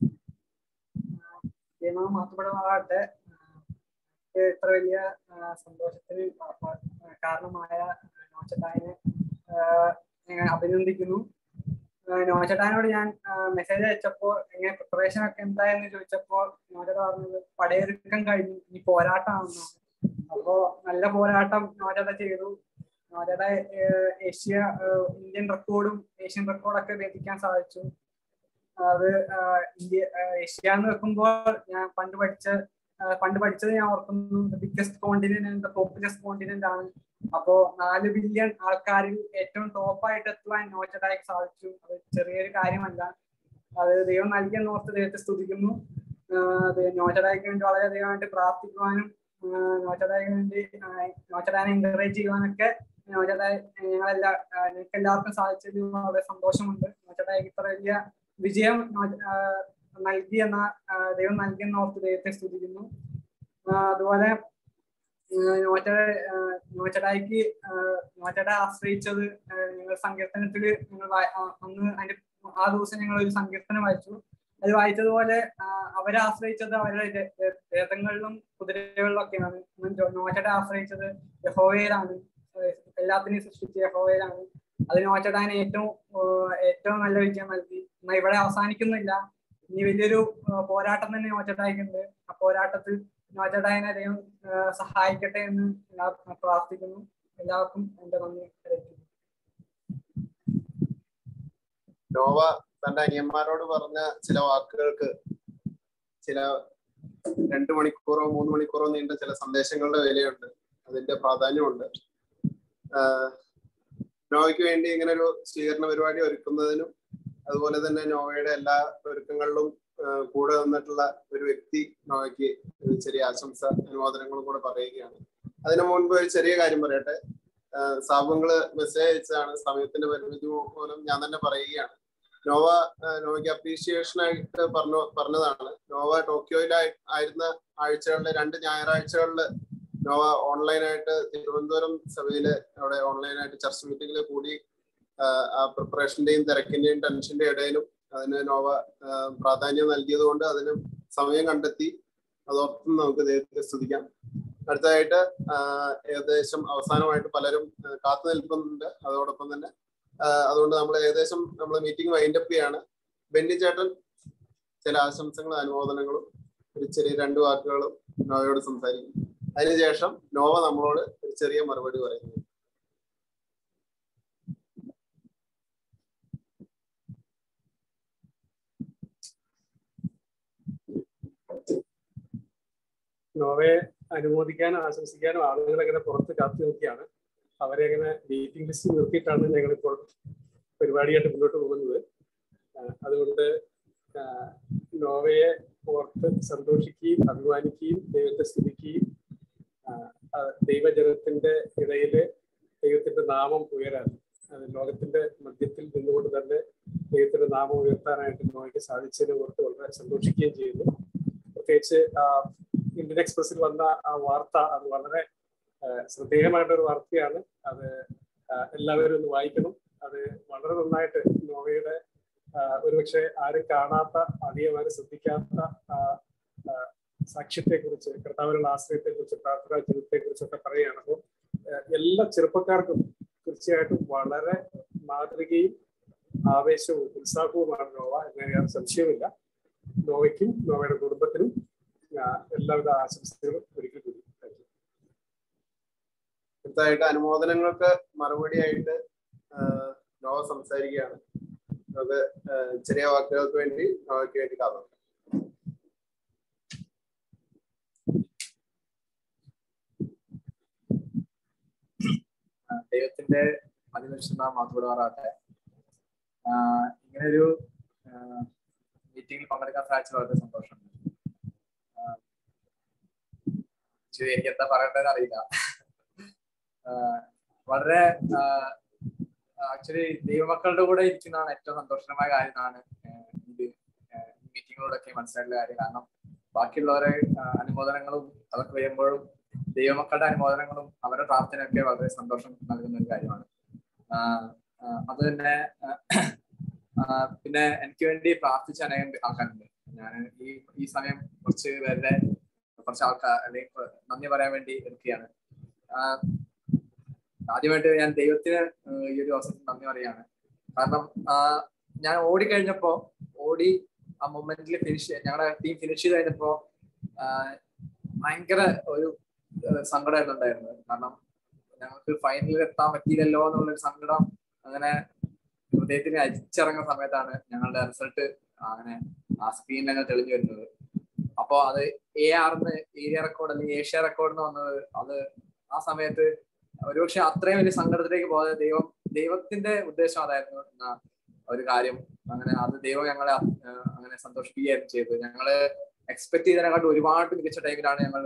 ദൈവം മഹത്വപ്പെടുമാറാകട്ടെ എനിക്ക് ഇത്ര വലിയ ആ, സന്തോഷത്തിന് പ- പ- കാരണമായ നോച്ചട്ടായനെ ഞാൻ അഭിനന്ദിക്കുന്നു ആ, നോച്ചട്ടായനോട് ഞാൻ മെസ്സേജ് അയച്ചപ്പോൾ എങ്ങനെ പ്രിപ്പറേഷൻ ഒക്കെ എന്തായെന്ന് ചോദിച്ചപ്പോൾ നോച്ചട്ട പറഞ്ഞത് പടയൊരുക്കം കഴിഞ്ഞു ഇനി പോരാട്ടമാണെന്നാണ് അപ്പോ നല്ല പോരാട്ടം നോച്ചട്ട ചെയ്തു നോജയുടെ ഏഹ്, ഏഷ്യ ഏഹ്, ഇന്ത്യൻ റെക്കോർഡും ഏഷ്യൻ റെക്കോർഡൊക്കെ ഭേദിക്കാൻ സാധിച്ചു അത് ആഹ്, ഇന്ത്യ ആഹ്, ഏഷ്യ എന്ന് വെക്കുമ്പോൾ ഞാൻ പണ്ട് പഠിച്ച ആഹ്, പണ്ട് പഠിച്ചത് ഞാൻ ഓർക്കുന്നു ബിഗ്ഗസ്റ്റ് കോണ്ടിനെന്റ് പോപ്പുലസ് കോണ്ടിനെന്റ് ആണ് അപ്പോ നാല് ബില്യൺ ആൾക്കാരിൽ ഏറ്റവും ടോപ്പായിട്ട് എത്തുവാൻ നോച്ചഡായിക്ക് സാധിച്ചു അത് ചെറിയൊരു കാര്യമല്ല അത് ദൈവം നൽകിയ ഓർത്ത് ദൈവത്തെ സ്തുതിക്കുന്നു ആഹ് അത് നോച്ചഡായിക്ക് വേണ്ടി വളരെയധികമായിട്ട് പ്രാർത്ഥിക്കുവാനും ആഹ് നോച്ചഡായിക്ക് വേണ്ടി ആഹ് നോച്ചഡാനെ എൻകറേജ് ചെയ്യുവാനൊക്കെ നോച്ചഡായി ഞങ്ങളെല്ലാ ആഹ് ഞങ്ങൾക്ക് എല്ലാവർക്കും സാധിച്ചതിൽ വളരെ സന്തോഷമുണ്ട് നോച്ചഡായിക്ക് ഇത്ര വലിയ വിജയം നോ- ആഹ് നൽകിയെന്ന ആഹ് ദൈവം നൽകിയെന്ന ഓർത്ത് ദൈവത്തെ സ്തുതിക്കുന്നു ആഹ് അതുപോലെ നോച്ചട നോച്ചടായിക്ക് നോച്ചട ആശ്രയിച്ചത് ആഹ് ഞങ്ങൾ സങ്കീർത്തനത്തില് ഞങ്ങൾ വാ- ആ- അന്ന് അതിന്റെ ആ ദിവസം ഞങ്ങൾ ഒരു സങ്കീർത്തനം വായിച്ചു അത് വായിച്ചതുപോലെ ആഹ് അവരെ ആശ്രയിച്ചത് അവരുടെ രേ- രേ- രഥങ്ങളിലും കുതിരകളിലും ഒക്കെയാണ് നോച്ചട ആശ്രയിച്ചത് യഹോവയിലാണ് ഏഹ് എല്ലാത്തിനെയും സൃഷ്ടിച്ച യഹോവയിലാണ് അത് നോച്ചടാന് ഏറ്റവും ആഹ് ഏറ്റവും നല്ല വിജയം നൽകി എന്നാൽ ഇവിടെ അവസാനിക്കുന്നില്ല ഇനി വലിയൊരു ആഹ് പോരാട്ടം തന്നെ നോച്ചടായിക്കുണ്ട് ആ പോരാട്ടത്തിൽ നോച്ചടായനെ ദൈവം ആഹ് സഹായിക്കട്ടെ എന്ന് എല്ലാവർക്കും പ്രാർത്ഥിക്കുന്നു എല്ലാവർക്കും എന്റെ നന്ദി അറിയിക്കുന്നു നോവ തന്റെ അനിയന്മാരോട് പറഞ്ഞ ചില വാക്കുകൾക്ക് ചില രണ്ടു മണിക്കൂറോ മൂന്ന് മണിക്കൂറോ നീണ്ട ചില സന്ദേശങ്ങളുടെ വിലയുണ്ട് അതിന്റെ പ്രാധാന്യമുണ്ട് ആഹ് നോവയ്ക്ക് വേണ്ടി ഇങ്ങനെ ഒരു സ്വീകരണ പരിപാടി ഒരുക്കുന്നതിനും അതുപോലെ തന്നെ നോവയുടെ എല്ലാ ഒരുക്കങ്ങളിലും ആഹ് കൂടെ നിന്നിട്ടുള്ള ഒരു വ്യക്തി നോവയ്ക്ക് ഒരു ചെറിയ ആശംസ അനുമോദനങ്ങളും കൂടെ പറയുകയാണ് അതിനു മുൻപ് ഒരു ചെറിയ കാര്യം പറയട്ടെ ആഹ് സാബുങ്ങള് മെസ്സേജ് അയച്ചതാണ് സമയത്തിന്റെ പരിമിതി മൂലം ഞാൻ തന്നെ പറയുകയാണ് നോവ ആഹ് നോവയ്ക്ക് അപ്രീഷിയേഷൻ ആയിട്ട് പറഞ്ഞു പറഞ്ഞതാണ് നോവ ടോക്കിയോയിലായി ആയിരുന്ന ആഴ്ചകളിലെ രണ്ട് ഞായറാഴ്ചകളിൽ നോവ ഓൺലൈനായിട്ട് തിരുവനന്തപുരം സഭയില് അവിടെ ഓൺലൈനായിട്ട് ചർച്ച് മീറ്റിംഗിൽ കൂടി ആഹ് ആ പ്രിപ്പറേഷന്റെയും തിരക്കിന്റെയും ടെൻഷന്റെയും ഇടയിലും അതിന് നോവ ആഹ് പ്രാധാന്യം നൽകിയത് കൊണ്ട് അതിന് സമയം കണ്ടെത്തി അതോർത്തും നമുക്ക് ദൈവത്തെ സ്തുതിക്കാം അടുത്തതായിട്ട് ആഹ് ഏകദേശം അവസാനമായിട്ട് പലരും ആഹ് കാത്തു നിൽക്കുന്നുണ്ട് അതോടൊപ്പം തന്നെ ആഹ് അതുകൊണ്ട് നമ്മൾ ഏകദേശം നമ്മൾ മീറ്റിംഗ് വൈൻഡപ്പ് ചെയ്യാണ് ബെന്നി ചേട്ടൻ ചില ആശംസകളും അനുമോദനങ്ങളും ഒരു ചെറിയ രണ്ട് വാക്കുകളും നോവയോട് സംസാരിക്കും അതിനുശേഷം നോവ നമ്മളോട് ഒരു ചെറിയ മറുപടി പറയുന്നു നോവയെ അനുമോദിക്കാനും ആശംസിക്കാനും ആളുകൾ ഇങ്ങനെ പുറത്ത് കാത്തു നിൽക്കുകയാണ് അവരെ ഇങ്ങനെ മീറ്റിംഗ് ലിസ്റ്റ് നിർത്തിയിട്ടാണ് ഞങ്ങളിപ്പോൾ പരിപാടിയായിട്ട് മുന്നോട്ട് പോകുന്നത് ആഹ് അതുകൊണ്ട് ആഹ് നോവയെ ഓർത്ത് സന്തോഷിക്കുകയും അഭിമാനിക്കുകയും ദൈവത്തെ സ്തുതിക്കുകയും ആഹ് ആഹ് ദൈവജനത്തിന്റെ ഇടയില് ദൈവത്തിന്റെ നാമം ഉയരാൻ അത് ലോകത്തിന്റെ മധ്യത്തിൽ നിന്നുകൊണ്ട് തന്നെ ദൈവത്തിന്റെ നാമം ഉയർത്താനായിട്ട് നോവയ്ക്ക് സാധിച്ചതിനെ ഓർത്ത് വളരെ സന്തോഷിക്കുകയും ചെയ്യുന്നു പ്രത്യേകിച്ച് ആഹ് ഇന്ത്യൻ എക്സ്പ്രസിൽ വന്ന ആ വാർത്ത അത് വളരെ ആഹ് ശ്രദ്ധേയമായിട്ടൊരു ഒരു വാർത്തയാണ് അത് ആഹ് എല്ലാവരും ഒന്ന് വായിക്കണം അത് വളരെ നന്നായിട്ട് നോവയുടെ ആഹ് ഒരുപക്ഷെ ആരും കാണാത്ത അധികം ആരും ശ്രദ്ധിക്കാത്ത ആഹ് ആഹ് സാക്ഷ്യത്തെ കുറിച്ച് കർത്താവിനുള്ള ആശ്രയത്തെ കുറിച്ച് പ്രാർത്ഥനാ ജീവിതത്തെ കുറിച്ചൊക്കെ പറയുകയാണ് അപ്പോൾ എല്ലാ ചെറുപ്പക്കാർക്കും തീർച്ചയായിട്ടും വളരെ മാതൃകയും ആവേശവും ഉത്സാഹവുമാണ് നോവ എന്ന് യാതൊരു സംശയമില്ല നോവയ്ക്കും നോവയുടെ കുടുംബത്തിനും ആഹ് എല്ലാവിധ ആശംസകളും ഒരിക്കൽ കൂടി താങ്ക് യു അടുത്തതായിട്ട് അനുമോദനങ്ങൾക്ക് മറുപടിയായിട്ട് ആഹ് നോവ സംസാരിക്കുകയാണ് നമുക്ക് ആഹ് ചെറിയ വാക്കുകൾക്ക് വേണ്ടി നോവയ്ക്ക് വേണ്ടി കാതോർക്കാം ആ, ദൈവത്തിന്റെ അതിപരിശുദ്ധ മാത്തുവിടാറാട്ടെ ഇങ്ങനൊരു മീറ്റിംഗിൽ പങ്കെടുക്കാൻ സാധിച്ചത് വളരെ സന്തോഷമുണ്ട് ആ, ശരി എനിക്ക് എന്താ പറയേണ്ടതെന്ന് അറിയില്ല ആ, വളരെ ആക്ച്വലി ദൈവമക്കളുടെ കൂടെ ഇരിക്കുന്നതാണ് ഏറ്റവും സന്തോഷകരമായ കാര്യം എന്നാണ് ആ, ഇത് മീറ്റിങ്ങിലൂടെയൊക്കെ മനസ്സിലായിട്ടുള്ള കാര്യം കാരണം ബാക്കിയുള്ളവരെ ആ, അനുമോദനങ്ങളും അതൊക്കെ വരുമ്പോഴും ദൈവമക്കളുടെ അനുമോദനങ്ങളും അവരുടെ പ്രാർത്ഥനയൊക്കെ വളരെ സന്തോഷം നൽകുന്ന ഒരു കാര്യമാണ് ആഹ് ആഹ് അത് തന്നെ ആഹ് പിന്നെ എനിക്ക് വേണ്ടി പ്രാർത്ഥിച്ച അനേകം ആൾക്കാരുണ്ട് ഞാൻ ഈ ഈ സമയം കുറച്ച് പേരുടെ കുറച്ച് ആൾക്കാർ അല്ലെങ്കിൽ നന്ദി പറയാൻ വേണ്ടി എടുക്കുകയാണ് ആഹ് ആദ്യമായിട്ട് ഞാൻ ദൈവത്തിന് ആഹ് ഈ ഒരു അവസരത്തിൽ നന്ദി പറയാണ് കാരണം ആഹ് ഞാൻ ഓടിക്കഴിഞ്ഞപ്പോ ഓടി ആ മൊമെന്റിൽ ഫിനിഷ് ഞങ്ങളുടെ ടീം ഫിനിഷ് ചെയ്ത് കഴിഞ്ഞപ്പോ ആഹ് ഭയങ്കര ഒരു ഏഹ് സങ്കടമായിരുന്നു ഉണ്ടായിരുന്നത് കാരണം ഞങ്ങൾക്ക് ഫൈനലിൽ എത്താൻ പറ്റിയില്ലല്ലോ എന്നുള്ളൊരു സങ്കടം അങ്ങനെ ഹൃദയത്തിന് അരിച്ചിറങ്ങുന്ന സമയത്താണ് ഞങ്ങളുടെ റിസൾട്ട് അങ്ങനെ ആ സ്ക്രീനിൽ അങ്ങനെ തെളിഞ്ഞു വരുന്നത് അപ്പോ അത് എ ആർന്ന് ഏരിയ റെക്കോർഡ് അല്ലെങ്കിൽ ഏഷ്യ റെക്കോർഡ് എന്ന് വന്നത് അത് ആ സമയത്ത് ഒരുപക്ഷെ അത്രയും വലിയ സങ്കടത്തിലേക്ക് പോകാതെ ദൈവം ദൈവത്തിന്റെ ഉദ്ദേശം അതായിരുന്നു എന്ന ഒരു കാര്യം അങ്ങനെ അത് ദൈവം ഞങ്ങളെ ആ, അങ്ങനെ സന്തോഷിപ്പിക്കുകയായിരുന്നു ചെയ്തത് ഞങ്ങള് എക്സ്പെക്ട് ചെയ്തതിനെക്കാട്ടും ഒരുപാട് മികച്ച ടൈമിലാണ് ഞങ്ങൾ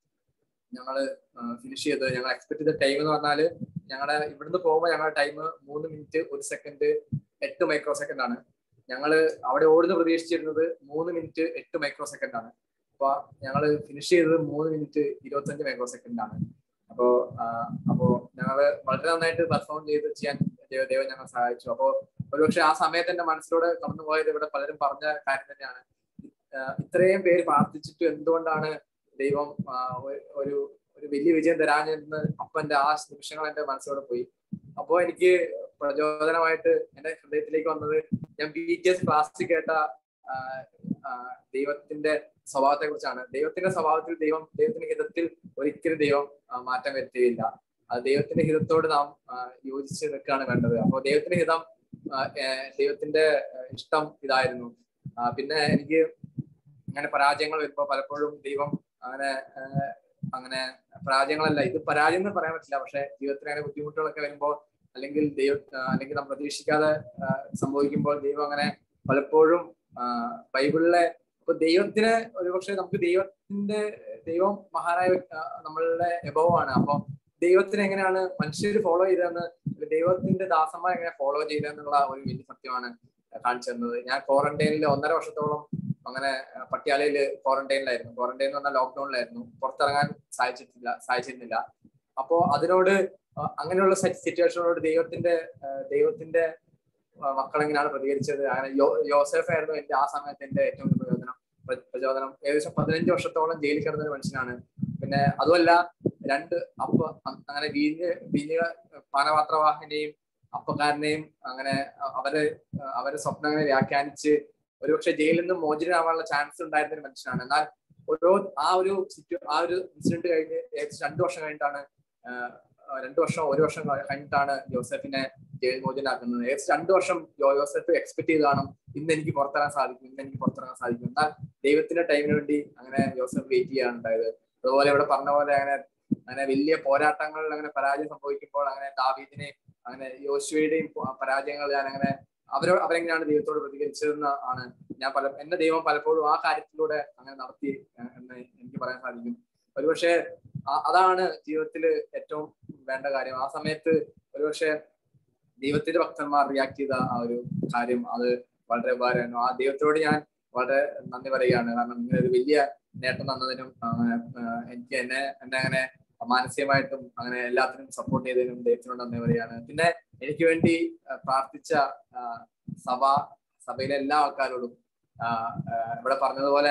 ഞങ്ങൾ ഫിനിഷ് ചെയ്തത് ഞങ്ങൾ എക്സ്പെക്ട് ചെയ്ത ടൈം എന്ന് പറഞ്ഞാല് ഞങ്ങളുടെ ഇവിടുന്ന് പോകുമ്പോൾ ഞങ്ങളുടെ ടൈം മൂന്ന് മിനിറ്റ് ഒരു സെക്കൻഡ് എട്ട് മൈക്രോ സെക്കൻഡ് ആണ് ഞങ്ങള് അവിടെ ഓടുന്ന പ്രതീക്ഷിച്ചിരുന്നത് മൂന്ന് മിനിറ്റ് എട്ട് മൈക്രോ സെക്കൻഡ് ആണ് അപ്പൊ ഞങ്ങള് ഫിനിഷ് ചെയ്തത് മൂന്ന് മിനിറ്റ് ഇരുപത്തഞ്ച് മൈക്രോ സെക്കൻഡ് ആണ് അപ്പോ ആഹ് അപ്പോ ഞങ്ങള് വളരെ നന്നായിട്ട് പെർഫോം ചെയ്ത് ചെയ്യാൻ ദൈവ- ദൈവം ഞങ്ങളെ സഹായിച്ചു അപ്പോ ഒരുപക്ഷെ ആ സമയത്ത് എന്റെ മനസ്സിലൂടെ കടന്നു പോയത് ഇവിടെ പലരും പറഞ്ഞ കാര്യം തന്നെയാണ് ആഹ് ഇത്രയും പേര് പ്രാർത്ഥിച്ചിട്ട് എന്തുകൊണ്ടാണ് ദൈവം ആഹ് ഒരു- ഒരു ഒരു വലിയ വിജയം തരാഞ്ഞെന്ന് അപ്പന്റെ ആ നിമിഷങ്ങൾ എന്റെ മനസ്സിലൂടെ പോയി അപ്പോ എനിക്ക് പ്രചോദനമായിട്ട് എന്റെ ഹൃദയത്തിലേക്ക് വന്നത് ഞാൻ ബി ടി എസ് ക്ലാസ്സിൽ കേട്ട ആഹ് ആഹ് ദൈവത്തിന്റെ സ്വഭാവത്തെ കുറിച്ചാണ് ദൈവത്തിന്റെ സ്വഭാവത്തിൽ ദൈവം ദൈവത്തിന്റെ ഹിതത്തിൽ ഒരിക്കലും ദൈവം ആഹ് മാറ്റം വരുത്തുകയില്ല അത് ദൈവത്തിന്റെ ഹിതത്തോട് നാം ആഹ് യോജിച്ച് നിൽക്കുകയാണ് വേണ്ടത് അപ്പോൾ ദൈവത്തിന്റെ ഹിതം ആഹ് ഏഹ് ദൈവത്തിന്റെ ആഹ് ഇഷ്ടം ഇതായിരുന്നു ആഹ് പിന്നെ എനിക്ക് അങ്ങനെ പരാജയങ്ങൾ വരുമ്പോൾ പലപ്പോഴും ദൈവം അങ്ങനെ ആഹ് അങ്ങനെ പരാജയങ്ങളല്ല ഇത് പരാജയം എന്ന് പറയാൻ പറ്റില്ല പക്ഷെ ജീവിതത്തിൽ അങ്ങനെ ബുദ്ധിമുട്ടുകളൊക്കെ വരുമ്പോൾ അല്ലെങ്കിൽ ദൈവ ആഹ് അല്ലെങ്കിൽ നാം പ്രതീക്ഷിക്കാതെ ആഹ് സംഭവിക്കുമ്പോൾ ദൈവം അങ്ങനെ പലപ്പോഴും ആഹ് ബൈബിളിലെ ഇപ്പൊ ദൈവത്തിന് ഒരുപക്ഷെ നമുക്ക് ദൈവത്തിന്റെ ദൈവം മഹാനായ വ്യക്തി- ആഹ് നമ്മളുടെ എബോവാണ് അപ്പൊ ദൈവത്തിന് എങ്ങനെയാണ് മനുഷ്യർ ഫോളോ ചെയ്തതെന്ന് ദൈവത്തിന്റെ ദാസന്മാർ എങ്ങനെ ഫോളോ ചെയ്തതെന്നുള്ള ഒരു വലിയ സത്യമാണ് കാണിച്ചു തന്നത് ഞാൻ ക്വാറന്റൈനിൽ ഒന്നര വർഷത്തോളം അങ്ങനെ അഹ് പട്യാലയിൽ ക്വാറന്റൈനിലായിരുന്നു ക്വാറന്റൈൻ എന്ന് പറഞ്ഞാൽ ലോക്ക്ഡൌണിലായിരുന്നു പുറത്തിറങ്ങാൻ സാധിച്ചിട്ടില്ല സാധിച്ചിരുന്നില്ല അപ്പോ അതിനോട് അഹ് അങ്ങനെയുള്ള സിറ്റുവേഷനോട് ദൈവത്തിന്റെ അഹ് ദൈവത്തിന്റെ അഹ് മക്കൾ എങ്ങനെയാണ് പ്രതികരിച്ചത് അങ്ങനെ യോ യോസെഫ് ആയിരുന്നു എന്റെ ആ സമയത്ത് എന്റെ ഏറ്റവും വലിയ പ്രചോദനം പ്ര- പ്രചോദനം ഏകദേശം പതിനഞ്ച് വർഷത്തോളം ജയിലിൽ കിടന്ന ഒരു മനുഷ്യനാണ് പിന്നെ അതുമല്ല രണ്ട് അപ്പ അ- അങ്ങനെ വീഞ്ഞ് വീഞ്ഞ് പാനപാത്രവാഹനെയും അപ്പക്കാരനെയും അങ്ങനെ അ- അവര് അഹ് അവരെ സ്വപ്നം അങ്ങനെ വ്യാഖ്യാനിച്ച് ഒരുപക്ഷെ ജയിലിൽ നിന്ന് മോചിതനാവാനുള്ള ചാൻസ് ഉണ്ടായിരുന്ന ഒരു മനുഷ്യനാണ് എന്നാൽ ഓരോ ആ ഒരു സിറ്റു ആ ഒരു ഇൻസിഡന്റ് കഴിഞ്ഞ് ഏകദേശം രണ്ടു വർഷം കഴിഞ്ഞിട്ടാണ് ആഹ് ആഹ് രണ്ടു വർഷം ഒരു വർഷം കഴിഞ്ഞിട്ടാണ് ജോസഫിനെ ജയിൽ മോചനാക്കുന്നത് ഏകദേശം രണ്ടു വർഷം ജോ ജോസഫ് എക്സ്പെക്ട് ചെയ്ത് കാണും ഇന്ന് എനിക്ക് പുറത്തിറങ്ങാൻ സാധിക്കും ഇന്ന് എനിക്ക് പുറത്തിറങ്ങാൻ സാധിക്കും എന്നാൽ ദൈവത്തിന്റെ ടൈമിന് വേണ്ടി അങ്ങനെ ജോസഫ് വെയിറ്റ് ചെയ്യാണ് ഉണ്ടായത് അതുപോലെ ഇവിടെ പറഞ്ഞ പോലെ അങ്ങനെ അങ്ങനെ വലിയ പോരാട്ടങ്ങളിൽ അങ്ങനെ പരാജയം സംഭവിക്കുമ്പോൾ അങ്ങനെ ദാവീദിനെയും അങ്ങനെ യോശുവയുടെയും പ- പരാജയങ്ങൾ ഞാൻ അങ്ങനെ അവരോ അവരെങ്ങനെയാണ് ദൈവത്തോട് പ്രതികരിച്ചതെന്ന് ആണ് ഞാൻ പല എന്റെ ദൈവം പലപ്പോഴും ആ കാര്യത്തിലൂടെ അങ്ങനെ നടത്തി ഏഹ് എന്ന് എനിക്ക് പറയാൻ സാധിക്കും ഒരുപക്ഷെ ആ- അതാണ് ജീവിതത്തിൽ ഏറ്റവും വേണ്ട കാര്യം ആ സമയത്ത് ഒരുപക്ഷെ ദൈവത്തിന്റെ ഭക്തന്മാർ റിയാക്ട് ചെയ്ത ആ ഒരു കാര്യം അത് വളരെ ഉപകാരമായിരുന്നു ആ ദൈവത്തോട് ഞാൻ വളരെ നന്ദി പറയുകയാണ് കാരണം ഇങ്ങനെ ഒരു വലിയ നേട്ടം തന്നതിനും അങ്ങനെ, ആഹ് എനിക്ക് എന്നെ എന്നെ അങ്ങനെ മാനസികമായിട്ടും അങ്ങനെ എല്ലാത്തിനും സപ്പോർട്ട് ചെയ്തതിനും ദൈവത്തിനോട് നന്ദി പറയുകയാണ് പിന്നെ എനിക്ക് വേണ്ടി ആഹ് പ്രാർത്ഥിച്ച ആഹ് സഭ സഭയിലെ എല്ലാ ആൾക്കാരോടും ആഹ് ആഹ് ഇവിടെ പറഞ്ഞതുപോലെ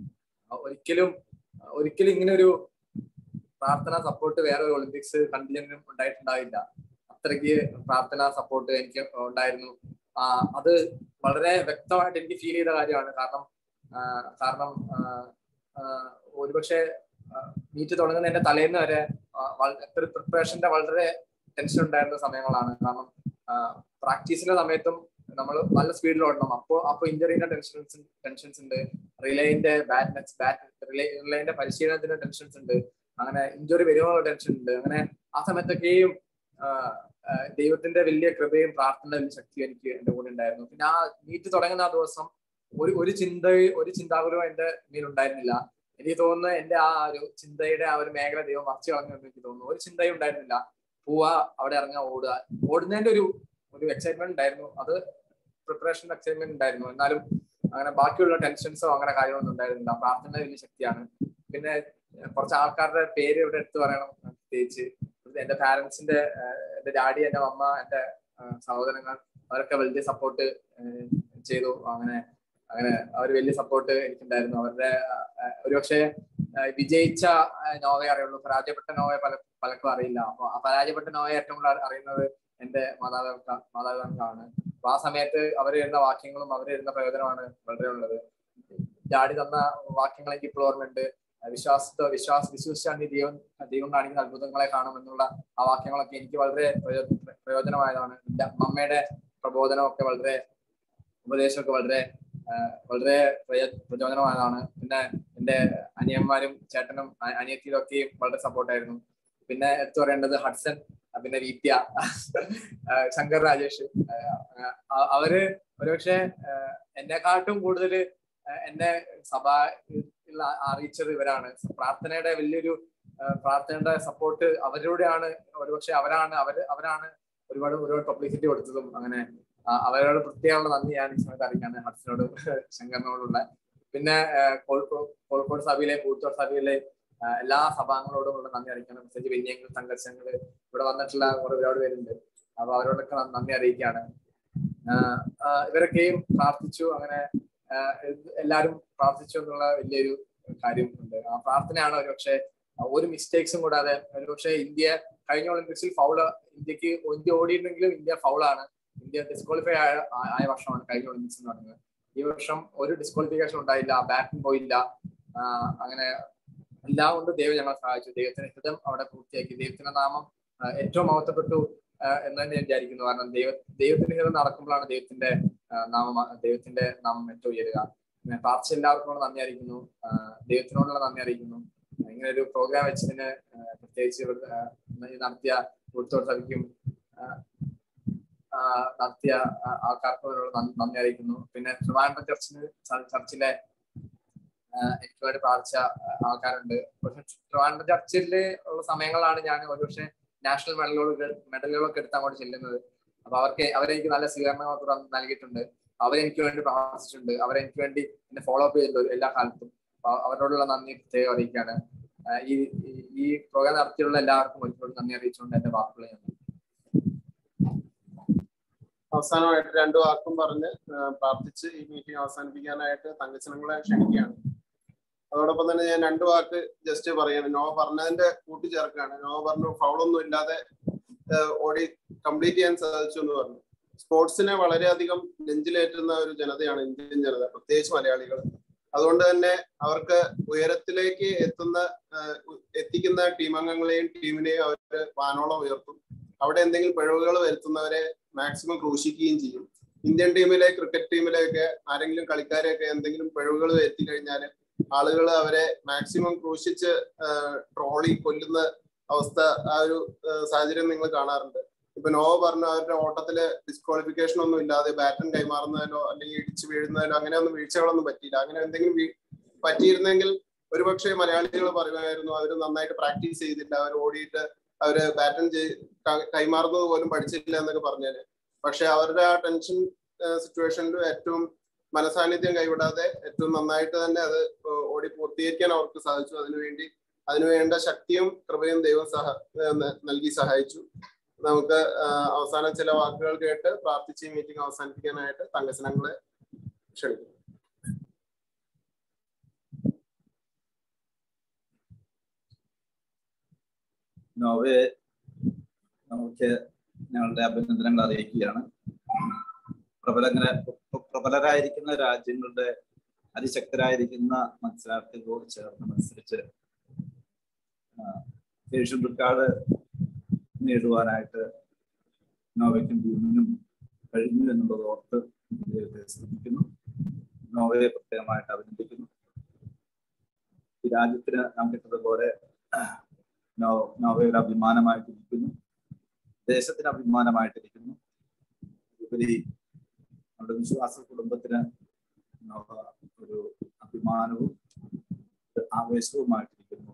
ഒരിക്കലും ഒരിക്കലും ഇങ്ങനെ ഒരു പ്രാർത്ഥന സപ്പോർട്ട് വേറെ ഒരു ഒളിമ്പിക്സ് കണ്ടിന്യൂം ഉണ്ടായിട്ടുണ്ടാവില്ല അത്രയ്ക്ക് പ്രാർത്ഥന സപ്പോർട്ട് എനിക്ക് ഉണ്ടായിരുന്നു ആ അത് വളരെ വ്യക്തമായിട്ട് എനിക്ക് ഫീൽ ചെയ്ത കാര്യമാണ് കാരണം ആ, കാരണം ആ, ആ, ഒരുപക്ഷെ മീറ്റ് തുടങ്ങുന്നതിന്റെ തലേന്ന് വരെ പ്രിപ്പറേഷന്റെ വളരെ ടെൻഷൻ ഉണ്ടായിരുന്ന സമയങ്ങളാണ് കാരണം പ്രാക്ടീസിന്റെ സമയത്തും നമ്മൾ നല്ല സ്പീഡിൽ ഓടണം അപ്പോ അപ്പൊ ഇഞ്ചറിന്റെ ടെൻഷൻസ് ടെൻഷൻസ് ഉണ്ട് റിലേന്റെ ബാറ്റ് ബാറ്റ് റിലേ റിലേന്റെ പരിശീലനത്തിന്റെ ടെൻഷൻസ് ഉണ്ട് അങ്ങനെ ഇഞ്ചുറി വരുമോ ടെൻഷൻ ഉണ്ട് അങ്ങനെ ആ സമയത്തൊക്കെയും ആഹ് ആഹ് ദൈവത്തിന്റെ വലിയ കൃപയും പ്രാർത്ഥന വലിയ ശക്തിയും എനിക്ക് എന്റെ കൂടെ ഉണ്ടായിരുന്നു പിന്നെ ആ മീറ്റ് തുടങ്ങുന്ന ആ ദിവസം ഒരു ഒരു ചിന്ത ഒരു ചിന്താകുലവും എന്റെ മേൽ ഉണ്ടായിരുന്നില്ല എനിക്ക് തോന്നുന്നു എന്റെ ആ ഒരു ചിന്തയുടെ ആ ഒരു മേഖല ദൈവം മറച്ചു കളഞ്ഞു എന്ന് എനിക്ക് തോന്നുന്നു ഒരു ചിന്തയും ഉണ്ടായിരുന്നില്ല പോവാ അവിടെ ഇറങ്ങുക ഓടുക ഓടുന്നതിന്റെ ഒരു ഒരു എക്സൈറ്റ്മെന്റ് ഉണ്ടായിരുന്നു അത് പ്രിപ്പറേഷൻ എക്സൈറ്റ്മെന്റ് ഉണ്ടായിരുന്നു എന്നാലും അങ്ങനെ ബാക്കിയുള്ള ടെൻഷൻസോ അങ്ങനെ കാര്യങ്ങളൊന്നും ഉണ്ടായിരുന്നില്ല പ്രാർത്ഥന വലിയ ശക്തിയാണ് പിന്നെ കുറച്ച് ആൾക്കാരുടെ പേര് ഇവിടെ എടുത്തു പറയണം പ്രത്യേകിച്ച് എന്റെ പാരന്റ്സിന്റെ എന്റെ ഡാഡി എന്റെ അമ്മ എന്റെ സഹോദരങ്ങൾ അവരൊക്കെ വലിയ സപ്പോർട്ട് ചെയ്തു അങ്ങനെ അങ്ങനെ അവർ വലിയ സപ്പോർട്ട് എനിക്കുണ്ടായിരുന്നു അവരുടെ ഒരുപക്ഷെ വിജയിച്ച നോവയെ അറിയുള്ളൂ പരാജയപ്പെട്ട നോവയെ പല പലർക്കും അറിയില്ല അപ്പൊ ആ പരാജയപ്പെട്ട നോവയെ ഏറ്റവും കൂടുതൽ അറിയുന്നത് എന്റെ മാതാപിതാക്ക മാതാപിതാക്കളാണ് അപ്പൊ ആ സമയത്ത് അവർ എഴുതുന്ന വാക്യങ്ങളും അവർ എഴുതുന്ന പ്രയോജനമാണ് വളരെ ഉള്ളത് ഡാഡി തന്ന വാക്യങ്ങൾ എനിക്ക് ഇപ്പോൾ ഓർമ്മയുണ്ട് വിശ്വാസത്തെ വിശ്വാസ വിശ്വസിച്ചാണ് ഈ ദൈവം ദൈവം കാണിക്കുന്ന അത്ഭുതങ്ങളെ കാണുമെന്നുള്ള ആ വാക്യങ്ങളൊക്കെ എനിക്ക് വളരെ പ്രയോ- പ്രയോജനമായതാണ് എൻ്റെ അമ്മയുടെ പ്രബോധനമൊക്കെ വളരെ ഉപദേശമൊക്കെ വളരെ ആ, വളരെ പ്രയോ- പ്രചോദനമായതാണ് പിന്നെ എൻ്റെ അനിയന്മാരും ചേട്ടനും അ- അനിയത്തിയും ഒക്കെയും വളരെ സപ്പോർട്ടായിരുന്നു പിന്നെ എടുത്തു പറയേണ്ടത് ഹഡ്സൺ ആ, പിന്നെ വിദ്യ ആ, ശങ്കർ രാജേഷ് ആ, ആ, അവര് ഒരുപക്ഷെ ആ, എന്നെക്കാട്ടും കൂടുതൽ എന്നെ സഭ അറിയിച്ചത് ഇവരാണ് പ്രാർത്ഥനയുടെ വലിയൊരു ആ, പ്രാർത്ഥനയുടെ സപ്പോർട്ട് അവരിലൂടെയാണ് ഒരുപക്ഷെ അവരാണ് അവര് അവരാണ് ഒരുപാട് ഒരുപാട് പബ്ലിസിറ്റി കൊടുത്തതും അങ്ങനെ ആ, അവരോട് പ്രത്യേകമുള്ള നന്ദി ഞാൻ ഈ സമയത്ത് അറിയിക്കാണ് ഹഡ്സനോട് ശങ്കറിനോടുള്ള പിന്നെ ആ, കോഴിക്കോട് കോഴിക്കോട് സഭയിലെ പൂത്തോട് സഭയിലെ ആ, എല്ലാ സഭാംഗങ്ങളോടും ഉള്ള നന്ദി അറിയിക്കണം പ്രത്യേകിച്ച് വിന്യങ്ങൾ സംഘർഷങ്ങൾ ഇവിടെ വന്നിട്ടുള്ള കുറെ ഒരുപാട് പേരുണ്ട് അപ്പൊ അവരോടൊക്കെ ന- നന്ദി അറിയിക്കുകയാണ് ആ, ആ, ഇവരൊക്കെയും പ്രാർത്ഥിച്ചു അങ്ങനെ ആ, ഇത് എല്ലാവരും പ്രാർത്ഥിച്ചു എന്നുള്ള വലിയൊരു കാര്യം ഉണ്ട് ആ പ്രാർത്ഥനയാണ് ഒരുപക്ഷെ ഒരു മിസ്റ്റേക്സും കൂടാതെ ഒരുപക്ഷെ ഇന്ത്യ കഴിഞ്ഞ ഒളിമ്പിക്സിൽ ഫൗള് ഇന്ത്യക്ക് ഇന്ത്യ ഓടിയിട്ടുണ്ടെങ്കിലും ഇന്ത്യ ഫൗളാണ് ഇന്ത്യ ഡിസ്ക്വാളിഫൈ ആയ ആ- ആയ വർഷമാണ് കഴിഞ്ഞ ഒളിമ്പിക്സ് എന്ന് പറയുന്നത് ഈ വർഷം ഒരു ഡിസ്ക്വാളിഫിക്കേഷൻ ഉണ്ടായില്ല ബാറ്റിംഗ് പോയില്ല ആ, അങ്ങനെ എല്ലാം കൊണ്ട് ദൈവം ഞങ്ങളെ സഹായിച്ചു ദൈവത്തിന്റെ ഹിതം അവിടെ പൂർത്തിയാക്കി ദൈവത്തിന്റെ നാമം ആ, ഏറ്റവും മഹത്വപ്പെട്ടു ആ, എന്ന് തന്നെ ഞാൻ വിചാരിക്കുന്നു കാരണം ദൈവ ദൈവത്തിന്റെ ഹിതം നടക്കുമ്പോഴാണ് ദൈവത്തിന്റെ ആ, നാമം ദൈവത്തിന്റെ നാമം ഏറ്റവും ഉയരുക പിന്നെ പ്രാർത്ഥിച്ച എല്ലാവർക്കും നന്ദി അറിയിക്കുന്നു ആ, ദൈവത്തിനോടുള്ള നന്ദി അറിയിക്കുന്നു ഇങ്ങനെ ഒരു പ്രോഗ്രാം വെച്ചതിന് ആ, പ്രത്യേകിച്ച് ഇവിടെ ആ, ഈ നടത്തിയ ഉടുത്തോട് സഭയ്ക്കും ആ, ആ, നടത്തിയ ആ, ആൾക്കാർക്കും അവരോട് നന്ദി നന്ദി അറിയിക്കുന്നു പിന്നെ ട്രിവാൻഡ്രം ചർച്ചിന് ച- ചർച്ചിലെ ആ, എനിക്ക് വേണ്ടി പ്രാർത്ഥിച്ച ആ, ആൾക്കാരുണ്ട് പക്ഷെ ട്രിവാൻഡ്രം ചർച്ചിൽ ഉള്ള സമയങ്ങളാണ് ഞാൻ ഒരുപക്ഷെ നാഷണൽ മെഡലുകളൊക്കെ മെഡലുകളൊക്കെ എടുത്ത് അങ്ങോട്ട് ചെല്ലുന്നത് അപ്പൊ അവർക്ക് അവരെനിക്ക് നല്ല സ്വീകരണങ്ങളൊക്കെ തന്ന് നൽകിയിട്ടുണ്ട് അവരെനിക്ക് വേണ്ടി പ്രാർത്ഥിച്ചിട്ടുണ്ട് അവരെനിക്ക് വേണ്ടി എന്നെ ഫോളോ അപ്പ് ചെയ്തിട്ടുണ്ട് എല്ലാ കാലത്തും അപ്പൊ അവരോടുള്ള നന്ദി പ്രത്യേകം അറിയിക്കുകയാണ് ആ, ഈ ഈ- ഈ പ്രോഗ്രാം നടത്തിയുള്ള എല്ലാവർക്കും ഒരുപാട് നന്ദി അറിയിച്ചുകൊണ്ട് എന്റെ വാക്കുകൾ ഞാൻ അവസാനമായിട്ട് രണ്ടു വാക്കും പറഞ്ഞ് ആ, പ്രാർത്ഥിച്ച് ഈ മീറ്റിംഗ് അവസാനിപ്പിക്കാനായിട്ട് തങ്കച്ചനങ്ങളെ ക്ഷണിക്കുകയാണ് അതോടൊപ്പം തന്നെ ഞാൻ രണ്ടു വാക്ക് ജസ്റ്റ് പറയാണ് നോ പറഞ്ഞതിന്റെ കൂട്ടിച്ചേർക്കുകയാണ് നോ പറഞ്ഞു ഫൗളൊന്നും ഇല്ലാതെ ആ, ഓടി കംപ്ലീറ്റ് ചെയ്യാൻ സാധിച്ചു എന്ന് പറഞ്ഞു സ്പോർട്സിനെ വളരെയധികം നെഞ്ചിലേറ്റുന്ന ഒരു ജനതയാണ് ഇന്ത്യൻ ജനത പ്രത്യേകിച്ച് മലയാളികൾ അതുകൊണ്ട് തന്നെ അവർക്ക് ഉയരത്തിലേക്ക് എത്തുന്ന ആ, ഉ- എത്തിക്കുന്ന ടീം അംഗങ്ങളെയും ടീമിനെയും അവര് വാനോളം ഉയർത്തും അവിടെ എന്തെങ്കിലും പിഴവുകൾ വരുത്തുന്നവരെ മാക്സിമം ക്രൂശിക്കുകയും ചെയ്യും ഇന്ത്യൻ ടീമിലെ ക്രിക്കറ്റ് ടീമിലെയൊക്കെ ആരെങ്കിലും കളിക്കാരെയൊക്കെ എന്തെങ്കിലും പിഴവുകൾ വരുത്തി കഴിഞ്ഞാൽ ആളുകൾ അവരെ മാക്സിമം ക്രൂശിച്ച് ട്രോളി കൊല്ലുന്ന അവസ്ഥ ആ ഒരു ആ, സാഹചര്യം നിങ്ങൾ കാണാറുണ്ട് ഇപ്പൊ നോവ പറഞ്ഞ അവരുടെ ഓട്ടത്തില് ഡിസ്ക്വാളിഫിക്കേഷൻ ഒന്നും ഇല്ലാതെ ബാറ്റൻ കൈമാറുന്നതിലോ അല്ലെങ്കിൽ ഇടിച്ചു വീഴുന്നതിലോ അങ്ങനെയൊന്നും വീഴ്ചകളൊന്നും പറ്റിയില്ല അങ്ങനെ എന്തെങ്കിലും വീ- പറ്റിയിരുന്നെങ്കിൽ ഒരുപക്ഷെ മലയാളികൾ പറയുമായിരുന്നു അവർ നന്നായിട്ട് പ്രാക്ടീസ് ചെയ്തില്ല അവർ ഓടിയിട്ട് അവര് ബാറ്റൺ കൈമാറുന്നത് പോലും പഠിച്ചില്ല എന്നൊക്കെ പറഞ്ഞേനെ പക്ഷെ അവരുടെ ആ ടെൻഷൻ സിറ്റുവേഷനിൽ ഏറ്റവും മനസാന്നിധ്യം കൈവിടാതെ ഏറ്റവും നന്നായിട്ട് തന്നെ അത് ഏഹ് ഓടി പൂർത്തീകരിക്കാൻ അവർക്ക് സാധിച്ചു അതിനുവേണ്ടി അതിനുവേണ്ട ശക്തിയും കൃപയും ദൈവം സഹ ഏഹ് ന- നൽകി സഹായിച്ചു നമുക്ക് ആഹ് അവസാനം ചില വാക്കുകൾ കേട്ട് പ്രാർത്ഥിച്ച് ഈ മീറ്റിംഗ് അവസാനിപ്പിക്കാനായിട്ട് തങ്കസനങ്ങളെ ക്ഷണിക്കുന്നു നോവയെ നമുക്ക് ഞങ്ങളുടെ അഭിനന്ദനങ്ങൾ അറിയിക്കുകയാണ് പ്രബലങ്ങനെ പ്രബലരായിരിക്കുന്ന രാജ്യങ്ങളുടെ അതിശക്തരായിരിക്കുന്ന മത്സരാർത്ഥികളോട് ചേർന്ന് മത്സരിച്ച് ഏഷ്യൻ റെക്കോർഡ് നേടുവാനായിട്ട് നോവയ്ക്കും ടീമിനും കഴിഞ്ഞു എന്നുള്ളത് ഓർത്ത് ദൈവത്തെ സ്തുതിക്കുന്നു നോവയെ പ്രത്യേകമായിട്ട് അഭിനന്ദിക്കുന്നു ഈ രാജ്യത്തിന് നാം കിട്ടതുപോലെ നോ നോവയുടെ അഭിമാനമായിട്ടിരിക്കുന്നു ദേശത്തിന് അഭിമാനമായിട്ടിരിക്കുന്നു ഉപരി നമ്മുടെ വിശ്വാസ കുടുംബത്തിന് നോവ ഒരു അഭിമാനവും ഒരു ആവേശവുമായിട്ടിരിക്കുന്നു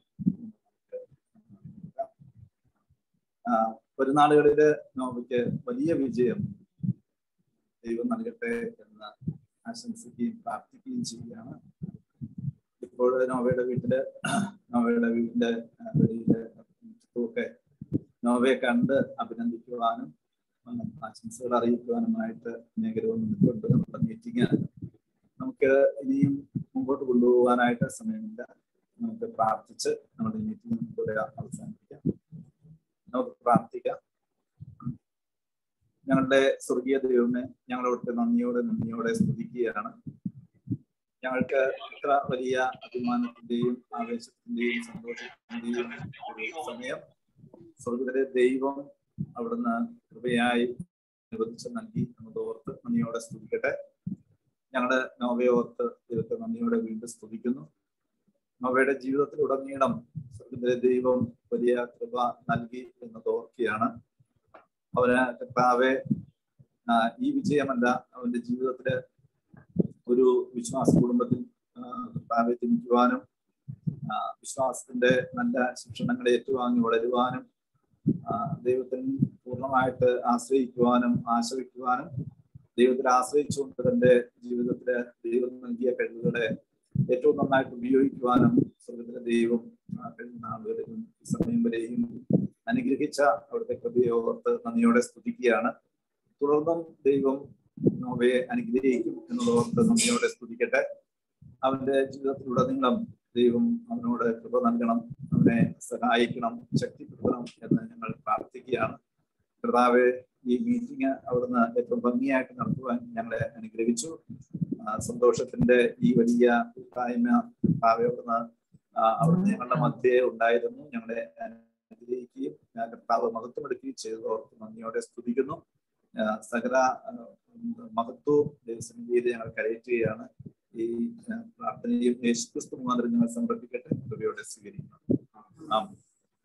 ആ, പെരുന്നാളുകളില് നോവയ്ക്ക് വലിയ വിജയം ദൈവം നൽകട്ടെ എന്ന് ആശംസിക്കുകയും പ്രാർത്ഥിക്കുകയും ചെയ്യുകയാണ് ഇപ്പോൾ നോവയുടെ വീട്ടില് നോവയുടെ വീടിന്റെ ആ, വെളിയില് ഒക്കെ നോവയെ കണ്ട് അഭിനന്ദിക്കുവാനും ആ, ആശംസകൾ അറിയിക്കുവാനുമായിട്ട് അനേകരും നിൽക്കുന്നുണ്ട് നമ്മുടെ മീറ്റിംഗ് നമുക്ക് ഇനിയും മുമ്പോട്ട് കൊണ്ടുപോകാനായിട്ട് സമയമില്ല നമുക്ക് പ്രാർത്ഥിച്ച് നമ്മുടെ മീറ്റിംഗ് ഇവിടെ അവസാനിപ്പിക്കാം നമുക്ക് പ്രാർത്ഥിക്കാം ഞങ്ങളുടെ സ്വർഗീയ ദൈവമേ ഞങ്ങളവിടുത്തെ നന്ദിയോടെ നന്ദിയോടെ സ്തുതിക്കുകയാണ് ഞങ്ങൾക്ക് ഇത്ര വലിയ അഭിമാനത്തിന്റെയും ആവേശത്തിന്റെയും സന്തോഷത്തിന്റെയും ഒരു സമയം സ്വർഗത്തിലെ ദൈവം അവിടുന്ന് കൃപയായി അനുവദിച്ച് നൽകി എന്നത് ഓർത്ത് നന്ദിയോടെ സ്തുതിക്കട്ടെ ഞങ്ങളുടെ നോവയെ ഓർത്ത് ദൈവത്തെ നന്ദിയോടെ വീണ്ടും സ്തുതിക്കുന്നു നോവയുടെ ജീവിതത്തിലുടനീളം സ്വർഗത്തിലെ ദൈവം വലിയ കൃപ നൽകി എന്നത് ഓർക്കുകയാണ് അവന് കർത്താവെ ആ, ഈ വിജയമല്ല അവന്റെ ജീവിതത്തില് ഒരു വിശ്വാസ കുടുംബത്തിൽ ആ, കർത്താവെ ജനിക്കുവാനും ആ, വിശ്വാസത്തിന്റെ നല്ല ശിക്ഷണങ്ങളെ ഏറ്റുവാങ്ങി വളരുവാനും ആ, ദൈവത്തിൽ പൂർണ്ണമായിട്ട് ആശ്രയിക്കുവാനും ആശ്രയിക്കുവാനും ദൈവത്തിൽ ആശ്രയിച്ചുകൊണ്ട് തന്റെ ജീവിതത്തില് ദൈവം നൽകിയ കഴിവുകളെ ഏറ്റവും നന്നായിട്ട് ഉപയോഗിക്കുവാനും സ്വർഗത്തിലെ ദൈവം ആ, കഴിഞ്ഞ നാളുകളിലും ഈ സമയം വരെയും അനുഗ്രഹിച്ച അവിടുത്തെ കൃപയെ ഓർത്ത് നന്ദിയോടെ സ്തുതിക്കുകയാണ് തുടർന്നും ദൈവം നോവയെ അനുഗ്രഹിക്കും എന്നത് ഓർത്ത് നന്ദിയോടെ സ്തുതിക്കട്ടെ അവന്റെ ജീവിതത്തിലുടനീളം ദൈവം അവനോട് കൃപ നൽകണം അവനെ സഹായിക്കണം ശക്തിപ്പെടുത്തണം എന്ന് ഞങ്ങൾ പ്രാർത്ഥിക്കുകയാണ് കർത്താവ് ഈ മീറ്റിംഗ് അവിടുന്ന് ഏറ്റവും ഭംഗിയായിട്ട് നടത്തുവാൻ ഞങ്ങളെ അനുഗ്രഹിച്ചു ആ, സന്തോഷത്തിന്റെ ഈ വലിയ കൂട്ടായ്മ കർത്താവ് അവിടുന്ന് ആ, അവിടുന്ന് ഞങ്ങളുടെ മധ്യേ ഉണ്ടായിരുന്നു ഞങ്ങളെ അനുഗ്രഹിക്കുകയും ആ, കർത്താവ് മഹത്വമെടുക്കുകയും ചെയ്തു ഓർത്ത് നന്ദിയോടെ സ്തുതിക്കുന്നു ആ, സകല ആ, മഹത്വവും ദൈവസന്നിധിയിൽ ഞങ്ങൾ കരയറ്റുകയാണ് ഈ ആ, പ്രാർത്ഥനയും യേശുക്രിസ്തു മുഖാന്തരം ഞങ്ങൾ സമർപ്പിക്കട്ടെ കൃപയോടെ സ്വീകരിക്കണം ആമേൻ.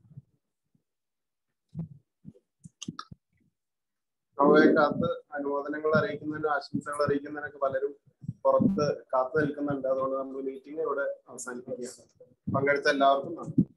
നോവയെ കാത്ത് അനുമോദനങ്ങൾ അറിയിക്കുന്നതിനും ആശംസകൾ അറിയിക്കുന്നതിനൊക്കെ പലരും പുറത്ത് കാത്തു നിൽക്കുന്നുണ്ട് അതുകൊണ്ട് നമ്മൾ മീറ്റിംഗ് ഇവിടെ അവസാനിപ്പിക്കുകയാണ് പങ്കെടുത്ത എല്ലാവർക്കും നന്ദി